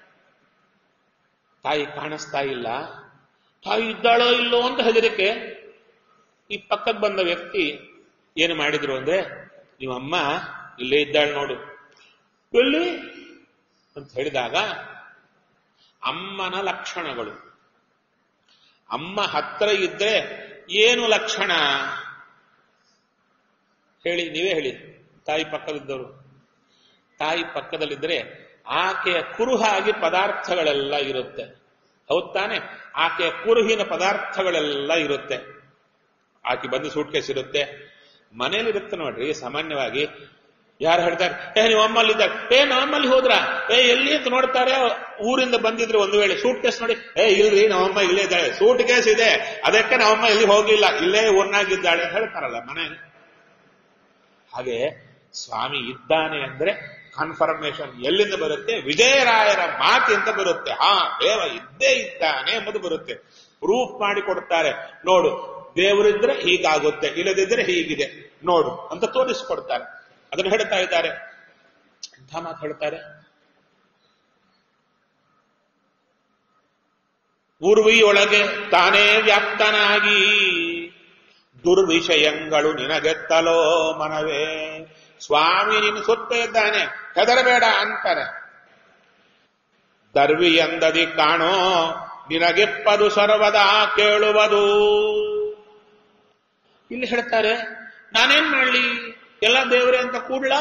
Speaker 1: ತಾಯಿ ಕಾಣಿಸ್ತಾ ಇಲ್ಲ ತಾಯಿ ಇದ್ದಾಳೋ ಇಲ್ಲೋ ಅಂತ ಹೆದರಿಕೆ ಈ ಪಕ್ಕಕ್ಕೆ ಬಂದ ವ್ಯಕ್ತಿ ಏನು ಮಾಡಿದ್ರು ಅಂದ್ರೆ ನೀವಮ್ಮ ಇಲ್ಲೇ ಇದ್ದಾಳೆ ನೋಡು ಎಲ್ಲಿ ಅಂತ ಹೇಳಿದಾಗ ಅಮ್ಮನ ಲಕ್ಷಣಗಳು ಅಮ್ಮ ಹತ್ರ ಇದ್ರೆ ಏನು ಲಕ್ಷಣ ಹೇಳಿ ನೀವೇ ಹೇಳಿ ತಾಯಿ ಪಕ್ಕದಿದ್ದವರು ತಾಯಿ ಪಕ್ಕದಲ್ಲಿದ್ದರೆ ಆಕೆಯ ಕುರುಹಾಗಿ ಪದಾರ್ಥಗಳೆಲ್ಲ ಇರುತ್ತೆ ಹೌದ್ ತಾನೆ ಆಕೆಯ ಕುರುಹಿನ ಪದಾರ್ಥಗಳೆಲ್ಲ ಇರುತ್ತೆ ಆಕೆ ಬಂದು ಸೂಟ್ ಕೇಸ್ ಇರುತ್ತೆ ಮನೇಲಿರುತ್ತೆ ನೋಡ್ರಿ ಸಾಮಾನ್ಯವಾಗಿ ಯಾರು ಹೇಳ್ತಾರೆ ಏ ನೀವು ಅಮ್ಮಲ್ಲಿದ್ದಾರೆ ಏ ನಮ್ಮಲ್ಲಿ ಹೋದ್ರ ಏ ಎಲ್ಲಿ ಅಂತ ನೋಡ್ತಾರೆ ಊರಿಂದ ಬಂದಿದ್ರೆ ಒಂದು ವೇಳೆ ಸೂಟ್ ಕೇಸ್ ನೋಡಿ ಏ ಇಲ್ರಿ ನಮ್ಮಮ್ಮ ಇಲ್ಲೇ ಇದ್ದಾಳೆ ಸೂಟ್ ಕೇಸ್ ಇದೆ ಅದಕ್ಕೆ ನಮ್ಮಮ್ಮ ಎಲ್ಲಿ ಹೋಗಿಲ್ಲ ಇಲ್ಲೇ ಊರ್ನಾಗಿದ್ದಾಳೆ ಅಂತ ಹೇಳ್ತಾರಲ್ಲ ಮನೆ ಹಾಗೆ ಸ್ವಾಮಿ ಇದ್ದಾನೆ ಅಂದ್ರೆ ಕನ್ಫರ್ಮೇಶನ್ ಎಲ್ಲಿಂದ ಬರುತ್ತೆ ವಿಜಯರಾಯರ ಮಾತಿಂದ ಬರುತ್ತೆ ಹಾ ದೇವ ಇದ್ದೇ ಇದ್ದಾನೆ ಎಂಬುದು ಬರುತ್ತೆ ಪ್ರೂಫ್ ಮಾಡಿ ಕೊಡ್ತಾರೆ ನೋಡು ದೇವರಿದ್ರೆ ಹೀಗಾಗುತ್ತೆ ಇಲ್ಲದಿದ್ರೆ ಹೀಗಿದೆ ನೋಡು ಅಂತ ತೋರಿಸಿಕೊಡ್ತಾರೆ ಅದನ್ನು ಹೇಳ್ತಾ ಇದ್ದಾರೆ ಎಂಥ ಮಾತು ಹೇಳ್ತಾರೆ ಊರ್ವಿಯೊಳಗೆ ತಾನೇ ವ್ಯಾಪ್ತನಾಗಿ ದುರ್ವಿಷಯಗಳು ನಿನಗೆತ್ತಲೋ ಮನವೇ ಸ್ವಾಮಿ ನಿನ್ನ ಸುತ್ತ ಇದ್ದಾನೆ ಹೆದರಬೇಡ ಅಂತಾರೆ ದರ್ವಿ ಎಂದದಿ ಕಾಣೋ ನಿನಗೆಪ್ಪದು ಸರ್ವದಾ ಕೇಳುವುದು ಇಲ್ಲಿ ಹೇಳ್ತಾರೆ ನಾನೇನ್ ಮಾಡ್ಲಿ ಎಲ್ಲ ದೇವರೇ ಅಂತ ಕೂಡ್ಲಾ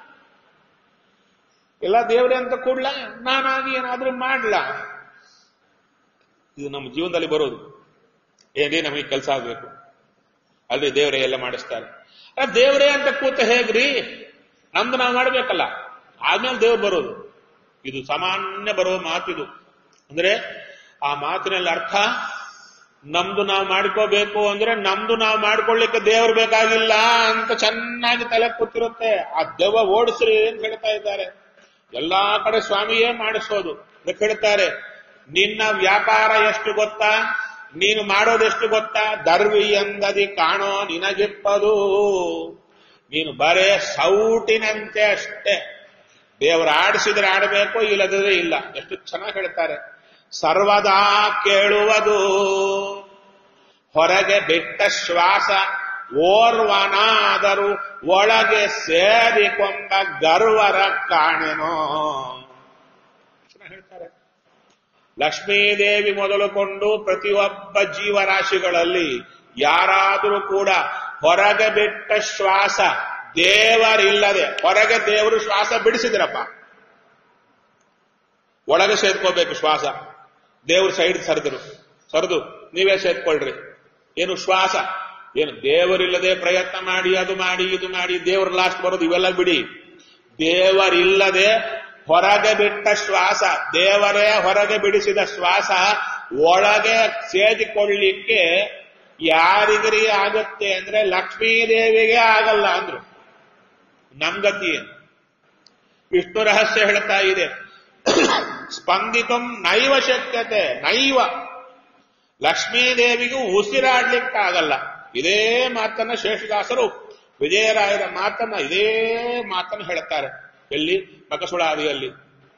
Speaker 1: ಎಲ್ಲ ದೇವರೇ ಅಂತ ಕೂಡ್ಲಾ ನಾನಾಗಿ ಏನಾದ್ರೂ ಮಾಡ್ಲಾ ಇದು ನಮ್ಮ ಜೀವನದಲ್ಲಿ ಬರೋದು ಏನೇ ನಮಗೆ ಕೆಲಸ ಆಗ್ಬೇಕು ಅಲ್ರಿ ದೇವರೇ ಎಲ್ಲ ಮಾಡಿಸ್ತಾರೆ ಆ ದೇವರೇ ಅಂತ ಕೂತ ಹೇಗ್ರಿ ನಮ್ದು ನಾವು ಮಾಡ್ಬೇಕಲ್ಲ ಆದ್ಮೇಲೆ ದೇವ್ರು ಬರೋದು ಇದು ಸಾಮಾನ್ಯ ಬರೋ ಮಾತಿದು ಅಂದ್ರೆ ಆ ಮಾತಿನಲ್ಲಿ ಅರ್ಥ ನಮ್ದು ನಾವು ಮಾಡ್ಕೋಬೇಕು ಅಂದ್ರೆ ನಮ್ದು ನಾವು ಮಾಡ್ಕೊಳ್ಳಿಕ್ಕೆ ದೇವ್ರು ಬೇಕಾಗಿಲ್ಲ ಅಂತ ಚೆನ್ನಾಗಿ ತಲೆ ಕೂತಿರುತ್ತೆ ಆ ದೆವ್ವ ಓಡಿಸ್ರಿ ಅಂತ ಹೇಳ್ತಾ ಇದ್ದಾರೆ ಎಲ್ಲಾ ಕಡೆ ಸ್ವಾಮಿಯೇ ಮಾಡಿಸೋದು ಅದಕ್ಕೆ ಹೇಳ್ತಾರೆ ನಿನ್ನ ವ್ಯಾಪಾರ ಎಷ್ಟು ಗೊತ್ತಾ ನೀನು ಮಾಡೋದೆಷ್ಟು ಗೊತ್ತಾ ದರ್ವಿ ಎಂದದಿ ಕಾಣೋ ನಿನಗಿಪ್ಪದು ನೀನು ಬರೇ ಸೌಟಿನಂತೆ ಅಷ್ಟೇ ದೇವರು ಆಡಿಸಿದ್ರೆ ಆಡಬೇಕು ಇಲ್ಲದಿದ್ರೆ ಇಲ್ಲ ಎಷ್ಟು ಚೆನ್ನಾಗಿ ಹೇಳ್ತಾರೆ ಸರ್ವದಾ ಕೇಳುವುದು ಹೊರಗೆ ಬಿಟ್ಟ ಶ್ವಾಸ ಓರ್ವನಾದರೂ ಒಳಗೆ ಸೇರಿಕೊಂಡ ಗರ್ವರ ಕಾಣೆನೋ ಹೇಳ್ತಾರೆ ಲಕ್ಷ್ಮೀದೇವಿ ಮೊದಲುಕೊಂಡು ಪ್ರತಿಯೊಬ್ಬ ಜೀವರಾಶಿಗಳಲ್ಲಿ ಯಾರಾದರೂ ಕೂಡ ಹೊರಗೆ ಬಿಟ್ಟ ಶ್ವಾಸ ದೇವರಿಲ್ಲದೆ ಹೊರಗೆ ದೇವರು ಶ್ವಾಸ ಬಿಡಿಸಿದ್ರಪ್ಪ ಒಳಗೆ ಸೇದ್ಕೋಬೇಕು ಶ್ವಾಸ ದೇವ್ರ ಸೈಡ್ ಸರಿದ್ರು ಸರಿದು ನೀವೇ ಸೇದ್ಕೊಳ್ರಿ ಏನು ಶ್ವಾಸ ಏನು ದೇವರಿಲ್ಲದೆ ಪ್ರಯತ್ನ ಮಾಡಿ ಅದು ಮಾಡಿ ಇದು ಮಾಡಿ ದೇವ್ರ ಲಾಸ್ಟ್ ಬರೋದು ಇವೆಲ್ಲ ಬಿಡಿ ದೇವರಿಲ್ಲದೆ ಹೊರಗೆ ಬಿಟ್ಟ ಶ್ವಾಸ ದೇವರೇ ಹೊರಗೆ ಬಿಡಿಸಿದ ಶ್ವಾಸ ಒಳಗೆ ಸೇದಿಕೊಳ್ಳಿಕ್ಕೆ ಯಾರಿಗರಿ ಆಗುತ್ತೆ ಅಂದ್ರೆ ಲಕ್ಷ್ಮೀದೇವಿಗೆ ಆಗಲ್ಲ ಅಂದ್ರು ನಮ್ಗತಿ ಏನು ವಿಷ್ಣು ರಹಸ್ಯ ಹೇಳ್ತಾ ಇದೆ ಸ್ಪಂದಿತಂ ನೈವ ಶಕ್ಯತೆ ನೈವ ಲಕ್ಷ್ಮೀದೇವಿಗೂ ಉಸಿರಾಡ್ಲಿಕ್ಕಾಗಲ್ಲ ಇದೇ ಮಾತನ್ನ ಶೇಷದಾಸರು ವಿಜಯರಾಯರ ಮಾತನ್ನ ಇದೇ ಮಾತನ್ನ ಹೇಳ್ತಾರೆ ಎಲ್ಲಿ ಮಕಸುಳಾದಿಯಲ್ಲಿ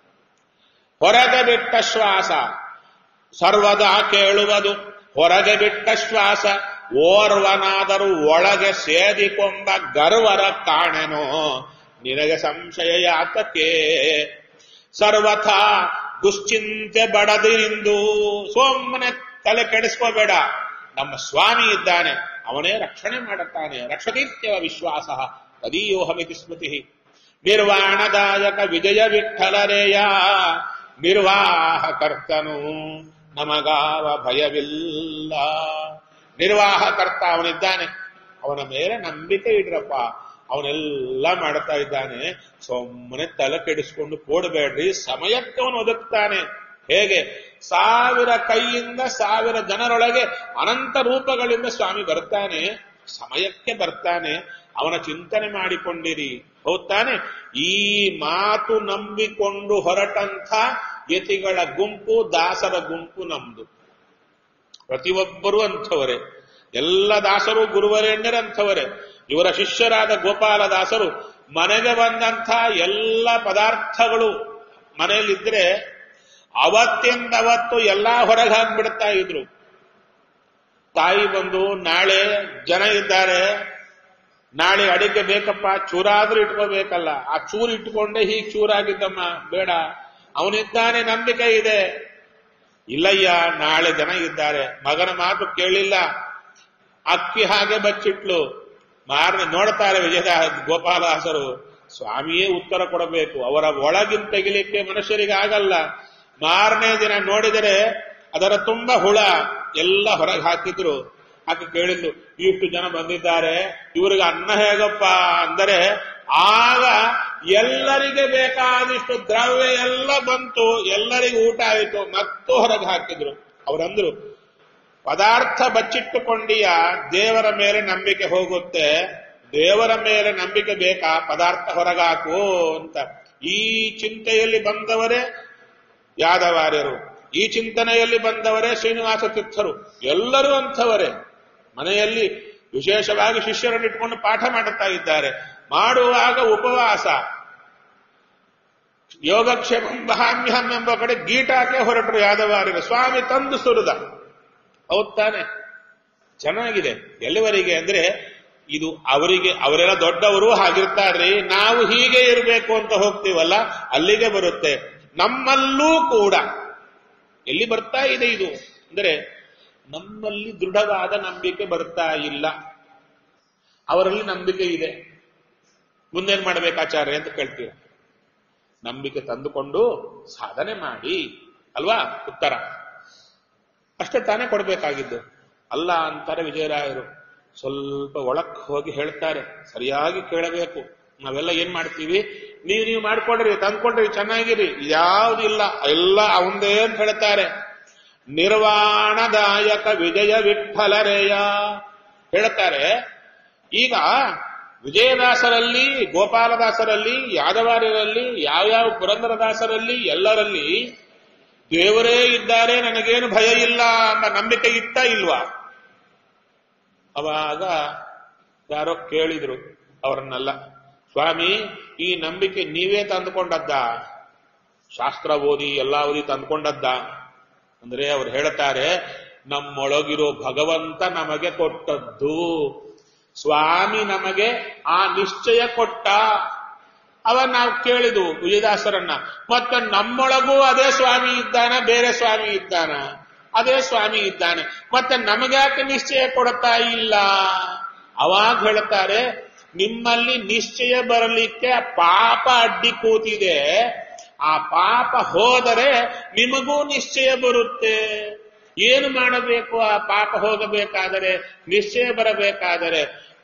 Speaker 1: ಹೊರಗೆ ಬಿಟ್ಟ ಶ್ವಾಸ ಸರ್ವದಾ ಕೇಳುವುದು ಹೊರಗೆ ಬಿಟ್ಟ ಶ್ವಾಸ ಓರ್ವನಾದರೂ ಒಳಗೆ ಸೇದಿಕೊಂಡ ಗರ್ವರ ಕಾಣೆನೋ ನಿನಗೆ ಸಂಶಯ ಯಾತಕ್ಕೆ ಸರ್ವಥಾ ದುಶ್ಚಿಂತೆ ಬಡದಿರಿಂದು ಸೋಮನೆ ತಲೆ ಕೆಡಿಸ್ಕೋಬೇಡ ನಮ್ಮ ಸ್ವಾಮಿ ಇದ್ದಾನೆ ಅವನೇ ರಕ್ಷಣೆ ಮಾಡುತ್ತಾನೆ ರಕ್ಷತೀತ್ಯವ ವಿಶ್ವಾಸ ತದೀಯೋಹಮಿತಿ ಸ್ಮೃತಿ ನಿರ್ವಾಣದಾಯಕ ವಿಜಯ ವಿಠಲರೇಯ ನಿರ್ವಾಹಕರ್ತನು ನಮಗಾವ ಭಯವಿಲ್ಲ ನಿರ್ವಾಹಕರ್ತ ಅವನಿದ್ದಾನೆ ಅವನ ಮೇಲೆ ನಂಬಿಕೆ ಇಡ್ರಪ್ಪ ಅವನೆಲ್ಲ ಮಾಡ್ತಾ ಇದ್ದಾನೆ ಸುಮ್ಮನೆ ತಲೆ ಕೆಡಿಸ್ಕೊಂಡು ಕೂಡಬೇಡ್ರಿ ಸಮಯಕ್ಕೆ ಅವನು ಒದಗ್ತಾನೆ ಹೇಗೆ ಸಾವಿರ ಕೈಯಿಂದ ಸಾವಿರ ಜನರೊಳಗೆ ಅನಂತ ರೂಪಗಳಿಂದ ಸ್ವಾಮಿ ಬರ್ತಾನೆ ಸಮಯಕ್ಕೆ ಬರ್ತಾನೆ ಅವನ ಚಿಂತನೆ ಮಾಡಿಕೊಂಡಿರಿ ಹೌದಾನೆ ಈ ಮಾತು ನಂಬಿಕೊಂಡು ಹೊರಟಂಥ ಯತಿಗಳ ಗುಂಪು ದಾಸರ ಗುಂಪು ನಮ್ದು ಪ್ರತಿಯೊಬ್ಬರೂ ಅಂಥವರೇ ಎಲ್ಲ ದಾಸರು ಗುರುವರೇಣ್ಯರಂಥವರೇ ಇವರ ಶಿಷ್ಯರಾದ ಗೋಪಾಲದಾಸರು ಮನೆಗೆ ಬಂದಂಥ ಎಲ್ಲ ಪದಾರ್ಥಗಳು ಮನೆಯಲ್ಲಿದ್ರೆ ಅವತ್ತಿಂದವತ್ತು ಎಲ್ಲಾ ಹೊರಗೆ ಹಾಕ್ಬಿಡ್ತಾ ಇದ್ರು ತಾಯಿ ಬಂದು ನಾಳೆ ಜನ ಇದ್ದಾರೆ ನಾಳೆ ಅಡಿಗೆ ಬೇಕಪ್ಪ ಚೂರಾದ್ರೂ ಇಟ್ಕೋಬೇಕಲ್ಲ ಆ ಚೂರು ಇಟ್ಕೊಂಡೆ ಹೀಗೆ ಚೂರಾಗಿದ್ದಮ್ಮ ಬೇಡ ಅವನಿದ್ದಾನೆ ನಂಬಿಕೆ ಇದೆ ಇಲ್ಲಯ್ಯ ನಾಳೆ ಜನ ಇದ್ದಾರೆ ಮಗನ ಮಾತು ಕೇಳಿಲ್ಲ ಅಕ್ಕಿ ಹಾಗೆ ಬಚ್ಚಿಟ್ಲು ಮಾರನೆ ನೋಡ್ತಾರೆ ವಿಜಯದ ಗೋಪಾಲದಾಸರು ಸ್ವಾಮಿಯೇ ಉತ್ತರ ಕೊಡಬೇಕು ಅವರ ಒಳಗಿನ ತೆಗಿಲಿಕ್ಕೆ ಮನುಷ್ಯರಿಗೆ ಆಗಲ್ಲ ಮಾರನೇ ದಿನ ನೋಡಿದರೆ ಅದರ ತುಂಬ ಹುಳ ಎಲ್ಲ ಹೊರಗೆ ಹಾಕಿದ್ರು ಆಕೆ ಕೇಳಿದ್ಲು ಇಷ್ಟು ಜನ ಬಂದಿದ್ದಾರೆ ಇವರಿಗೆ ಅನ್ನ ಹೇಗಪ್ಪ ಅಂದರೆ ಆಗ ಎಲ್ಲರಿಗೆ ಬೇಕಾದಿಷ್ಟು ದ್ರವ್ಯ ಎಲ್ಲ ಬಂತು ಎಲ್ಲರಿಗೂ ಊಟ ಆಯಿತು ಮತ್ತು ಹೊರಗೆ ಹಾಕಿದ್ರು ಅವರಂದ್ರು ಪದಾರ್ಥ ಬಚ್ಚಿಟ್ಟುಕೊಂಡಿಯ ದೇವರ ಮೇಲೆ ನಂಬಿಕೆ ಹೋಗುತ್ತೆ ದೇವರ ಮೇಲೆ ನಂಬಿಕೆ ಬೇಕಾ ಪದಾರ್ಥ ಹೊರಗಾಕು ಅಂತ ಈ ಚಿಂತೆಯಲ್ಲಿ ಬಂದವರೇ ಯಾದವಾರ್ಯರು ಈ ಚಿಂತನೆಯಲ್ಲಿ ಬಂದವರೇ ಶ್ರೀನಿವಾಸ ತೀರ್ಥರು ಎಲ್ಲರೂ ಅಂಥವರೇ ಮನೆಯಲ್ಲಿ ವಿಶೇಷವಾಗಿ ಶಿಷ್ಯರನ್ನು ಇಟ್ಕೊಂಡು ಪಾಠ ಮಾಡುತ್ತಾ ಇದ್ದಾರೆ ಮಾಡುವಾಗ ಉಪವಾಸ ಯೋಗಕ್ಷೇಮಂ ಬಹಾಮ್ಯಹಂ ಎಂಬ ಕಡೆ ಗೀಟಾಕೆ ಹೊರಟರು ಯಾದವಾರ್ಯರು ಸ್ವಾಮಿ ತಂದು ಸುರಿದ ಹೌದ್ ತಾನೆ ಚೆನ್ನಾಗಿದೆ ಎಲ್ಲಿವರೆಗೆ ಅಂದ್ರೆ ಇದು ಅವರಿಗೆ ಅವರೆಲ್ಲ ದೊಡ್ಡವರು ಹಾಗಿರ್ತಾರ್ರಿ ನಾವು ಹೀಗೆ ಇರಬೇಕು ಅಂತ ಹೋಗ್ತೀವಲ್ಲ ಅಲ್ಲಿಗೆ ಬರುತ್ತೆ ನಮ್ಮಲ್ಲೂ ಕೂಡ ಎಲ್ಲಿ ಬರ್ತಾ ಇದೆ ಇದು ಅಂದ್ರೆ ನಮ್ಮಲ್ಲಿ ದೃಢವಾದ ನಂಬಿಕೆ ಬರ್ತಾ ಇಲ್ಲ ಅವರಲ್ಲಿ ನಂಬಿಕೆ ಇದೆ ಮುಂದೇನ್ ಮಾಡ್ಬೇಕು ಆಚಾರ್ಯ ಅಂತ ಕೇಳ್ತೀರ ನಂಬಿಕೆ ತಂದುಕೊಂಡು ಸಾಧನೆ ಮಾಡಿ ಅಲ್ವಾ ಉತ್ತರ ಅಷ್ಟೇ ತಾನೇ ಕೊಡಬೇಕಾಗಿದ್ದು ಅಲ್ಲ ಅಂತಾರೆ ವಿಜಯರಾಯರು ಸ್ವಲ್ಪ ಒಳಕ್ ಹೋಗಿ ಹೇಳ್ತಾರೆ ಸರಿಯಾಗಿ ಕೇಳಬೇಕು ನಾವೆಲ್ಲ ಏನ್ ಮಾಡ್ತೀವಿ ನೀವು ನೀವು ಮಾಡ್ಕೊಡ್ರಿ ತಂದ್ಕೊಡ್ರಿ ಚೆನ್ನಾಗಿರಿ ಯಾವ್ದು ಇಲ್ಲ ಎಲ್ಲ ಅವಂದೇ ಅಂತ ಹೇಳ್ತಾರೆ ನಿರ್ವಾಣದಾಯಕ ವಿಜಯ ವಿಠಲರೇಯ ಹೇಳ್ತಾರೆ ಈಗ ವಿಜಯದಾಸರಲ್ಲಿ ಗೋಪಾಲದಾಸರಲ್ಲಿ ಯಾದವಾರ್ಯರಲ್ಲಿ ಯಾವ್ಯಾವ ಪುರಂದರದಾಸರಲ್ಲಿ ಎಲ್ಲರಲ್ಲಿ ದೇವರೇ ಇದ್ದಾರೆ ನನಗೇನು ಭಯ ಇಲ್ಲ ಎಂಬ ನಂಬಿಕೆ ಇತ್ತ ಇಲ್ವಾ ಅವಾಗ ಯಾರೋ ಕೇಳಿದ್ರು ಅವರನ್ನೆಲ್ಲ ಸ್ವಾಮಿ ಈ ನಂಬಿಕೆ ನೀವೇ ತಂದುಕೊಂಡದ್ದ ಶಾಸ್ತ್ರ ಓದಿ ಎಲ್ಲ ಓದಿ ತಂದುಕೊಂಡದ್ದ ಅಂದ್ರೆ ಅವ್ರು ಹೇಳ್ತಾರೆ ನಮ್ಮೊಳಗಿರೋ ಭಗವಂತ ನಮಗೆ ಕೊಟ್ಟದ್ದು ಸ್ವಾಮಿ ನಮಗೆ ಆ ನಿಶ್ಚಯ ಕೊಟ್ಟ ಅವ ನಾವು ಕೇಳಿದ್ವು ವಿಜಯದಾಸರನ್ನ ಮತ್ತೆ ನಮ್ಮೊಳಗೂ ಅದೇ ಸ್ವಾಮಿ ಇದ್ದಾನ ಬೇರೆ ಸ್ವಾಮಿ ಇದ್ದಾನ ಅದೇ ಸ್ವಾಮಿ ಇದ್ದಾನೆ ಮತ್ತೆ ನಮಗ್ಯಾಕೆ ನಿಶ್ಚಯ ಕೊಡ್ತಾ ಇಲ್ಲ ಅವಾಗ ಹೇಳ್ತಾರೆ ನಿಮ್ಮಲ್ಲಿ ನಿಶ್ಚಯ ಬರಲಿಕ್ಕೆ ಪಾಪ ಅಡ್ಡಿ ಕೂತಿದೆ ಆ ಪಾಪ ಹೋದರೆ ನಿಮಗೂ ನಿಶ್ಚಯ ಬರುತ್ತೆ ಏನು ಮಾಡಬೇಕು ಆ ಪಾಪ ಹೋಗಬೇಕಾದರೆ ನಿಶ್ಚಯ ಬರಬೇಕಾದರೆ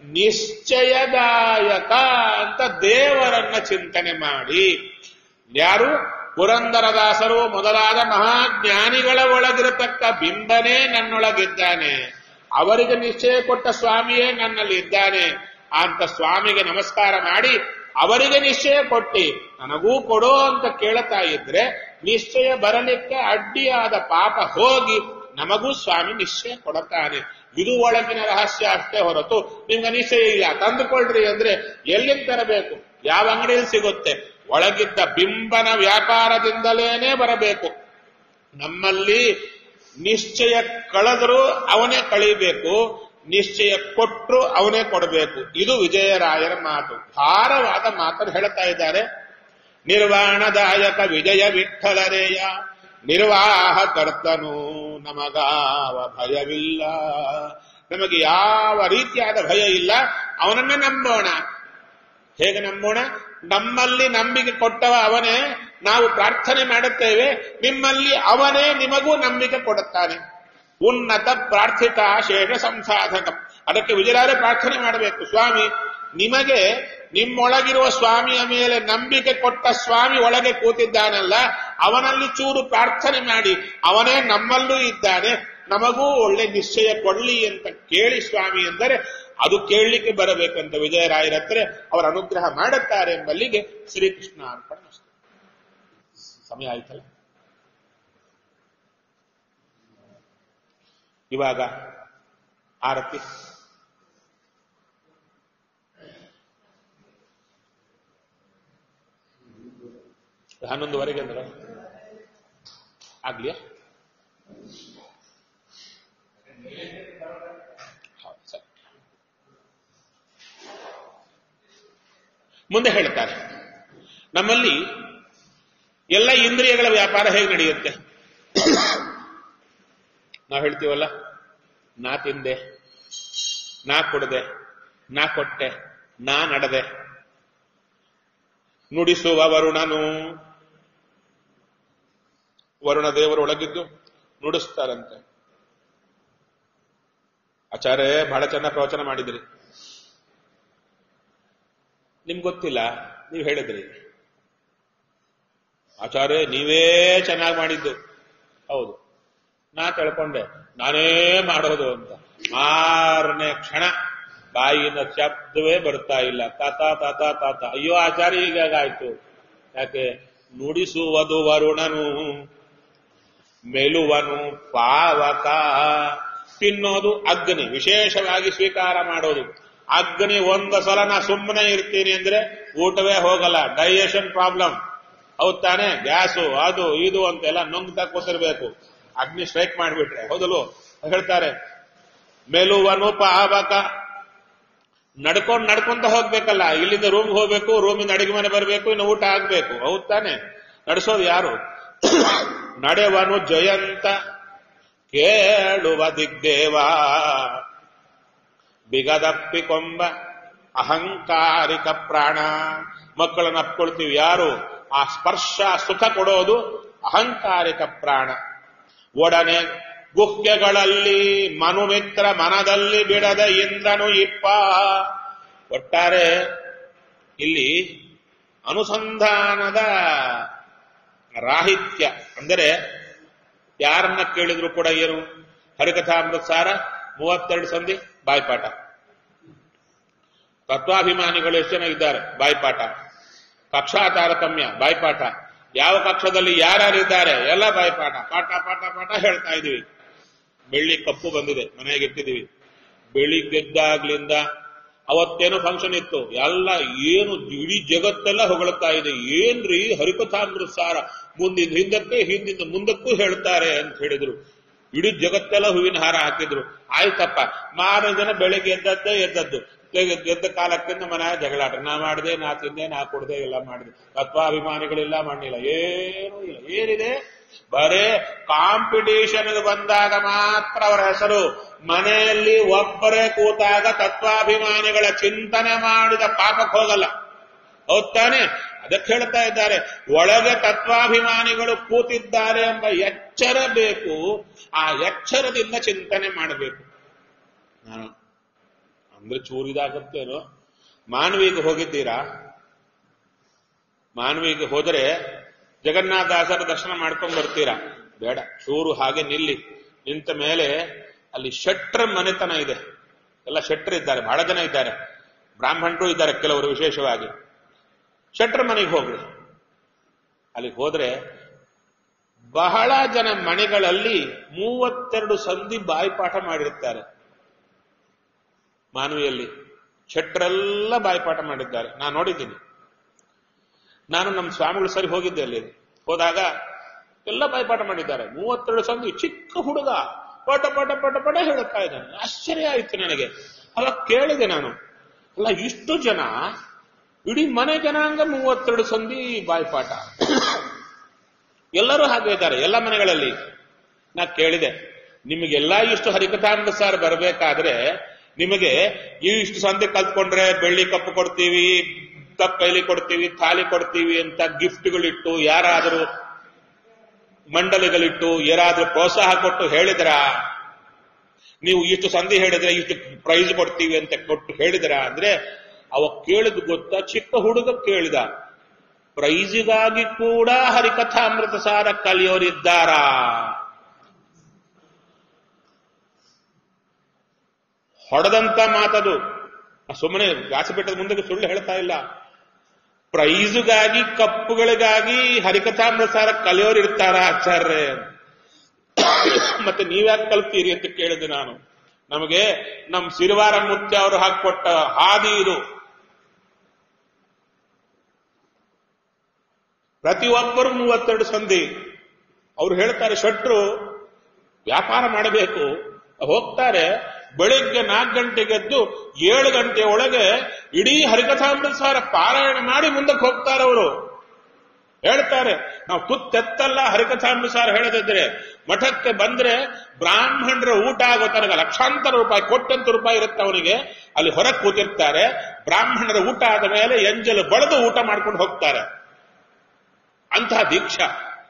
Speaker 1: ನಿಶ್ಚಯದಾಯಕ ಅಂತ ದೇವರನ್ನ ಚಿಂತನೆ ಮಾಡಿ ಯಾರು ಪುರಂದರದಾಸರು ಮೊದಲಾದ ಮಹಾಜ್ಞಾನಿಗಳ ಒಳಗಿರತಕ್ಕ ಬಿಂಬನೇ ನನ್ನೊಳಗಿದ್ದಾನೆ ಅವರಿಗೆ ನಿಶ್ಚಯ ಕೊಟ್ಟ ಸ್ವಾಮಿಯೇ ನನ್ನಲ್ಲಿ ಇದ್ದಾನೆ ಅಂತ ಸ್ವಾಮಿಗೆ ನಮಸ್ಕಾರ ಮಾಡಿ ಅವರಿಗೆ ನಿಶ್ಚಯ ಕೊಟ್ಟಿ ನನಗೂ ಕೊಡೋ ಅಂತ ಕೇಳ್ತಾ ಇದ್ರೆ ನಿಶ್ಚಯ ಬರಲಿಕ್ಕೆ ಅಡ್ಡಿಯಾದ ಪಾಪ ಹೋಗಿ ನಮಗೂ ಸ್ವಾಮಿ ನಿಶ್ಚಯ ಕೊಡುತ್ತಾನೆ ಇದು ಒಳಗಿನ ರಹಸ್ಯ ಅಷ್ಟೇ ಹೊರತು ನಿಮ್ಗೆ ನಿಶ್ಚಯ ಇಲ್ಲ ತಂದುಕೊಳ್ರಿ ಅಂದ್ರೆ ಎಲ್ಲಿಂದ ತರಬೇಕು ಯಾವ ಅಂಗಡಿಯಲ್ಲಿ ಸಿಗುತ್ತೆ ಒಳಗಿದ್ದ ಬಿಂಬನ ವ್ಯಾಪಾರದಿಂದಲೇನೆ ಬರಬೇಕು ನಮ್ಮಲ್ಲಿ ನಿಶ್ಚಯ ಕಳೆದರೂ ಅವನೇ ಕಳೀಬೇಕು ನಿಶ್ಚಯ ಕೊಟ್ಟರು ಅವನೇ ಕೊಡಬೇಕು ಇದು ವಿಜಯರಾಯರ ಮಾತು ಭಾರವಾದ ಮಾತನ್ನು ಹೇಳ್ತಾ ಇದ್ದಾರೆ ನಿರ್ವಾಣದಾಯಕ ವಿಜಯ ವಿಠಲರೇಯ ನಿರ್ವಾಹ ಕರ್ತನು ನಮಗಾವ ಭಯವಿಲ್ಲ ನಮಗೆ ಯಾವ ರೀತಿಯಾದ ಭಯ ಇಲ್ಲ ಅವನನ್ನ ನಂಬೋಣ ಹೇಗೆ ನಂಬೋಣ ನಮ್ಮಲ್ಲಿ ನಂಬಿಕೆ ಕೊಟ್ಟವ ಅವನೇ ನಾವು ಪ್ರಾರ್ಥನೆ ಮಾಡುತ್ತೇವೆ ನಿಮ್ಮಲ್ಲಿ ಅವನೇ ನಿಮಗೂ ನಂಬಿಕೆ ಕೊಡುತ್ತಾನೆ ಉನ್ನತ ಪ್ರಾರ್ಥಿತ ಶೇಷ ಸಂಸಾಧಕ ಅದಕ್ಕೆ ವಿಜಯರಾರೆ ಪ್ರಾರ್ಥನೆ ಮಾಡಬೇಕು ಸ್ವಾಮಿ ನಿಮಗೆ ನಿಮ್ಮೊಳಗಿರುವ ಸ್ವಾಮಿಯ ಮೇಲೆ ನಂಬಿಕೆ ಕೊಟ್ಟ ಸ್ವಾಮಿ ಒಳಗೆ ಕೂತಿದ್ದಾನಲ್ಲ ಅವನಲ್ಲಿ ಚೂರು ಪ್ರಾರ್ಥನೆ ಮಾಡಿ ಅವನೇ ನಮ್ಮಲ್ಲೂ ಇದ್ದಾನೆ ನಮಗೂ ಒಳ್ಳೆ ನಿಶ್ಚಯ ಕೊಡ್ಲಿ ಅಂತ ಕೇಳಿ ಸ್ವಾಮಿ ಎಂದರೆ ಅದು ಕೇಳಲಿಕ್ಕೆ ಬರಬೇಕಂತ ವಿಜಯರಾಯರ ಹತ್ರ ಅವರ ಅನುಗ್ರಹ ಮಾಡುತ್ತಾರೆ ಎಂಬಲ್ಲಿಗೆ ಶ್ರೀಕೃಷ್ಣ ಅರ್ಪಣ ಸಮಯ ಆಯ್ತಲ್ಲ ಇವಾಗ ಆರತಿ ಹನ್ನೊಂದುವರೆಗೆ ಅಂದ್ರೆ ಆಗ್ಲಿಯಾ ಹೌದು, ಸರಿ. ಮುಂದೆ ಹೇಳ್ತಾರೆ ನಮ್ಮಲ್ಲಿ ಎಲ್ಲ ಇಂದ್ರಿಯಗಳ ವ್ಯಾಪಾರ ಹೇಗೆ ನಡೆಯುತ್ತೆ ನಾವು ಹೇಳ್ತೀವಲ್ಲ ನಾ ತಿಂದೆ ನಾ ಕೊಡದೆ ನಾ ಕೊಟ್ಟೆ ನಾ ನಡೆದೆ ನುಡಿಸುವ ವರುಣನು ವರುಣ ದೇವರು ಒಳಗಿದ್ದು ನುಡಿಸ್ತಾರಂತೆ ಆಚಾರ್ಯ ಬಹಳ ಚೆನ್ನಾಗಿ ಪ್ರವಚನ ಮಾಡಿದ್ರಿ ನಿಮ್ಗೆ ಗೊತ್ತಿಲ್ಲ ನೀವು ಹೇಳಿದ್ರಿ ಆಚಾರ್ಯ ನೀವೇ ಚೆನ್ನಾಗಿ ಮಾಡಿದ್ದು ಹೌದು ನಾ ತಿಳ್ಕೊಂಡೆ ನಾನೇ ಮಾಡೋದು ಅಂತ ಮಾರನೇ ಕ್ಷಣ ಬಾಯಿನ ಶಬ್ದವೇ ಬರ್ತಾ ಇಲ್ಲ ತಾತ ತಾತ ತಾತ ಅಯ್ಯೋ ಆಚಾರ್ಯ ಹೀಗಾಗಾಯ್ತು ಯಾಕೆ ನುಡಿಸುವುದು ವರುಣನು ಮೆಲುವನು ಪಾವಕ ತಿನ್ನೋದು ಅಗ್ನಿ ವಿಶೇಷವಾಗಿ ಸ್ವೀಕಾರ ಮಾಡೋದು ಅಗ್ನಿ ಒಂದು ಸಲ ನಾ ಸುಮ್ಮನೆ ಇರ್ತೀನಿ ಅಂದ್ರೆ ಊಟವೇ ಹೋಗಲ್ಲ ಡೈಜೆಷನ್ ಪ್ರಾಬ್ಲಮ್ ಹೌದ್ ತಾನೆ ಗ್ಯಾಸು ಅದು ಇದು ಅಂತೆಲ್ಲ ನುಂಗ್ತಾ ಕೂತಿರ್ಬೇಕು ಅಗ್ನಿ ಸ್ಟ್ರೈಕ್ ಮಾಡಿಬಿಟ್ರೆ ಹೌದಲು ಹೇಳ್ತಾರೆ ಮೆಲುವನು ಪಾವಕ ನಡ್ಕೊಂಡ್ ನಡ್ಕೊಂತ ಹೋಗ್ಬೇಕಲ್ಲ ಇಲ್ಲಿಂದ ರೂಮ್ ಹೋಗ್ಬೇಕು ರೂಮಿಂದ ಅಡಿಗೆ ಮನೆ ಬರಬೇಕು ಇನ್ನು ಊಟ ಆಗ್ಬೇಕು ಹೌದ್ ತಾನೆ ನಡೆಸೋದು ಯಾರು ನಡೆವನು ಜಯಂತ ಕೇಳುವ ದಿಗ್ದೇವ ಬಿಗದಪ್ಪಿಕೊಂಬ ಅಹಂಕಾರಿಕ ಪ್ರಾಣ ಮಕ್ಕಳನ್ನ ಅಪ್ಕೊಳ್ತೀವಿ ಯಾರು ಆ ಸ್ಪರ್ಶ ಸುಖ ಕೊಡೋದು ಅಹಂಕಾರಿಕ ಪ್ರಾಣ ಒಡನೆ ಗುಹ್ಯಗಳಲ್ಲಿ ಮನುಮಿತ್ರ ಮನದಲ್ಲಿ ಬಿಡದ ಇಂದ್ರನು ಇಪ್ಪ ಒಟ್ಟಾರೆ ಇಲ್ಲಿ ಅನುಸಂಧಾನದ ರಾಹಿತ್ಯ ಅಂದರೆ ಯಾರನ್ನ ಕೇಳಿದ್ರು ಕೂಡ ಏನು ಹರಿಕಥಾಮೃತ ಸಾರ ಮೂವತ್ತೆರಡು ಸಂಧಿ ಬಾಯ್ಪಾಠ ತತ್ವಾಭಿಮಾನಿಗಳು ಎಷ್ಟು ಜನ ಇದ್ದಾರೆ ಬಾಯ್ಪಾಠ ಕಕ್ಷಾ ತಾರತಮ್ಯ ಬಾಯ್ಪಾಠ ಯಾವ ಕಕ್ಷದಲ್ಲಿ ಯಾರ್ಯಾರಿದ್ದಾರೆ ಎಲ್ಲ ಬಾಯ್ಪಾಠ ಪಾಠ ಪಾಠ ಪಾಠ ಹೇಳ್ತಾ ಇದೀವಿ ಬೆಳ್ಳಿ ಕಪ್ಪು ಬಂದಿದೆ ಮನೆಗೆ ಇಟ್ಟಿದೀವಿ ಬೆಳಿಗ್ಗೆದ್ದಾಗ್ಲಿಂದ ಅವತ್ತೇನೋ ಫಂಕ್ಷನ್ ಇತ್ತು ಎಲ್ಲ ಏನು ಇಡೀ ಜಗತ್ತೆಲ್ಲ ಹೊಗಳುತ್ತಾ ಇದೆ ಏನ್ರಿ ಹರಿಕಥಾಮೃತ ಸಾರ ಮುಂದಿನ ಹಿಂದಕ್ಕೆ ಹಿಂದಿಂದ ಮುಂದಕ್ಕೂ ಹೇಳ್ತಾರೆ ಅಂತ ಹೇಳಿದ್ರು ಇಡೀ ಜಗತ್ತೆಲ್ಲ ಹೂವಿನ ಹಾರ ಹಾಕಿದ್ರು ಆಯ್ತಪ್ಪ ಮಾರನೇ ದಿನ ಬೆಳಿಗ್ಗೆ ಎದ್ದದ್ದೇ ಎದ್ದದ್ದು ಎದ್ದ- ಎದ್ದ ಕಾಲಕ್ಕಿಂತ ಮನೆ ಜಗಳಾಟ ನಾ ಮಾಡಿದೆ ನಾ ತಿಂದೆ ನಾ ಕುಡ್ದೆ ಎಲ್ಲ ಮಾಡಿದೆ ತತ್ವಾಭಿಮಾನಿಗಳಿಲ್ಲ ಮಾಡಿಲ್ಲ ಏನೂ ಇಲ್ಲ ಏನಿದೆ ಬರೇ ಕಾಂಪಿಟೇಷನ್ ಬಂದಾಗ ಮಾತ್ರ ಅವರ ಹೆಸರು ಮನೆಯಲ್ಲಿ ಒಬ್ಬರೇ ಕೂತಾಗ ತತ್ವಾಭಿಮಾನಿಗಳ ಚಿಂತನೆ ಮಾಡಿದ ಪಾಪಕ್ಕೆ ಹೋಗಲ್ಲ ಹೌದ್ ತಾನೆ ಅದಕ್ಕೆ ಹೇಳ್ತಾ ಇದ್ದಾರೆ ಒಳಗೆ ತತ್ವಾಭಿಮಾನಿಗಳು ಕೂತಿದ್ದಾರೆ ಎಂಬ ಎಚ್ಚರ ಬೇಕು ಆ ಎಚ್ಚರದಿಂದ ಚಿಂತನೆ ಮಾಡಬೇಕು ನಾನು ಅಂದ್ರೆ ಚೂರಿದಾಗತ್ತೇನೋ ಮಾನವಿಗೆ ಹೋಗಿದ್ದೀರಾ ಮಾನವಿಗೆ ಹೋದರೆ ಜಗನ್ನಾಥದಾಸರ ದರ್ಶನ ಮಾಡ್ಕೊಂಡ್ ಬರ್ತೀರಾ ಬೇಡ ಚೂರು ಹಾಗೆ ನಿಲ್ಲಿ ನಿಂತ ಮೇಲೆ ಅಲ್ಲಿ ಶೆಟ್ರ ಮನೆತನ ಇದೆ ಎಲ್ಲ ಶೆಟ್ರ್ ಇದ್ದಾರೆ ಬಹಳ ಜನ ಇದ್ದಾರೆ ಬ್ರಾಹ್ಮಣರು ಇದ್ದಾರೆ ಕೆಲವರು ವಿಶೇಷವಾಗಿ ಶೆಟ್ರ ಮನೆಗೆ ಹೋಗ್ರಿ ಅಲ್ಲಿಗೆ ಹೋದ್ರೆ ಬಹಳ ಜನ ಮನೆಗಳಲ್ಲಿ ಮೂವತ್ತೆರಡು ಸಂಧಿ ಬಾಯಿಪಾಠ ಮಾಡಿರ್ತಾರೆ ಮಾನವಿಯಲ್ಲಿ ಶೆಟ್ರೆಲ್ಲ ಬಾಯಿಪಾಠ ಮಾಡಿದ್ದಾರೆ ನಾನು ನೋಡಿದ್ದೀನಿ ನಾನು ನಮ್ಮ ಸ್ವಾಮಿಗಳು ಸರಿ ಹೋಗಿದ್ದೆ ಅಲ್ಲಿ ಹೋದಾಗ ಎಲ್ಲ ಬಾಯಿಪಾಠ ಮಾಡಿದ್ದಾರೆ ಮೂವತ್ತೆರಡು ಸಂಧಿ ಚಿಕ್ಕ ಹುಡುಗ ಪಟ ಪಟ ಪಟ ಪಟ ಹೇಳುತ್ತಾ ಇದ್ದಾನೆ ಆಶ್ಚರ್ಯ ಆಯ್ತು ನನಗೆ ಅವಾಗ ಕೇಳಿದೆ ನಾನು ಅಲ್ಲ ಇಷ್ಟು ಜನ ಇಡೀ ಮನೆ ಜನಾಂಗ ಮೂವತ್ತೆರಡು ಸಂಧಿ ಬಾಯಿಪಾಠ ಎಲ್ಲರೂ ಹಾಗೆ ಇದ್ದಾರೆ ಎಲ್ಲ ಮನೆಗಳಲ್ಲಿ ನಾ ಕೇಳಿದೆ ನಿಮಗೆಲ್ಲ ಇಷ್ಟು ಹರಿಕಥಾಮೃತ ಸಾರ್ ಬರಬೇಕಾದ್ರೆ ನಿಮಗೆ ಈ ಇಷ್ಟು ಸಂಧಿ ಕಲ್ತ್ಕೊಂಡ್ರೆ ಬೆಳ್ಳಿ ಕಪ್ಪು ಕೊಡ್ತೀವಿ ಕಪ್ ಕೈಲಿ ಕೊಡ್ತೀವಿ ಥಾಲಿ ಕೊಡ್ತೀವಿ ಅಂತ ಗಿಫ್ಟ್ಗಳಿಟ್ಟು ಯಾರಾದರೂ ಮಂಡಲಿಗಳಿಟ್ಟು ಯಾರಾದ್ರೂ ಪ್ರೋತ್ಸಾಹ ಕೊಟ್ಟು ಹೇಳಿದ್ರ ನೀವು ಇಷ್ಟು ಸಂಧಿ ಹೇಳಿದ್ರೆ ಇಷ್ಟು ಪ್ರೈಸ್ ಕೊಡ್ತೀವಿ ಅಂತ ಕೊಟ್ಟು ಹೇಳಿದ್ರ ಅಂದ್ರೆ ಅವ ಕೇಳಿದ್ ಗೊತ್ತಾ ಚಿಕ್ಕ ಹುಡುಗ ಕೇಳಿದ ಪ್ರೈಸಿಗಾಗಿ ಕೂಡ ಹರಿಕಥಾಮೃತ ಸಾರ ಕಲಿಯೋರಿದ್ದಾರಾ ಹೊಡೆದಂತ ಮಾತದು ಸುಮ್ಮನೆ ವ್ಯಾಸಪೀಠದ ಮುಂದೆ ಸುಳ್ಳು ಹೇಳ್ತಾ ಇಲ್ಲ ಪ್ರೈಸ್ಗಾಗಿ ಕಪ್ಪುಗಳಿಗಾಗಿ ಹರಿಕಥಾಮೃತ ಸಾರ ಕಲಿಯೋರು ಇರ್ತಾರ ಆಚಾರ್ಯ ಮತ್ತೆ ನೀವ್ಯಾಕೆ ಕಲ್ತೀರಿ ಅಂತ ಕೇಳಿದೆ ನಾನು ನಮಗೆ ನಮ್ ಸಿರಿವಾರ ಮುತ್ಯ ಅವರು ಹಾಕೊಟ್ಟ ಹಾದಿ ಇದು ಪ್ರತಿಯೊಬ್ಬರು ಮೂವತ್ತೆರಡು ಸಂಧಿ ಅವ್ರು ಹೇಳ್ತಾರೆ ಶೆಟ್ರು ವ್ಯಾಪಾರ ಮಾಡಬೇಕು ಹೋಗ್ತಾರೆ ಬೆಳಿಗ್ಗೆ ನಾಲ್ಕು ಗಂಟೆಗೆ ಎದ್ದು ಏಳು ಗಂಟೆ ಒಳಗೆ ಇಡೀ ಹರಿಕಥಾಮೃತ ಸಾರ ಪಾರಾಯಣ ಮಾಡಿ ಮುಂದಕ್ಕೆ ಹೋಗ್ತಾರೆ ಅವರು ಹೇಳ್ತಾರೆ ನಾವು ತುತ್ತೆತ್ತಲ್ಲ ಹರಿಕಥಾಮೃತ ಸಾರ ಹೇಳದಿದ್ರೆ ಮಠಕ್ಕೆ ಬಂದ್ರೆ ಬ್ರಾಹ್ಮಣರ ಊಟ ಆಗೋ ತನಕ ಲಕ್ಷಾಂತರ ರೂಪಾಯಿ ಕೋಟ್ಯಂತ ರೂಪಾಯಿ ಇರುತ್ತೆ ಅವನಿಗೆ ಅಲ್ಲಿ ಹೊರಗೆ ಕೂತಿರ್ತಾರೆ ಬ್ರಾಹ್ಮಣರ ಊಟ ಆದ ಮೇಲೆ ಎಂಜಲು ಬಳೆದು ಊಟ ಮಾಡ್ಕೊಂಡು ಹೋಗ್ತಾರೆ ಅಂತಹ ದೀಕ್ಷಾ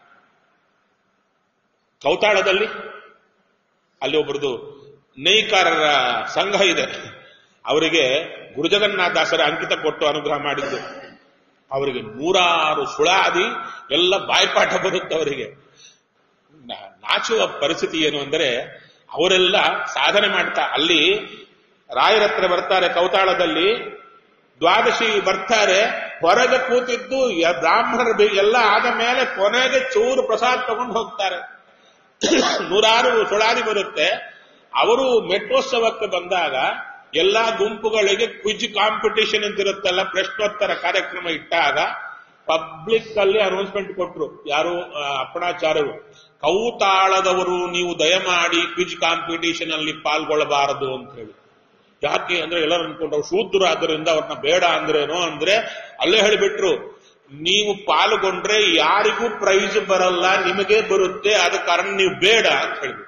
Speaker 1: ಕೌತಾಳದಲ್ಲಿ ಅಲ್ಲಿ ಒಬ್ಬರದು ನೇಯ್ಕಾರರ ಸಂಘ ಇದೆ ಅವರಿಗೆ ಗುರುಜಗನ್ನಾಥದಾಸರ ಅಂಕಿತ ಕೊಟ್ಟು ಅನುಗ್ರಹ ಮಾಡಿದ್ದು ಅವರಿಗೆ ನೂರಾರು ಸುಳಾದಿ ಎಲ್ಲ ಬಾಯ್ಪಾಠ ಬರುತ್ತೆ ಅವರಿಗೆ ನಾ- ನಾಚುವ ಪರಿಸ್ಥಿತಿ ಏನು ಅಂದರೆ ಅವರೆಲ್ಲ ಸಾಧನೆ ಮಾಡ್ತಾ ಅಲ್ಲಿ ರಾಯರತ್ರ ಬರ್ತಾರೆ ಕೌತಾಳದಲ್ಲಿ ದ್ವಾದಶಿ ಬರ್ತಾರೆ ಹೊರಗೆ ಕೂತಿದ್ದು ಯ- ಬ್ರಾಹ್ಮಣರು ಬಿ- ಎಲ್ಲ ಆದ ಮೇಲೆ ಕೊನೆಗೆ ಚೂರು ಪ್ರಸಾದ ತಗೊಂಡು ಹೋಗ್ತಾರೆ ನೂರಾರು ಸುಳಾದಿ ಬರುತ್ತೆ ಅವರು ಮೆಟ್ರೋತ್ಸವಕ್ಕೆ ಬಂದಾಗ ಎಲ್ಲಾ ಗುಂಪುಗಳಿಗೆ ಕ್ವಿಜ್ ಕಾಂಪಿಟಿಷನ್ ಅಂತ ಇರುತ್ತಲ್ಲ ಪ್ರಶ್ನೋತ್ತರ ಕಾರ್ಯಕ್ರಮ ಇಟ್ಟಾಗ ಪಬ್ಲಿಕ್ ಅಲ್ಲಿ ಅನೌನ್ಸ್ಮೆಂಟ್ ಕೊಟ್ರು ಯಾರು ಆ, ಅಪ್ಪಣಾಚಾರ್ಯರು ಕೌತಾಳದವರು ನೀವು ದಯಮಾಡಿ ಕ್ವಿಜ್ ಕಾಂಪಿಟಿಷನ್ ಅಲ್ಲಿ ಪಾಲ್ಗೊಳ್ಳಬಾರದು ಅಂತ ಹೇಳಿ ಯಾಕೆ ಅಂದ್ರೆ ಎಲ್ಲರೂ ಅನ್ಕೊಂಡ್ರು ಶೂದ್ರಾದ್ದರಿಂದ ಅವ್ರನ್ನ ಬೇಡ ಅಂದ್ರೇನೋ ಅಂದ್ರೆ ಅಲ್ಲೇ ಹೇಳಿಬಿಟ್ರು ನೀವು ಪಾಲ್ಗೊಂಡ್ರೆ ಯಾರಿಗೂ ಪ್ರೈಸ್ ಬರಲ್ಲ ನಿಮಗೆ ಬರುತ್ತೆ ಆದ ಕಾರಣ ನೀವು ಬೇಡ ಅಂತ ಹೇಳಿದ್ರು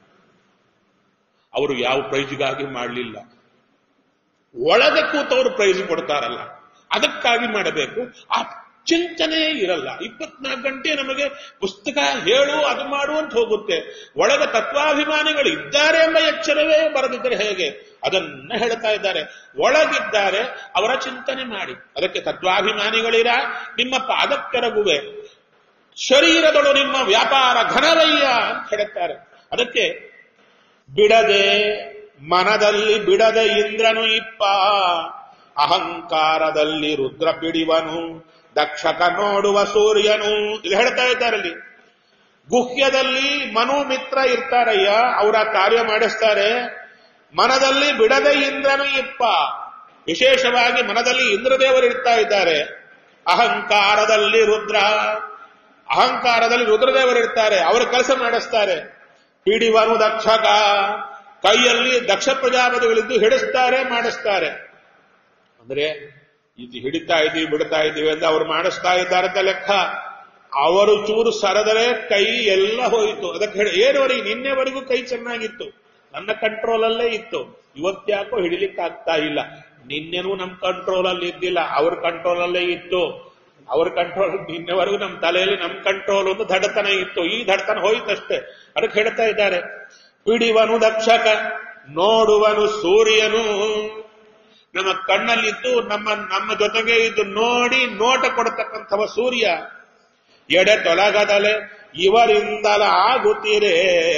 Speaker 1: ಅವರು ಯಾವ ಪ್ರೈಸ್ಗಾಗಿ ಮಾಡಲಿಲ್ಲ ಒಳಗೆ ಕೂತವರು ಪ್ರೈಸ್ ಕೊಡ್ತಾರಲ್ಲ ಅದಕ್ಕಾಗಿ ಮಾಡಬೇಕು ಆ ಚಿಂತನೆ ಇರಲ್ಲ ಇಪ್ಪತ್ನಾಲ್ಕು ಗಂಟೆ ನಮಗೆ ಪುಸ್ತಕ ಹೇಳು ಅದು ಮಾಡು ಅಂತ ಹೋಗುತ್ತೆ ಒಳಗೆ ತತ್ವಾಭಿಮಾನಿಗಳು ಇದ್ದಾರೆ ಎಂಬ ಎಚ್ಚರವೇ ಬರದಿದ್ದರೆ ಹೇಗೆ ಅದನ್ನ ಹೇಳ್ತಾ ಇದ್ದಾರೆ ಒಳಗಿದ್ದಾರೆ ಅವರ ಚಿಂತನೆ ಮಾಡಿ ಅದಕ್ಕೆ ತತ್ವಾಭಿಮಾನಿಗಳಿರ ನಿಮ್ಮ ಪಾದಕ್ಕೆರಗುವೆ ಶರೀರದೊಳು ನಿಮ್ಮ ವ್ಯಾಪಾರ ಘನವಯ್ಯ ಅಂತ ಹೇಳುತ್ತಾರೆ ಅದಕ್ಕೆ ಬಿಡದೆ ಮನದಲ್ಲಿ ಬಿಡದೆ ಇಂದ್ರನು ಇಪ್ಪ ಅಹಂಕಾರದಲ್ಲಿ ರುದ್ರ ಪಿಡಿವನು ದಕ್ಷಕ ನೋಡುವ ಸೂರ್ಯನು ಇದು ಹೇಳ್ತಾ ಇದ್ದಾರೆ ಅಲ್ಲಿ ಗುಹ್ಯದಲ್ಲಿ ಮನು ಮಿತ್ರ ಇರ್ತಾರಯ್ಯ ಅವರ ಕಾರ್ಯ ಮಾಡಿಸ್ತಾರೆ ಮನದಲ್ಲಿ ಬಿಡದೆ ಇಂದ್ರನು ಇಪ್ಪ ವಿಶೇಷವಾಗಿ ಮನದಲ್ಲಿ ಇಂದ್ರದೇವರು ಇರ್ತಾ ಇದ್ದಾರೆ ಅಹಂಕಾರದಲ್ಲಿ ರುದ್ರ ಅಹಂಕಾರದಲ್ಲಿ ರುದ್ರದೇವರು ಇರ್ತಾರೆ ಅವರು ಕೆಲಸ ಮಾಡಿಸ್ತಾರೆ ಹಿಡಿವನು ದಕ್ಷಕ ಕೈಯಲ್ಲಿ ದಕ್ಷ ಪ್ರಜಾಪತಿಗಳಿದ್ದು ಹಿಡಿಸ್ತಾರೆ ಮಾಡಿಸ್ತಾರೆ ಅಂದ್ರೆ ಇದು ಹಿಡಿತಾ ಇದೀವಿ ಬಿಡ್ತಾ ಇದೀವಿ ಅಂತ ಅವ್ರು ಮಾಡಿಸ್ತಾ ಇದ್ದಾರೆ ಅಂತ ಲೆಕ್ಕ ಅವರು ಚೂರು ಸರದರೆ ಕೈ ಎಲ್ಲ ಹೋಯಿತು ಅದಕ್ಕೆ ಹೇಳಿ ಏನವರೆಗೆ ನಿನ್ನೆವರೆಗೂ ಕೈ ಚೆನ್ನಾಗಿತ್ತು ನನ್ನ ಕಂಟ್ರೋಲ್ ಅಲ್ಲೇ ಇತ್ತು ಇವತ್ತ್ಯಾಕೋ ಹಿಡಿಲಿಕ್ಕೆ ಆಗ್ತಾ ಇಲ್ಲ ನಿನ್ನೆನೂ ನಮ್ ಕಂಟ್ರೋಲ್ ಅಲ್ಲಿ ಇದ್ದಿಲ್ಲ ಅವ್ರ ಕಂಟ್ರೋಲ್ ಅಲ್ಲೇ ಇತ್ತು ಅವ್ರ ಕಂಟ್ರೋಲ್ ನಿನ್ನೆವರೆಗೂ ನಮ್ ತಲೆಯಲ್ಲಿ ನಮ್ ಕಂಟ್ರೋಲ್ ಒಂದು ದಡತನ ಇತ್ತು ಈ ದಡತನ ಹೋಯ್ತಷ್ಟೇ ಅದಕ್ಕೆ ಹೇಳ್ತಾ ಇದ್ದಾರೆ ಹಿಡಿವನು ದಕ್ಷಕ ನೋಡುವನು ಸೂರ್ಯನು ನಮ್ಮ ಕಣ್ಣಲ್ಲಿದ್ದು ನಮ್ಮ ನಮ್ಮ ಜೊತೆಗೆ ಇದ್ದು ನೋಡಿ ನೋಟ ಕೊಡತಕ್ಕಂಥವ ಸೂರ್ಯ ಎಡೆ ತೊಲಗದಲೆ ಇವರಿಂದಲ ಆಗುತ್ತೀರೇ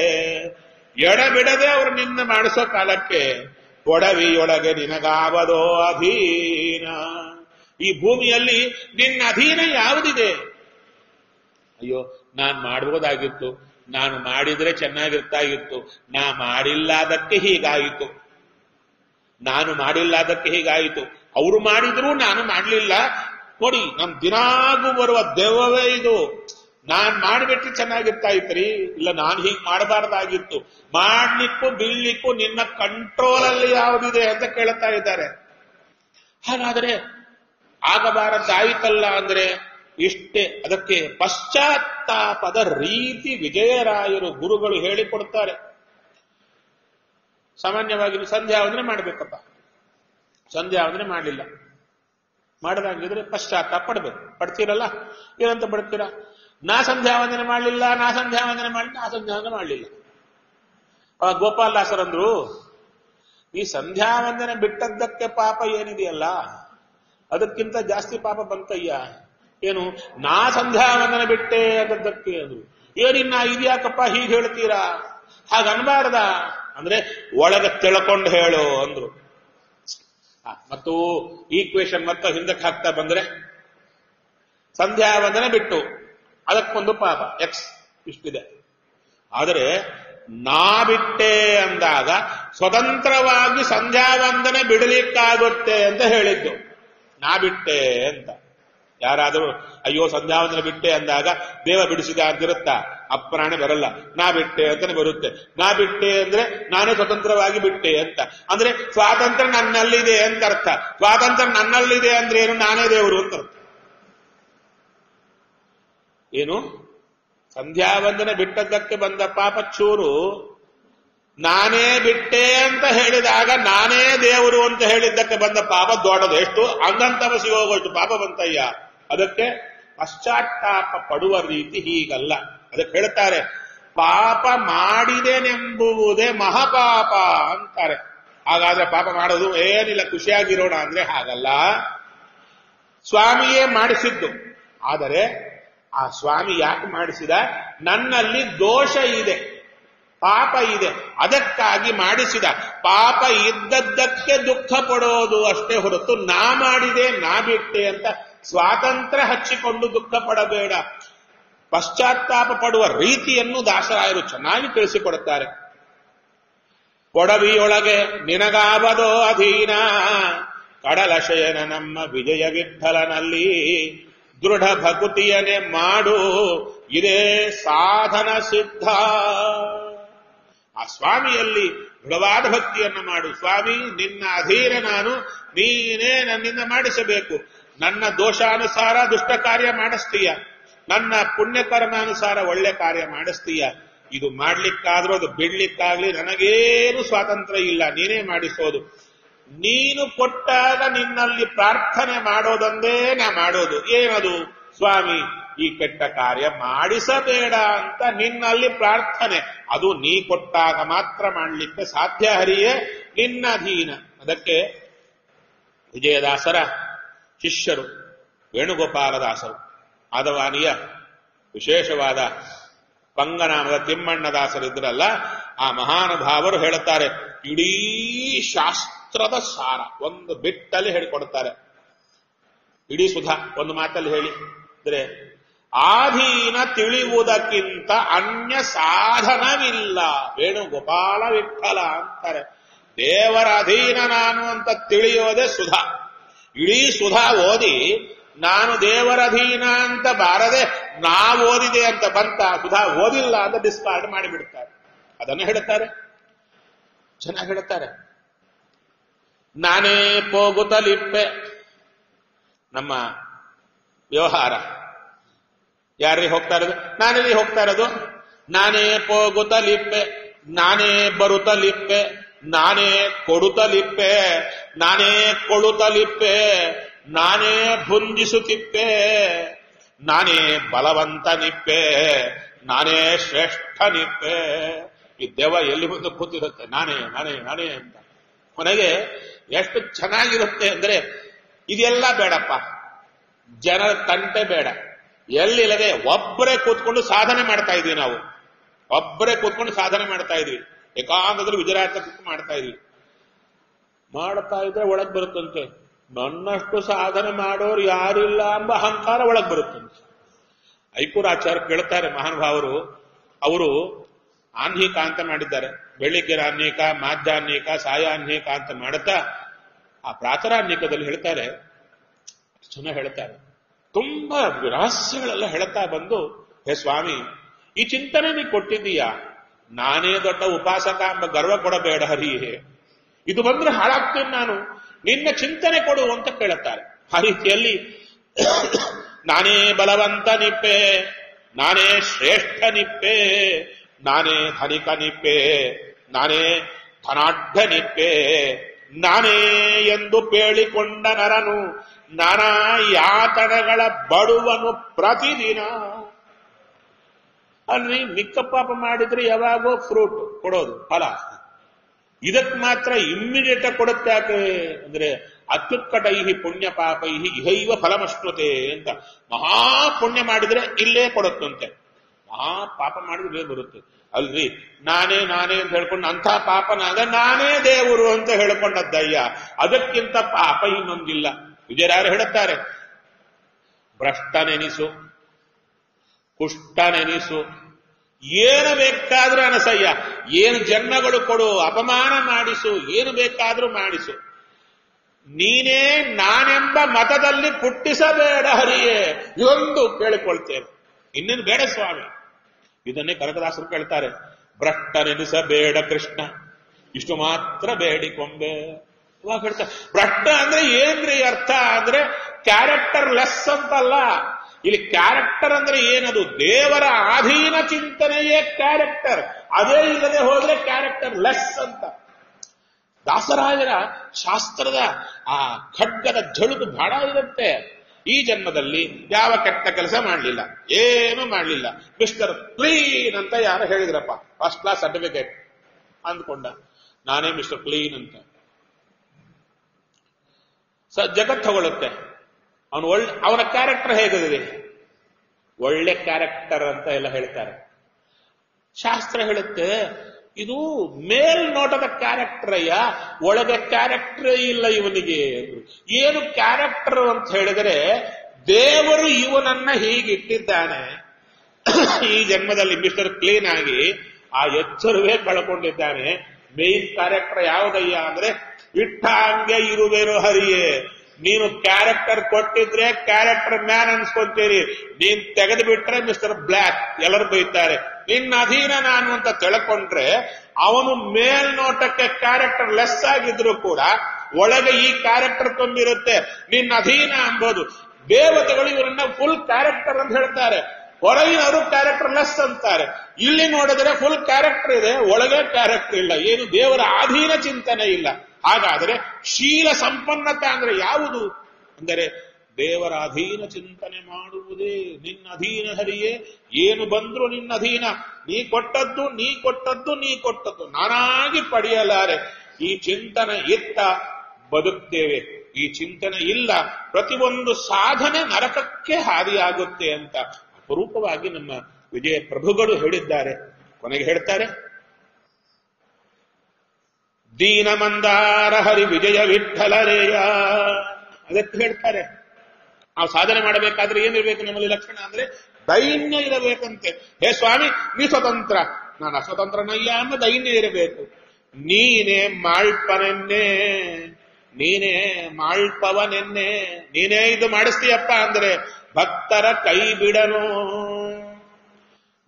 Speaker 1: ಎಡಬಿಡದೆ ಅವರು ನಿನ್ನ ಮಾಡಿಸೋ ಕಾಲಕ್ಕೆ ಕೊಡವಿಯೊಳಗೆ ನಿನಗಾವದೋ ಅಧೀನ ಈ ಭೂಮಿಯಲ್ಲಿ ನಿನ್ನ ಅಧೀನ ಯಾವುದಿದೆ ಅಯ್ಯೋ ನಾನ್ ಮಾಡ್ಬೋದಾಗಿತ್ತು ನಾನು ಮಾಡಿದ್ರೆ ಚೆನ್ನಾಗಿರ್ತಾ ಇತ್ತು ನಾ ಮಾಡಿಲ್ಲದಕ್ಕೆ ಹೀಗಾಯಿತು ನಾನು ಮಾಡಿಲ್ಲದಕ್ಕೆ ಹೀಗಾಯಿತು ಅವರು ಮಾಡಿದ್ರು ನಾನು ಮಾಡಲಿಲ್ಲ ನೋಡಿ ನಮ್ ದಿನಾಗೂ ಬರುವ ದೆವ್ವವೇ ಇದು ನಾನ್ ಮಾಡಿಬಿಟ್ರೆ ಚೆನ್ನಾಗಿರ್ತಾ ಇತ್ರಿ ಇಲ್ಲ ನಾನು ಹೀಗ್ ಮಾಡಬಾರ್ದಾಗಿತ್ತು ಮಾಡ್ಲಿಕ್ಕೂ ಬೀಳ್ಲಿಕ್ಕೂ ನಿನ್ನ ಕಂಟ್ರೋಲ್ ಅಲ್ಲಿ ಯಾವುದಿದೆ ಅಂತ ಕೇಳ್ತಾ ಇದ್ದಾರೆ ಹಾಗಾದ್ರೆ ಆಗಬಾರದಾಯಿತಲ್ಲ ಅಂದ್ರೆ ಇಷ್ಟೇ ಅದಕ್ಕೆ ಪಶ್ಚಾತ್ತಾಪದ ರೀತಿ ವಿಜಯರಾಯರು ಗುರುಗಳು ಹೇಳಿಕೊಡ್ತಾರೆ ಸಾಮಾನ್ಯವಾಗಿ ನೀವು ಸಂಧ್ಯಾ ವಂದನೆ ಮಾಡ್ಬೇಕಪ್ಪ ಸಂಧ್ಯಾ ವಂದನೆ ಮಾಡಲಿಲ್ಲ ಮಾಡದಾಗಿದ್ರೆ ಪಶ್ಚಾತ್ತಾಪ ಪಡ್ಬೇಕು ಪಡ್ತೀರಲ್ಲ ಏನಂತ ಪಡ್ತೀರಾ ನಾ ಸಂಧ್ಯಾ ವಂದನೆ ಮಾಡಲಿಲ್ಲ ನಾ ಸಂಧ್ಯಾ ವಂದನೆ ಮಾಡಲಿಲ್ಲ ನಾ ಸಂಧ್ಯಾ ವಂದನೆ ಮಾಡಲಿಲ್ಲ ಅವಾಗ ಗೋಪಾಲದಾಸರಂದ್ರು ಈ ಸಂಧ್ಯಾ ವಂದನೆ ಬಿಟ್ಟದ್ದಕ್ಕೆ ಪಾಪ ಏನಿದೆಯಲ್ಲ ಅದಕ್ಕಿಂತ ಜಾಸ್ತಿ ಪಾಪ ಬಂತಯ್ಯ ಏನು ನಾ ಸಂಧ್ಯಾ ವಂದನೆ ಬಿಟ್ಟೆ ಅದದ್ದಕ್ಕೆ ಅಂದ್ರು ಏನಿನ್ನ ಇದ್ಯಾಕಪ್ಪ ಹೀಗೆ ಹೇಳ್ತೀರಾ ಹಾಗ ಅನ್ಬಾರ್ದ ಅಂದ್ರೆ ಒಳಗೆ ತಿಳ್ಕೊಂಡು ಹೇಳು ಅಂದ್ರು ಆ, ಮತ್ತು ಈಕ್ವೇಶನ್ ಮತ್ತೆ ಹಿಂದಕ್ಕೆ ಹಾಕ್ತಾ ಬಂದ್ರೆ ಸಂಧ್ಯಾ ವಂದನೆ ಬಿಟ್ಟು ಅದಕ್ಕೊಂದು ಪಾಪ ಎಕ್ಸ್ ಇಷ್ಟಿದೆ ಆದರೆ ನಾ ಬಿಟ್ಟೆ ಅಂದಾಗ ಸ್ವತಂತ್ರವಾಗಿ ಸಂಧ್ಯಾ ವಂದನೆ ಬಿಡಲಿಕ್ಕಾಗುತ್ತೆ ಅಂತ ಹೇಳಿದ್ದು ನಾ ಬಿಟ್ಟೆ ಅಂತ ಯಾರಾದರೂ ಅಯ್ಯೋ ಸಂಧ್ಯಾವಂದನೆ ಬಿಟ್ಟೆ ಅಂದಾಗ ದೇವ ಬಿಡಿಸಿದ ಅಂತಿರುತ್ತಾ ಅಪ್ರಾಣೆ ಬರಲ್ಲ ನಾ ಬಿಟ್ಟೆ ಅಂತಾನೆ ಬರುತ್ತೆ ನಾ ಬಿಟ್ಟೆ ಅಂದ್ರೆ ನಾನೇ ಸ್ವತಂತ್ರವಾಗಿ ಬಿಟ್ಟೆ ಅಂತ ಅಂದ್ರೆ ಸ್ವಾತಂತ್ರ್ಯ ನನ್ನಲ್ಲಿದೆ ಅಂತ ಅರ್ಥ ಸ್ವಾತಂತ್ರ್ಯ ನನ್ನಲ್ಲಿದೆ ಅಂದ್ರೆ ಏನು ನಾನೇ ದೇವರು ಅಂತ ಅರ್ಥ ಏನು ಸಂಧ್ಯಾವಂದನೆ ಬಿಟ್ಟದ್ದಕ್ಕೆ ಬಂದ ಪಾಪ ಚೂರು ನಾನೇ ಬಿಟ್ಟೆ ಅಂತ ಹೇಳಿದಾಗ ನಾನೇ ದೇವರು ಅಂತ ಹೇಳಿದ್ದಕ್ಕೆ ಬಂದ ಪಾಪ ದೊಡ್ಡದು ಎಷ್ಟು ಅಂಗಂತವ ಸಿಗೋಗೋಷ್ಟು ಪಾಪ ಬಂತಯ್ಯ ಅದಕ್ಕೆ ಪಶ್ಚಾತ್ತಾಪ ಪಡುವ ರೀತಿ ಹೀಗಲ್ಲ ಅದಕ್ಕೆ ಹೇಳ್ತಾರೆ ಪಾಪ ಮಾಡಿದೆನೆಂಬುವುದೇ ಮಹಾಪಾಪ ಅಂತಾರೆ ಹಾಗಾದ್ರೆ ಪಾಪ ಮಾಡೋದು ಏನಿಲ್ಲ ಖುಷಿಯಾಗಿರೋಣ ಅಂದ್ರೆ ಹಾಗಲ್ಲ ಸ್ವಾಮಿಯೇ ಮಾಡಿಸಿದ್ದು ಆದರೆ ಆ ಸ್ವಾಮಿ ಯಾಕೆ ಮಾಡಿಸಿದ ನನ್ನಲ್ಲಿ ದೋಷ ಇದೆ ಪಾಪ ಇದೆ ಅದಕ್ಕಾಗಿ ಮಾಡಿಸಿದ ಪಾಪ ಇದ್ದದ್ದಕ್ಕೆ ದುಃಖ ಪಡೋದು ಅಷ್ಟೇ ಹೊರತು ನಾ ಮಾಡಿದೆ ನಾ ಬಿಟ್ಟೆ ಅಂತ ಸ್ವಾತಂತ್ರ್ಯ ಹಚ್ಚಿಕೊಂಡು ದುಃಖ ಪಡಬೇಡ ಪಶ್ಚಾತ್ತಾಪ ಪಡುವ ರೀತಿಯನ್ನು ದಾಸರಾಯರು ಚೆನ್ನಾಗಿ ತಿಳಿಸಿಕೊಡುತ್ತಾರೆ ಕೊಡವಿಯೊಳಗೆ ನಿನಗಾವದೋ ಅಧೀನ ಕಡಲ ಶಯನ ನಮ್ಮ ವಿಜಯ ವಿಠಲನಲ್ಲಿ ದೃಢ ಭಕುತಿಯನೆ ಮಾಡು ಇದೇ ಸಾಧನ ಸಿದ್ಧ ಆ ಸ್ವಾಮಿಯಲ್ಲಿ ದೃಢವಾದ ಭಕ್ತಿಯನ್ನು ಮಾಡು ಸ್ವಾಮಿ ನಿನ್ನ ಅಧೀನ ನಾನು ನೀನೇ ನನ್ನಿಂದ ಮಾಡಿಸಬೇಕು ನನ್ನ ದೋಷಾನುಸಾರ ದುಷ್ಟ ಕಾರ್ಯ ಮಾಡಿಸ್ತೀಯ ನನ್ನ ಪುಣ್ಯ ಕರ್ಮಾನುಸಾರ ಒಳ್ಳೆ ಕಾರ್ಯ ಮಾಡಿಸ್ತೀಯ ಇದು ಮಾಡ್ಲಿಕ್ಕಾದ್ರೂ ಅದು ಬಿಡ್ಲಿಕ್ಕಾಗ್ಲಿ ನನಗೇನು ಸ್ವಾತಂತ್ರ್ಯ ಇಲ್ಲ ನೀನೇ ಮಾಡಿಸೋದು ನೀನು ಕೊಟ್ಟಾಗ ನಿನ್ನಲ್ಲಿ ಪ್ರಾರ್ಥನೆ ಮಾಡೋದೊಂದೇ ನಾ ಮಾಡೋದು ಏನದು ಸ್ವಾಮಿ ಈ ಕೆಟ್ಟ ಕಾರ್ಯ ಮಾಡಿಸಬೇಡ ಅಂತ ನಿನ್ನಲ್ಲಿ ಪ್ರಾರ್ಥನೆ ಅದು ನೀ ಕೊಟ್ಟಾಗ ಮಾತ್ರ ಮಾಡಲಿಕ್ಕೆ ಸಾಧ್ಯ ಹರಿಯೇ ನಿನ್ನಧೀನ ಅದಕ್ಕೆ ವಿಜಯದಾಸರ ಶಿಷ್ಯರು ವೇಣುಗೋಪಾಲದಾಸರು ಆದವಾನಿಯ ವಿಶೇಷವಾದ ಪಂಗನಾಮದ ತಿಮ್ಮಣ್ಣದಾಸರಿದ್ರಲ್ಲ ಆ ಮಹಾನುಭಾವರು ಹೇಳುತ್ತಾರೆ ಇಡೀ ಶಾಸ್ತ್ರದ ಸಾರ ಒಂದು ಬಿಟ್ಟಲ್ಲಿ ಹೇಳಿಕೊಡುತ್ತಾರೆ ಇಡೀ ಸುಧಾ ಒಂದು ಮಾತಲ್ಲಿ ಹೇಳಿ ಅಂದ್ರೆ ಆಧೀನ ತಿಳಿಯುವುದಕ್ಕಿಂತ ಅನ್ಯ ಸಾಧನವಿಲ್ಲ ವೇಣುಗೋಪಾಲ ವಿಠಲ ಅಂತಾರೆ ದೇವರ ಅಧೀನ ನಾನು ಅಂತ ತಿಳಿಯೋದೇ ಸುಧಾ ಇಡೀ ಸುಧಾ ಓದಿ ನಾನು ದೇವರ ಅಧೀನ ಅಂತ ಬಾರದೆ ನಾ ಓದಿದೆ ಅಂತ ಬಂತ ಸುಧಾ ಓದಿಲ್ಲ ಅಂತ ಡಿಸ್ಕಾರ್ಡ್ ಮಾಡಿಬಿಡ್ತಾರೆ ಅದನ್ನ ಹೇಳುತ್ತಾರೆ ಚೆನ್ನಾಗಿ ಹೇಳುತ್ತಾರೆ ನಾನೇ ಪೋಗುತ್ತಲಿಪ್ಪೆ ನಮ್ಮ ವ್ಯವಹಾರ ಯಾರಿಗೆ ಹೋಗ್ತಾ ಇರೋದು ನಾನೇ ಹೋಗ್ತಾ ಇರೋದು ನಾನೇ ಪೋಗುತ್ತಲಿಪ್ಪೆ ನಾನೇ ಬರುತ್ತಲಿಪ್ಪೆ ನಾನೇ ಕೊಡುತ್ತಲಿಪ್ಪೆ ನಾನೇ ಕೊಡುತ್ತಲಿಪ್ಪೆ ನಾನೇ ಭುಂಜಿಸುತ್ತಿಪ್ಪೆ ನಾನೇ ಬಲವಂತನಿಪ್ಪೆ ನಾನೇ ಶ್ರೇಷ್ಠನಿಪ್ಪೆ ಈ ದೆವ್ವ ಎಲ್ಲಿ ಬಂದು ಕೂತಿರುತ್ತೆ ನಾನೇ ನಾನೇ ನಾನೇ ಅಂತ ಕೊನೆಗೆ ಎಷ್ಟು ಚೆನ್ನಾಗಿರುತ್ತೆ ಅಂದ್ರೆ ಇದೆಲ್ಲ ಬೇಡಪ್ಪ ಜನರ ತಂಟೆ ಬೇಡ ಎಲ್ಲಿಲ್ಲದೆ ಒಬ್ಬರೇ ಕೂತ್ಕೊಂಡು ಸಾಧನೆ ಮಾಡ್ತಾ ಇದೀವಿ ನಾವು ಒಬ್ಬರೇ ಕೂತ್ಕೊಂಡು ಸಾಧನೆ ಮಾಡ್ತಾ ಇದೀವಿ ಏಕಾಂತದಲ್ಲಿ ಗುಜರಾತ್ ಕೂತು ಮಾಡ್ತಾ ಇದೀವಿ ಮಾಡ್ತಾ ಇದ್ರೆ ಒಳಗ್ ಬರುತ್ತಂತೆ ನನ್ನಷ್ಟು ಸಾಧನೆ ಮಾಡೋರು ಯಾರಿಲ್ಲ ಎಂಬ ಅಹಂಕಾರ ಒಳಗ್ ಬರುತ್ತಂತೆ ಐಕೂರಾಚಾರ್ಯ ಕೇಳ್ತಾರೆ ಮಹಾನುಭಾವರು ಅವರು ಆನ್ಹಿಕ ಅಂತ ಮಾಡಿದ್ದಾರೆ ಬೆಳಿಗ್ಗೆ ಆನ್ಹಿಕ ಮಾಧ್ಯಾನ್ಹಿಕ ಸಾಯಾನ್ಹಿಕ ಅಂತ ಮಾಡುತ್ತಾ ಆ ಪ್ರಾತರಾನ್ಹಿಕದಲ್ಲಿ ಹೇಳ್ತಾರೆ ಚೆನ್ನಾಗಿ ಹೇಳ್ತಾರೆ ತುಂಬಾ ರಹಸ್ಯಗಳೆಲ್ಲ ಹೇಳ್ತಾ ಬಂದು ಹೇ ಸ್ವಾಮಿ ಈ ಚಿಂತನೆ ನೀ ಕೊಟ್ಟಿದ್ದೀಯಾ ನಾನೇ ದೊಡ್ಡ ಉಪಾಸಕ ಎಂಬ ಗರ್ವ ಕೊಡಬೇಡ ಹರಿಯೇ ಇದು ಬಂದ್ರೆ ಹಾಳಾಗ್ತೇನೆ ನಾನು ನಿನ್ನ ಚಿಂತನೆ ಕೊಡು ಅಂತ ಕೇಳುತ್ತಾರೆ ಆ ರೀತಿಯಲ್ಲಿ ನಾನೇ ಬಲವಂತ ನಿಪ್ಪೆ ನಾನೇ ಶ್ರೇಷ್ಠ ನಿಪ್ಪೆ ನಾನೇ ಧನಿಕ ನಿಪ್ಪೆ ನಾನೇ ಧನಾಢ್ಯ ನಿಪ್ಪೆ ನಾನೇ ಎಂದು ಪೇಳಿಕೊಂಡ ನರನು ನಾನಾ ಯಾತನೆಗಳ ಬಡುವನು ಪ್ರತಿದಿನ ಅಲ್ಲಿ ಮಿಕ್ಕ ಪಾಪ ಮಾಡಿದ್ರೆ ಯಾವಾಗೋ ಫ್ರೂಟ್ ಕೊಡೋದು ಫಲ ಇದಕ್ ಮಾತ್ರ ಇಮ್ಮಿಡಿಯೇಟ್ ಕೊಡುತ್ತೆ ಯಾಕೆ ಅಂದ್ರೆ ಅತ್ಯುತ್ಕಟೈ ಪುಣ್ಯ ಪಾಪೈ ಇಹೈವ ಫಲಮಶ್ನುತೆ ಅಂತ ಮಹಾ ಪುಣ್ಯ ಮಾಡಿದ್ರೆ ಇಲ್ಲೇ ಕೊಡುತ್ತಂತೆ ಮಹಾ ಪಾಪ ಮಾಡಿದ್ರೆ ಇಲ್ಲೇ ಬರುತ್ತೆ ಅಲ್ರಿ ನಾನೇ ನಾನೇ ಅಂತ ಹೇಳ್ಕೊಂಡು ಅಂಥ ಪಾಪನಾಗ ನಾನೇ ದೇವರು ಅಂತ ಹೇಳ್ಕೊಂಡದ್ದಯ್ಯ ಅದಕ್ಕಿಂತ ಪಾಪ ಇನ್ನೊಂದಿಲ್ಲ ವಿಜಯರಾರು ಹೇಳುತ್ತಾರೆ ಭ್ರಷ್ಟನೆನಿಸು ಕುಷ್ಟನೆನಿಸು ಏನು ಬೇಕಾದ್ರೂ ಅನಸಯ್ಯ ಏನು ಜನ್ಮಗಳು ಕೊಡು ಅಪಮಾನ ಮಾಡಿಸು ಏನು ಬೇಕಾದ್ರೂ ಮಾಡಿಸು ನೀನೇ ನಾನೆಂಬ ಮತದಲ್ಲಿ ಪುಟ್ಟಿಸಬೇಡ ಹರಿಯೇ ಇದೊಂದು ಕೇಳಿಕೊಳ್ತೇವೆ ಇನ್ನೇನು ಬೇಡ ಸ್ವಾಮಿ ಇದನ್ನೇ ಕನಕದಾಸರು ಕೇಳ್ತಾರೆ ಭ್ರಷ್ಟನೆನಿಸಬೇಡ ಕೃಷ್ಣ ಇಷ್ಟು ಮಾತ್ರ ಬೇಡಿಕೊಂಬೆ ಇವಾಗ ಹೇಳ್ತಾರೆ ಭ್ರಷ್ಟ ಅಂದ್ರೆ ಏನ್ರಿ ಅರ್ಥ ಅಂದ್ರೆ ಕ್ಯಾರೆಕ್ಟರ್ ಲೆಸ್ ಅಂತಲ್ಲ ಇಲ್ಲಿ ಕ್ಯಾರೆಕ್ಟರ್ ಅಂದ್ರೆ ಏನದು ದೇವರ ಅಧೀನ ಚಿಂತನೆಯೇ ಕ್ಯಾರೆಕ್ಟರ್ ಅದೇ ಇಲ್ಲದೆ ಹೋದ್ರೆ ಕ್ಯಾರೆಕ್ಟರ್ ಲೆಸ್ ಅಂತ ದಾಸರಾಯರ ಶಾಸ್ತ್ರದ ಆ ಖಡ್ಗದ ಝಳುಕು ಬಹಳ ಇರುತ್ತೆ ಈ ಜನ್ಮದಲ್ಲಿ ಯಾವ ಕೆಟ್ಟ ಕೆಲಸ ಮಾಡಲಿಲ್ಲ ಏನು ಮಾಡಲಿಲ್ಲ ಮಿಸ್ಟರ್ ಕ್ಲೀನ್ ಅಂತ ಯಾರು ಹೇಳಿದ್ರಪ್ಪ ಫಸ್ಟ್ ಕ್ಲಾಸ್ ಸರ್ಟಿಫಿಕೇಟ್ ಅಂದ್ಕೊಂಡ ನಾನೇ ಮಿಸ್ಟರ್ ಕ್ಲೀನ್ ಅಂತ ಸ ಜಗತ್ ತಗೊಳುತ್ತೆ ಅವನು ಒಳ್ಳೆ ಅವನ ಕ್ಯಾರೆಕ್ಟರ್ ಹೇಗಿದೆ ಒಳ್ಳೆ ಕ್ಯಾರೆಕ್ಟರ್ ಅಂತ ಎಲ್ಲ ಹೇಳ್ತಾರೆ ಶಾಸ್ತ್ರ ಹೇಳುತ್ತೆ ಇದು ಮೇಲ್ನೋಟದ ಕ್ಯಾರೆಕ್ಟರ್ ಅಯ್ಯ ಒಳಗೆ ಕ್ಯಾರೆಕ್ಟರ್ ಇಲ್ಲ ಇವನಿಗೆ ಏನು ಕ್ಯಾರೆಕ್ಟರ್ ಅಂತ ಹೇಳಿದರೆ ದೇವರು ಇವನನ್ನ ಹೀಗಿಟ್ಟಿದ್ದಾನೆ ಈ ಜನ್ಮದಲ್ಲಿ ಮಿಸ್ಟರ್ ಕ್ಲೀನ್ ಆಗಿ ಆ ಎಚ್ಚರವೇ ಕಳ್ಕೊಂಡಿದ್ದಾನೆ ಮೇನ್ ಕ್ಯಾರೆಕ್ಟರ್ ಯಾವುದಯ್ಯ ಅಂದ್ರೆ ಇಟ್ಟ ಹಂಗೆ ಇರುವೆರು ಹರಿಯೇ ನೀನು ಕ್ಯಾರೆಕ್ಟರ್ ಕೊಟ್ಟಿದ್ರೆ ಕ್ಯಾರೆಕ್ಟರ್ ಮ್ಯಾನ್ ಅನ್ಸ್ಕೊಂತೀರಿ ನೀನ್ ತೆಗೆದು ಬಿಟ್ರೆ ಮಿಸ್ಟರ್ ಬ್ಲ್ಯಾಕ್ ಎಲ್ಲರೂ ಬೈತಾರೆ ನಿನ್ನ ಅಧೀನ ನಾನು ಅಂತ ತಿಳ್ಕೊಂಡ್ರೆ ಅವನು ಮೇಲ್ನೋಟಕ್ಕೆ ಕ್ಯಾರೆಕ್ಟರ್ ಲೆಸ್ ಆಗಿದ್ರು ಕೂಡ ಒಳಗೆ ಈ ಕ್ಯಾರೆಕ್ಟರ್ ತುಂಬಿರುತ್ತೆ ನಿನ್ನ ಅಧೀನ ಅಂಬೋದು ದೇವತೆಗಳು ಇವರನ್ನ ಫುಲ್ ಕ್ಯಾರೆಕ್ಟರ್ ಅಂತ ಹೇಳ್ತಾರೆ ಹೊರಗಿನವರು ಕ್ಯಾರೆಕ್ಟರ್ ಲೆಸ್ ಅಂತಾರೆ ಇಲ್ಲಿ ನೋಡಿದ್ರೆ ಫುಲ್ ಕ್ಯಾರೆಕ್ಟರ್ ಇದೆ ಒಳಗೆ ಕ್ಯಾರೆಕ್ಟರ್ ಇಲ್ಲ ಏನು ದೇವರ ಅಧೀನ ಚಿಂತನೆ ಇಲ್ಲ ಹಾಗಾದರೆ ಶೀಲ ಸಂಪನ್ನತೆ ಅಂದ್ರೆ ಯಾವುದು ಅಂದರೆ ದೇವರ ಅಧೀನ ಚಿಂತನೆ ಮಾಡುವುದೇ ನಿನ್ನ ಅಧೀನ ಹರಿಯೇ ಏನು ಬಂದ್ರು ನಿನ್ನ ಅಧೀನ ನೀ ಕೊಟ್ಟದ್ದು ನೀ ಕೊಟ್ಟದ್ದು ನೀ ಕೊಟ್ಟದ್ದು ನಾನಾಗಿ ಪಡೆಯಲಾರೆ ಈ ಚಿಂತನೆ ಇತ್ತ ಬದುಕ್ತೇವೆ ಈ ಚಿಂತನೆ ಇಲ್ಲ ಪ್ರತಿಯೊಂದು ಸಾಧನೆ ನರಕಕ್ಕೆ ಹಾದಿಯಾಗುತ್ತೆ ಅಂತ ಅಪರೂಪವಾಗಿ ನಮ್ಮ ವಿಜಯ ಪ್ರಭುಗಳು ಹೇಳಿದ್ದಾರೆ ಕೊನೆಗೆ ಹೇಳ್ತಾರೆ ದೀನ ಮಂದಾರ ಹರಿ ವಿಜಯ ವಿಠಲರೇಯ ಅದಕ್ಕೆ ಹೇಳ್ತಾರೆ ನಾವು ಸಾಧನೆ ಮಾಡಬೇಕಾದ್ರೆ ಏನಿರ್ಬೇಕು ನಮ್ಮಲ್ಲಿ ಲಕ್ಷಣ ಅಂದ್ರೆ ದೈನ್ಯ ಇರಬೇಕಂತೆ ಹೇ ಸ್ವಾಮಿ ನೀ ಸ್ವತಂತ್ರ ನಾನು ಅಸ್ವತಂತ್ರನಯ್ಯ ಎಂಬ ದೈನ್ಯ ಇರಬೇಕು ನೀನೇ ಮಾಳ್ಪನೆನ್ನೆ ನೀನೇ ಮಾಳ್ಪವನೆನ್ನೆ ನೀನೇ ಇದು ಮಾಡಿಸ್ತೀಯಪ್ಪ ಅಂದ್ರೆ ಭಕ್ತರ ಕೈ ಬಿಡನು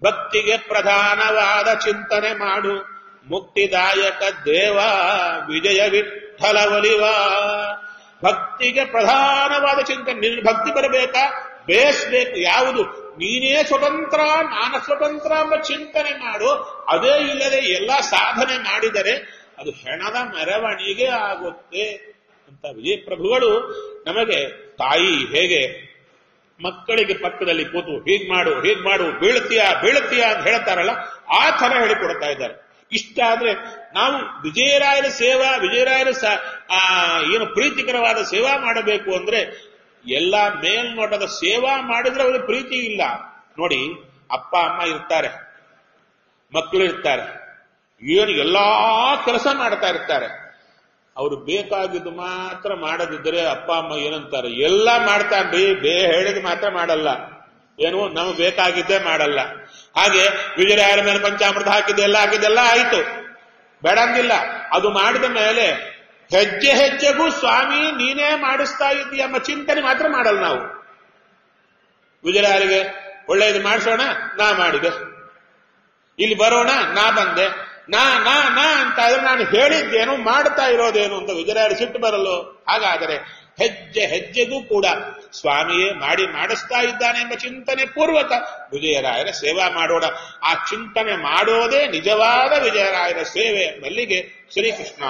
Speaker 1: ಭಕ್ತಿಗೆ ಪ್ರಧಾನವಾದ ಚಿಂತನೆ ಮಾಡು ಮುಕ್ತಿದಾಯಕ ದೇವ ವಿಜಯ ವಿಠಲ ಒಲಿವ ಭಕ್ತಿಗೆ ಪ್ರಧಾನವಾದ ಚಿಂತನೆ ನಿನ್ನ ಭಕ್ತಿ ಬರಬೇಕಾ ಬೇಯಿಸ್ಬೇಕು ಯಾವುದು ನೀನೇ ಸ್ವತಂತ್ರ ನಾನು ಸ್ವತಂತ್ರ ಎಂಬ ಚಿಂತನೆ ಮಾಡು ಅದೇ ಇಲ್ಲದೆ ಎಲ್ಲ ಸಾಧನೆ ಮಾಡಿದರೆ ಅದು ಹೆಣದ ಮೆರವಣಿಗೆ ಆಗುತ್ತೆ ಅಂತ ವಿಜಯ ಪ್ರಭುಗಳು ನಮಗೆ ತಾಯಿ ಹೇಗೆ ಮಕ್ಕಳಿಗೆ ಪಕ್ಕದಲ್ಲಿ ಕೂತು ಹೀಗ್ ಮಾಡು ಹೀಗ್ ಮಾಡು ಬೀಳ್ತೀಯಾ ಬೀಳ್ತೀಯಾ ಅಂತ ಹೇಳ್ತಾರಲ್ಲ ಆ ತರ ಹೇಳಿಕೊಡ್ತಾ ಇದ್ದಾರೆ ಇಷ್ಟ ಆದ್ರೆ ನಾವು ವಿಜಯರಾಯರ ಸೇವಾ ವಿಜಯರಾಯರ ಸ- ಆ ಏನು ಪ್ರೀತಿಕರವಾದ ಸೇವಾ ಮಾಡಬೇಕು ಅಂದ್ರೆ ಎಲ್ಲ ಮೇಲ್ನೋಟದ ಸೇವಾ ಮಾಡಿದ್ರೆ ಅವರಿಗೆ ಪ್ರೀತಿ ಇಲ್ಲ ನೋಡಿ ಅಪ್ಪ ಅಮ್ಮ ಇರ್ತಾರೆ ಮಕ್ಕಳು ಇರ್ತಾರೆ ಏನು ಎಲ್ಲಾ ಕೆಲಸ ಮಾಡ್ತಾ ಇರ್ತಾರೆ ಅವರು ಬೇಕಾಗಿದ್ದು ಮಾತ್ರ ಮಾಡದಿದ್ದರೆ ಅಪ್ಪ ಅಮ್ಮ ಏನಂತಾರೆ ಎಲ್ಲ ಮಾಡ್ತಾನ್ರಿ ಬೇ ಹೇಳಿದ್ ಮಾತ್ರ ಮಾಡಲ್ಲ ಏನು ನಮಗೆ ಬೇಕಾಗಿದ್ದೇ ಮಾಡಲ್ಲ ಹಾಗೆ ವಿಜಯರಾಯರ ಮೇಲೆ ಪಂಚಾಮೃತ ಹಾಕಿದ್ದೆ ಎಲ್ಲ ಹಾಕಿದ್ದೆಲ್ಲ ಆಯ್ತು ಬೇಡ ಅಂದಿಲ್ಲ ಅದು ಮಾಡಿದ ಮೇಲೆ ಹೆಜ್ಜೆ ಹೆಜ್ಜೆಗೂ ಸ್ವಾಮಿ ನೀನೇ ಮಾಡಿಸ್ತಾ ಇದ್ದೀಯ ಎಂಬ ಚಿಂತನೆ ಮಾತ್ರ ಮಾಡಲ್ಲ ನಾವು ವಿಜಯರಾಯರಿಗೆ ಒಳ್ಳೆಯದು ಮಾಡಿಸೋಣ ನಾ ಮಾಡಿದೆ ಇಲ್ಲಿ ಬರೋಣ ನಾ ಬಂದೆ ನಾ ನಾ ನಾ ಅಂತ ಆದ್ರೆ ನಾನು ಹೇಳಿದ್ದೇನು ಮಾಡ್ತಾ ಇರೋದೇನು ಅಂತ ವಿಜಯರಾಯರು ಸಿಟ್ಟು ಬರಲು ಹಾಗಾದರೆ ಹೆಜ್ಜೆ ಹೆಜ್ಜೆಗೂ ಕೂಡ ಸ್ವಾಮಿಯೇ ಮಾಡಿ ಮಾಡಿಸ್ತಾ ಇದ್ದಾನೆ ಎಂಬ ಚಿಂತನೆ ಪೂರ್ವಕ ವಿಜಯರಾಯರ ಸೇವಾ ಮಾಡೋಣ ಆ ಚಿಂತನೆ ಮಾಡೋದೇ ನಿಜವಾದ ವಿಜಯರಾಯರ ಸೇವೆ ಎಂಬಲ್ಲಿಗೆ ಶ್ರೀಕೃಷ್ಣ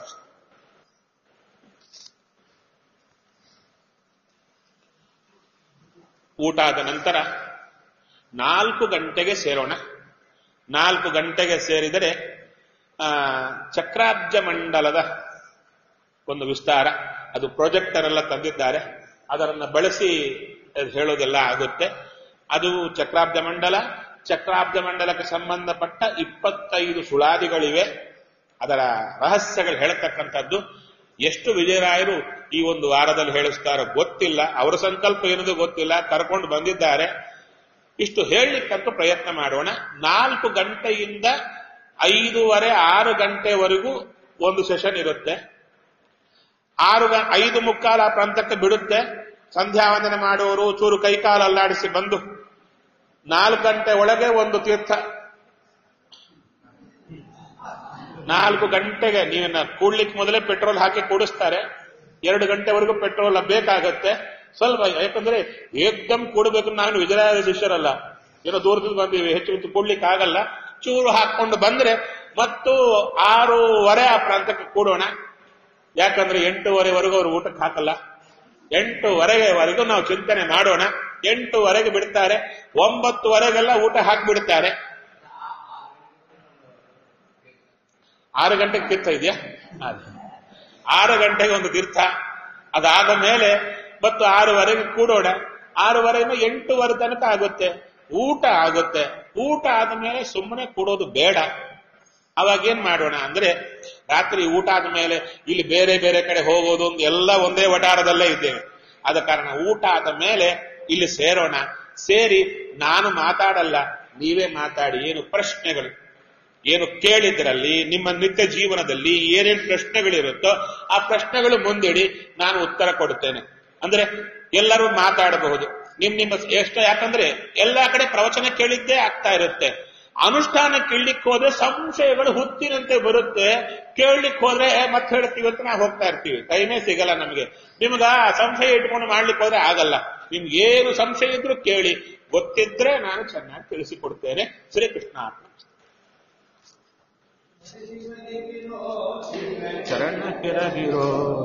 Speaker 1: ಊಟ ಆದ ನಂತರ ನಾಲ್ಕು ಗಂಟೆಗೆ ಸೇರೋಣ ನಾಲ್ಕು ಗಂಟೆಗೆ ಸೇರಿದರೆ ಆ, ಚಕ್ರಾಬ್ಜ ಮಂಡಲದ ಒಂದು ವಿಸ್ತಾರ ಅದು ಪ್ರೊಜೆಕ್ಟರ್ ಎಲ್ಲ ತಂದಿದ್ದಾರೆ ಅದರನ್ನ ಬಳಸಿ ಅದ್ ಹೇಳೋದೆಲ್ಲ ಆಗುತ್ತೆ ಅದು ಚಕ್ರಾಬ್ಜ ಮಂಡಲ ಚಕ್ರಾಬ್ಜ ಮಂಡಲಕ್ಕೆ ಸಂಬಂಧಪಟ್ಟ ಇಪ್ಪತ್ತೈದು ಸುಳಾದಿಗಳಿವೆ ಅದರ ರಹಸ್ಯಗಳು ಹೇಳ್ತಕ್ಕಂಥದ್ದು ಎಷ್ಟು ವಿಜಯರಾಯರು ಈ ಒಂದು ವಾರದಲ್ಲಿ ಹೇಳಿಸ್ತಾರೋ ಗೊತ್ತಿಲ್ಲ ಅವರ ಸಂಕಲ್ಪ ಏನದು ಗೊತ್ತಿಲ್ಲ ಕರ್ಕೊಂಡು ಬಂದಿದ್ದಾರೆ ಇಷ್ಟು ಹೇಳಲಿಕ್ಕಂತೂ ಪ್ರಯತ್ನ ಮಾಡೋಣ ನಾಲ್ಕು ಗಂಟೆಯಿಂದ ಐದೂವರೆ ಆರು ಗಂಟೆವರೆಗೂ ಒಂದು ಸೆಷನ್ ಇರುತ್ತೆ ಆರು ಗ- ಐದು ಮುಕ್ಕಾಲ ಆ ಪ್ರಾಂತಕ್ಕೆ ಬಿಡುತ್ತೆ ಸಂಧ್ಯಾ ವಂದನೆ ಮಾಡುವವರು ಚೂರು ಕೈಕಾಲು ಅಲ್ಲಾಡಿಸಿ ಬಂದು ನಾಲ್ಕು ಗಂಟೆ ಒಳಗೆ ಒಂದು ತೀರ್ಥ ನಾಲ್ಕು ಗಂಟೆಗೆ ನೀವನ್ನ ಕೂಡ್ಲಿಕ್ಕೆ ಮೊದಲೇ ಪೆಟ್ರೋಲ್ ಹಾಕಿ ಕೂಡಿಸ್ತಾರೆ ಎರಡು ಗಂಟೆವರೆಗೂ ಪೆಟ್ರೋಲ್ ಬೇಕಾಗತ್ತೆ ಸ್ವಲ್ಪ ಯಾಕಂದ್ರೆ ಏಕ್ದಮ್ ಕೂಡಬೇಕು ನಾನು ವಿಜಯರಾಯ ಶಿಷ್ಯರಲ್ಲ ಏನೋ ದೂರದಿಂದ ಬಂದೀವಿ ಹೆಚ್ಚು ಹೊತ್ತು ಕೂಡ್ಲಿಕ್ಕೆ ಆಗಲ್ಲ ಚೂರು ಹಾಕೊಂಡು ಬಂದ್ರೆ ಮತ್ತು ಆರೂವರೆ ಆ ಪ್ರಾಂತಕ್ಕೆ ಕೂಡೋಣ ಯಾಕಂದ್ರೆ ಎಂಟೂವರೆವರೆಗೂ ಅವ್ರು ಊಟಕ್ಕೆ ಹಾಕಲ್ಲ ಎಂಟುವರೆಗೆವರೆಗೂ ನಾವು ಚಿಂತನೆ ಮಾಡೋಣ ಎಂಟುವರೆಗೆ ಬಿಡ್ತಾರೆ ಒಂಬತ್ತುವರೆಗೆಲ್ಲ ಊಟ ಹಾಕಿಬಿಡ್ತಾರೆ ಆರು ಗಂಟೆಗೆ ತೀರ್ಥ ಇದೆಯಾ ಅದೇ. ಆರು ಗಂಟೆಗೆ ಒಂದು ತೀರ್ಥ ಅದಾದ ಮೇಲೆ ಮತ್ತು ಆರೂವರೆಗೆ ಕೂಡೋಣ ಆರೂವರೆಯಿಂದ ಎಂಟೂವರೆ ತನಕ ಆಗುತ್ತೆ ಊಟ ಆಗುತ್ತೆ ಊಟ ಆದ ಮೇಲೆ ಸುಮ್ಮನೆ ಕೂಡೋದು ಬೇಡ ಅವಾಗ ಏನ್ ಮಾಡೋಣ ಅಂದ್ರೆ ರಾತ್ರಿ ಊಟ ಆದ ಮೇಲೆ ಇಲ್ಲಿ ಬೇರೆ ಬೇರೆ ಕಡೆ ಹೋಗೋದು ಒಂದು ಎಲ್ಲ ಒಂದೇ ವಟಾರದಲ್ಲೇ ಇದ್ದೇವೆ ಆದ ಕಾರಣ ಊಟ ಆದ ಮೇಲೆ ಇಲ್ಲಿ ಸೇರೋಣ ಸೇರಿ ನಾನು ಮಾತಾಡಲ್ಲ ನೀವೇ ಮಾತಾಡಿ ಏನು ಪ್ರಶ್ನೆಗಳು ಏನು ಕೇಳಿದ್ರಲ್ಲಿ ನಿಮ್ಮ ನಿತ್ಯ ಜೀವನದಲ್ಲಿ ಏನೇನು ಪ್ರಶ್ನೆಗಳಿರುತ್ತೋ ಆ ಪ್ರಶ್ನೆಗಳು ಮುಂದಿಡಿ ನಾನು ಉತ್ತರ ಕೊಡುತ್ತೇನೆ ಅಂದ್ರೆ ಎಲ್ಲರೂ ಮಾತಾಡಬಹುದು ನಿಮ್ ನಿಮ್ಮ ಎಷ್ಟು ಯಾಕಂದ್ರೆ ಎಲ್ಲಾ ಕಡೆ ಪ್ರವಚನ ಕೇಳಿದ್ದೇ ಆಗ್ತಾ ಇರುತ್ತೆ ಅನುಷ್ಠಾನ ಕೇಳಲಿಕ್ಕೆ ಹೋದ್ರೆ ಸಂಶಯಗಳು ಹುತ್ತಿನಂತೆ ಬರುತ್ತೆ ಕೇಳಲಿಕ್ಕೆ ಹೋದ್ರೆ ಮತ್ತೆ ಹೇಳ್ತೀವಿ ಅಂತ ನಾವು ಹೋಗ್ತಾ ಇರ್ತೀವಿ ಟೈಮೇ ಸಿಗಲ್ಲ ನಮಗೆ ನಿಮ್ಗ ಆ ಸಂಶಯ ಇಟ್ಕೊಂಡು ಮಾಡ್ಲಿಕ್ಕೆ ಹೋದ್ರೆ ಆಗಲ್ಲ ನಿಮ್ಗೆ ಏನು ಸಂಶಯ ಇದ್ರೂ ಕೇಳಿ ಗೊತ್ತಿದ್ರೆ ನಾನು ಚೆನ್ನಾಗಿ ತಿಳಿಸಿಕೊಡ್ತೇನೆ ಶ್ರೀಕೃಷ್ಣ ಅರ್ಪಣ ಚರಣ ಕೆರಗಿರೋ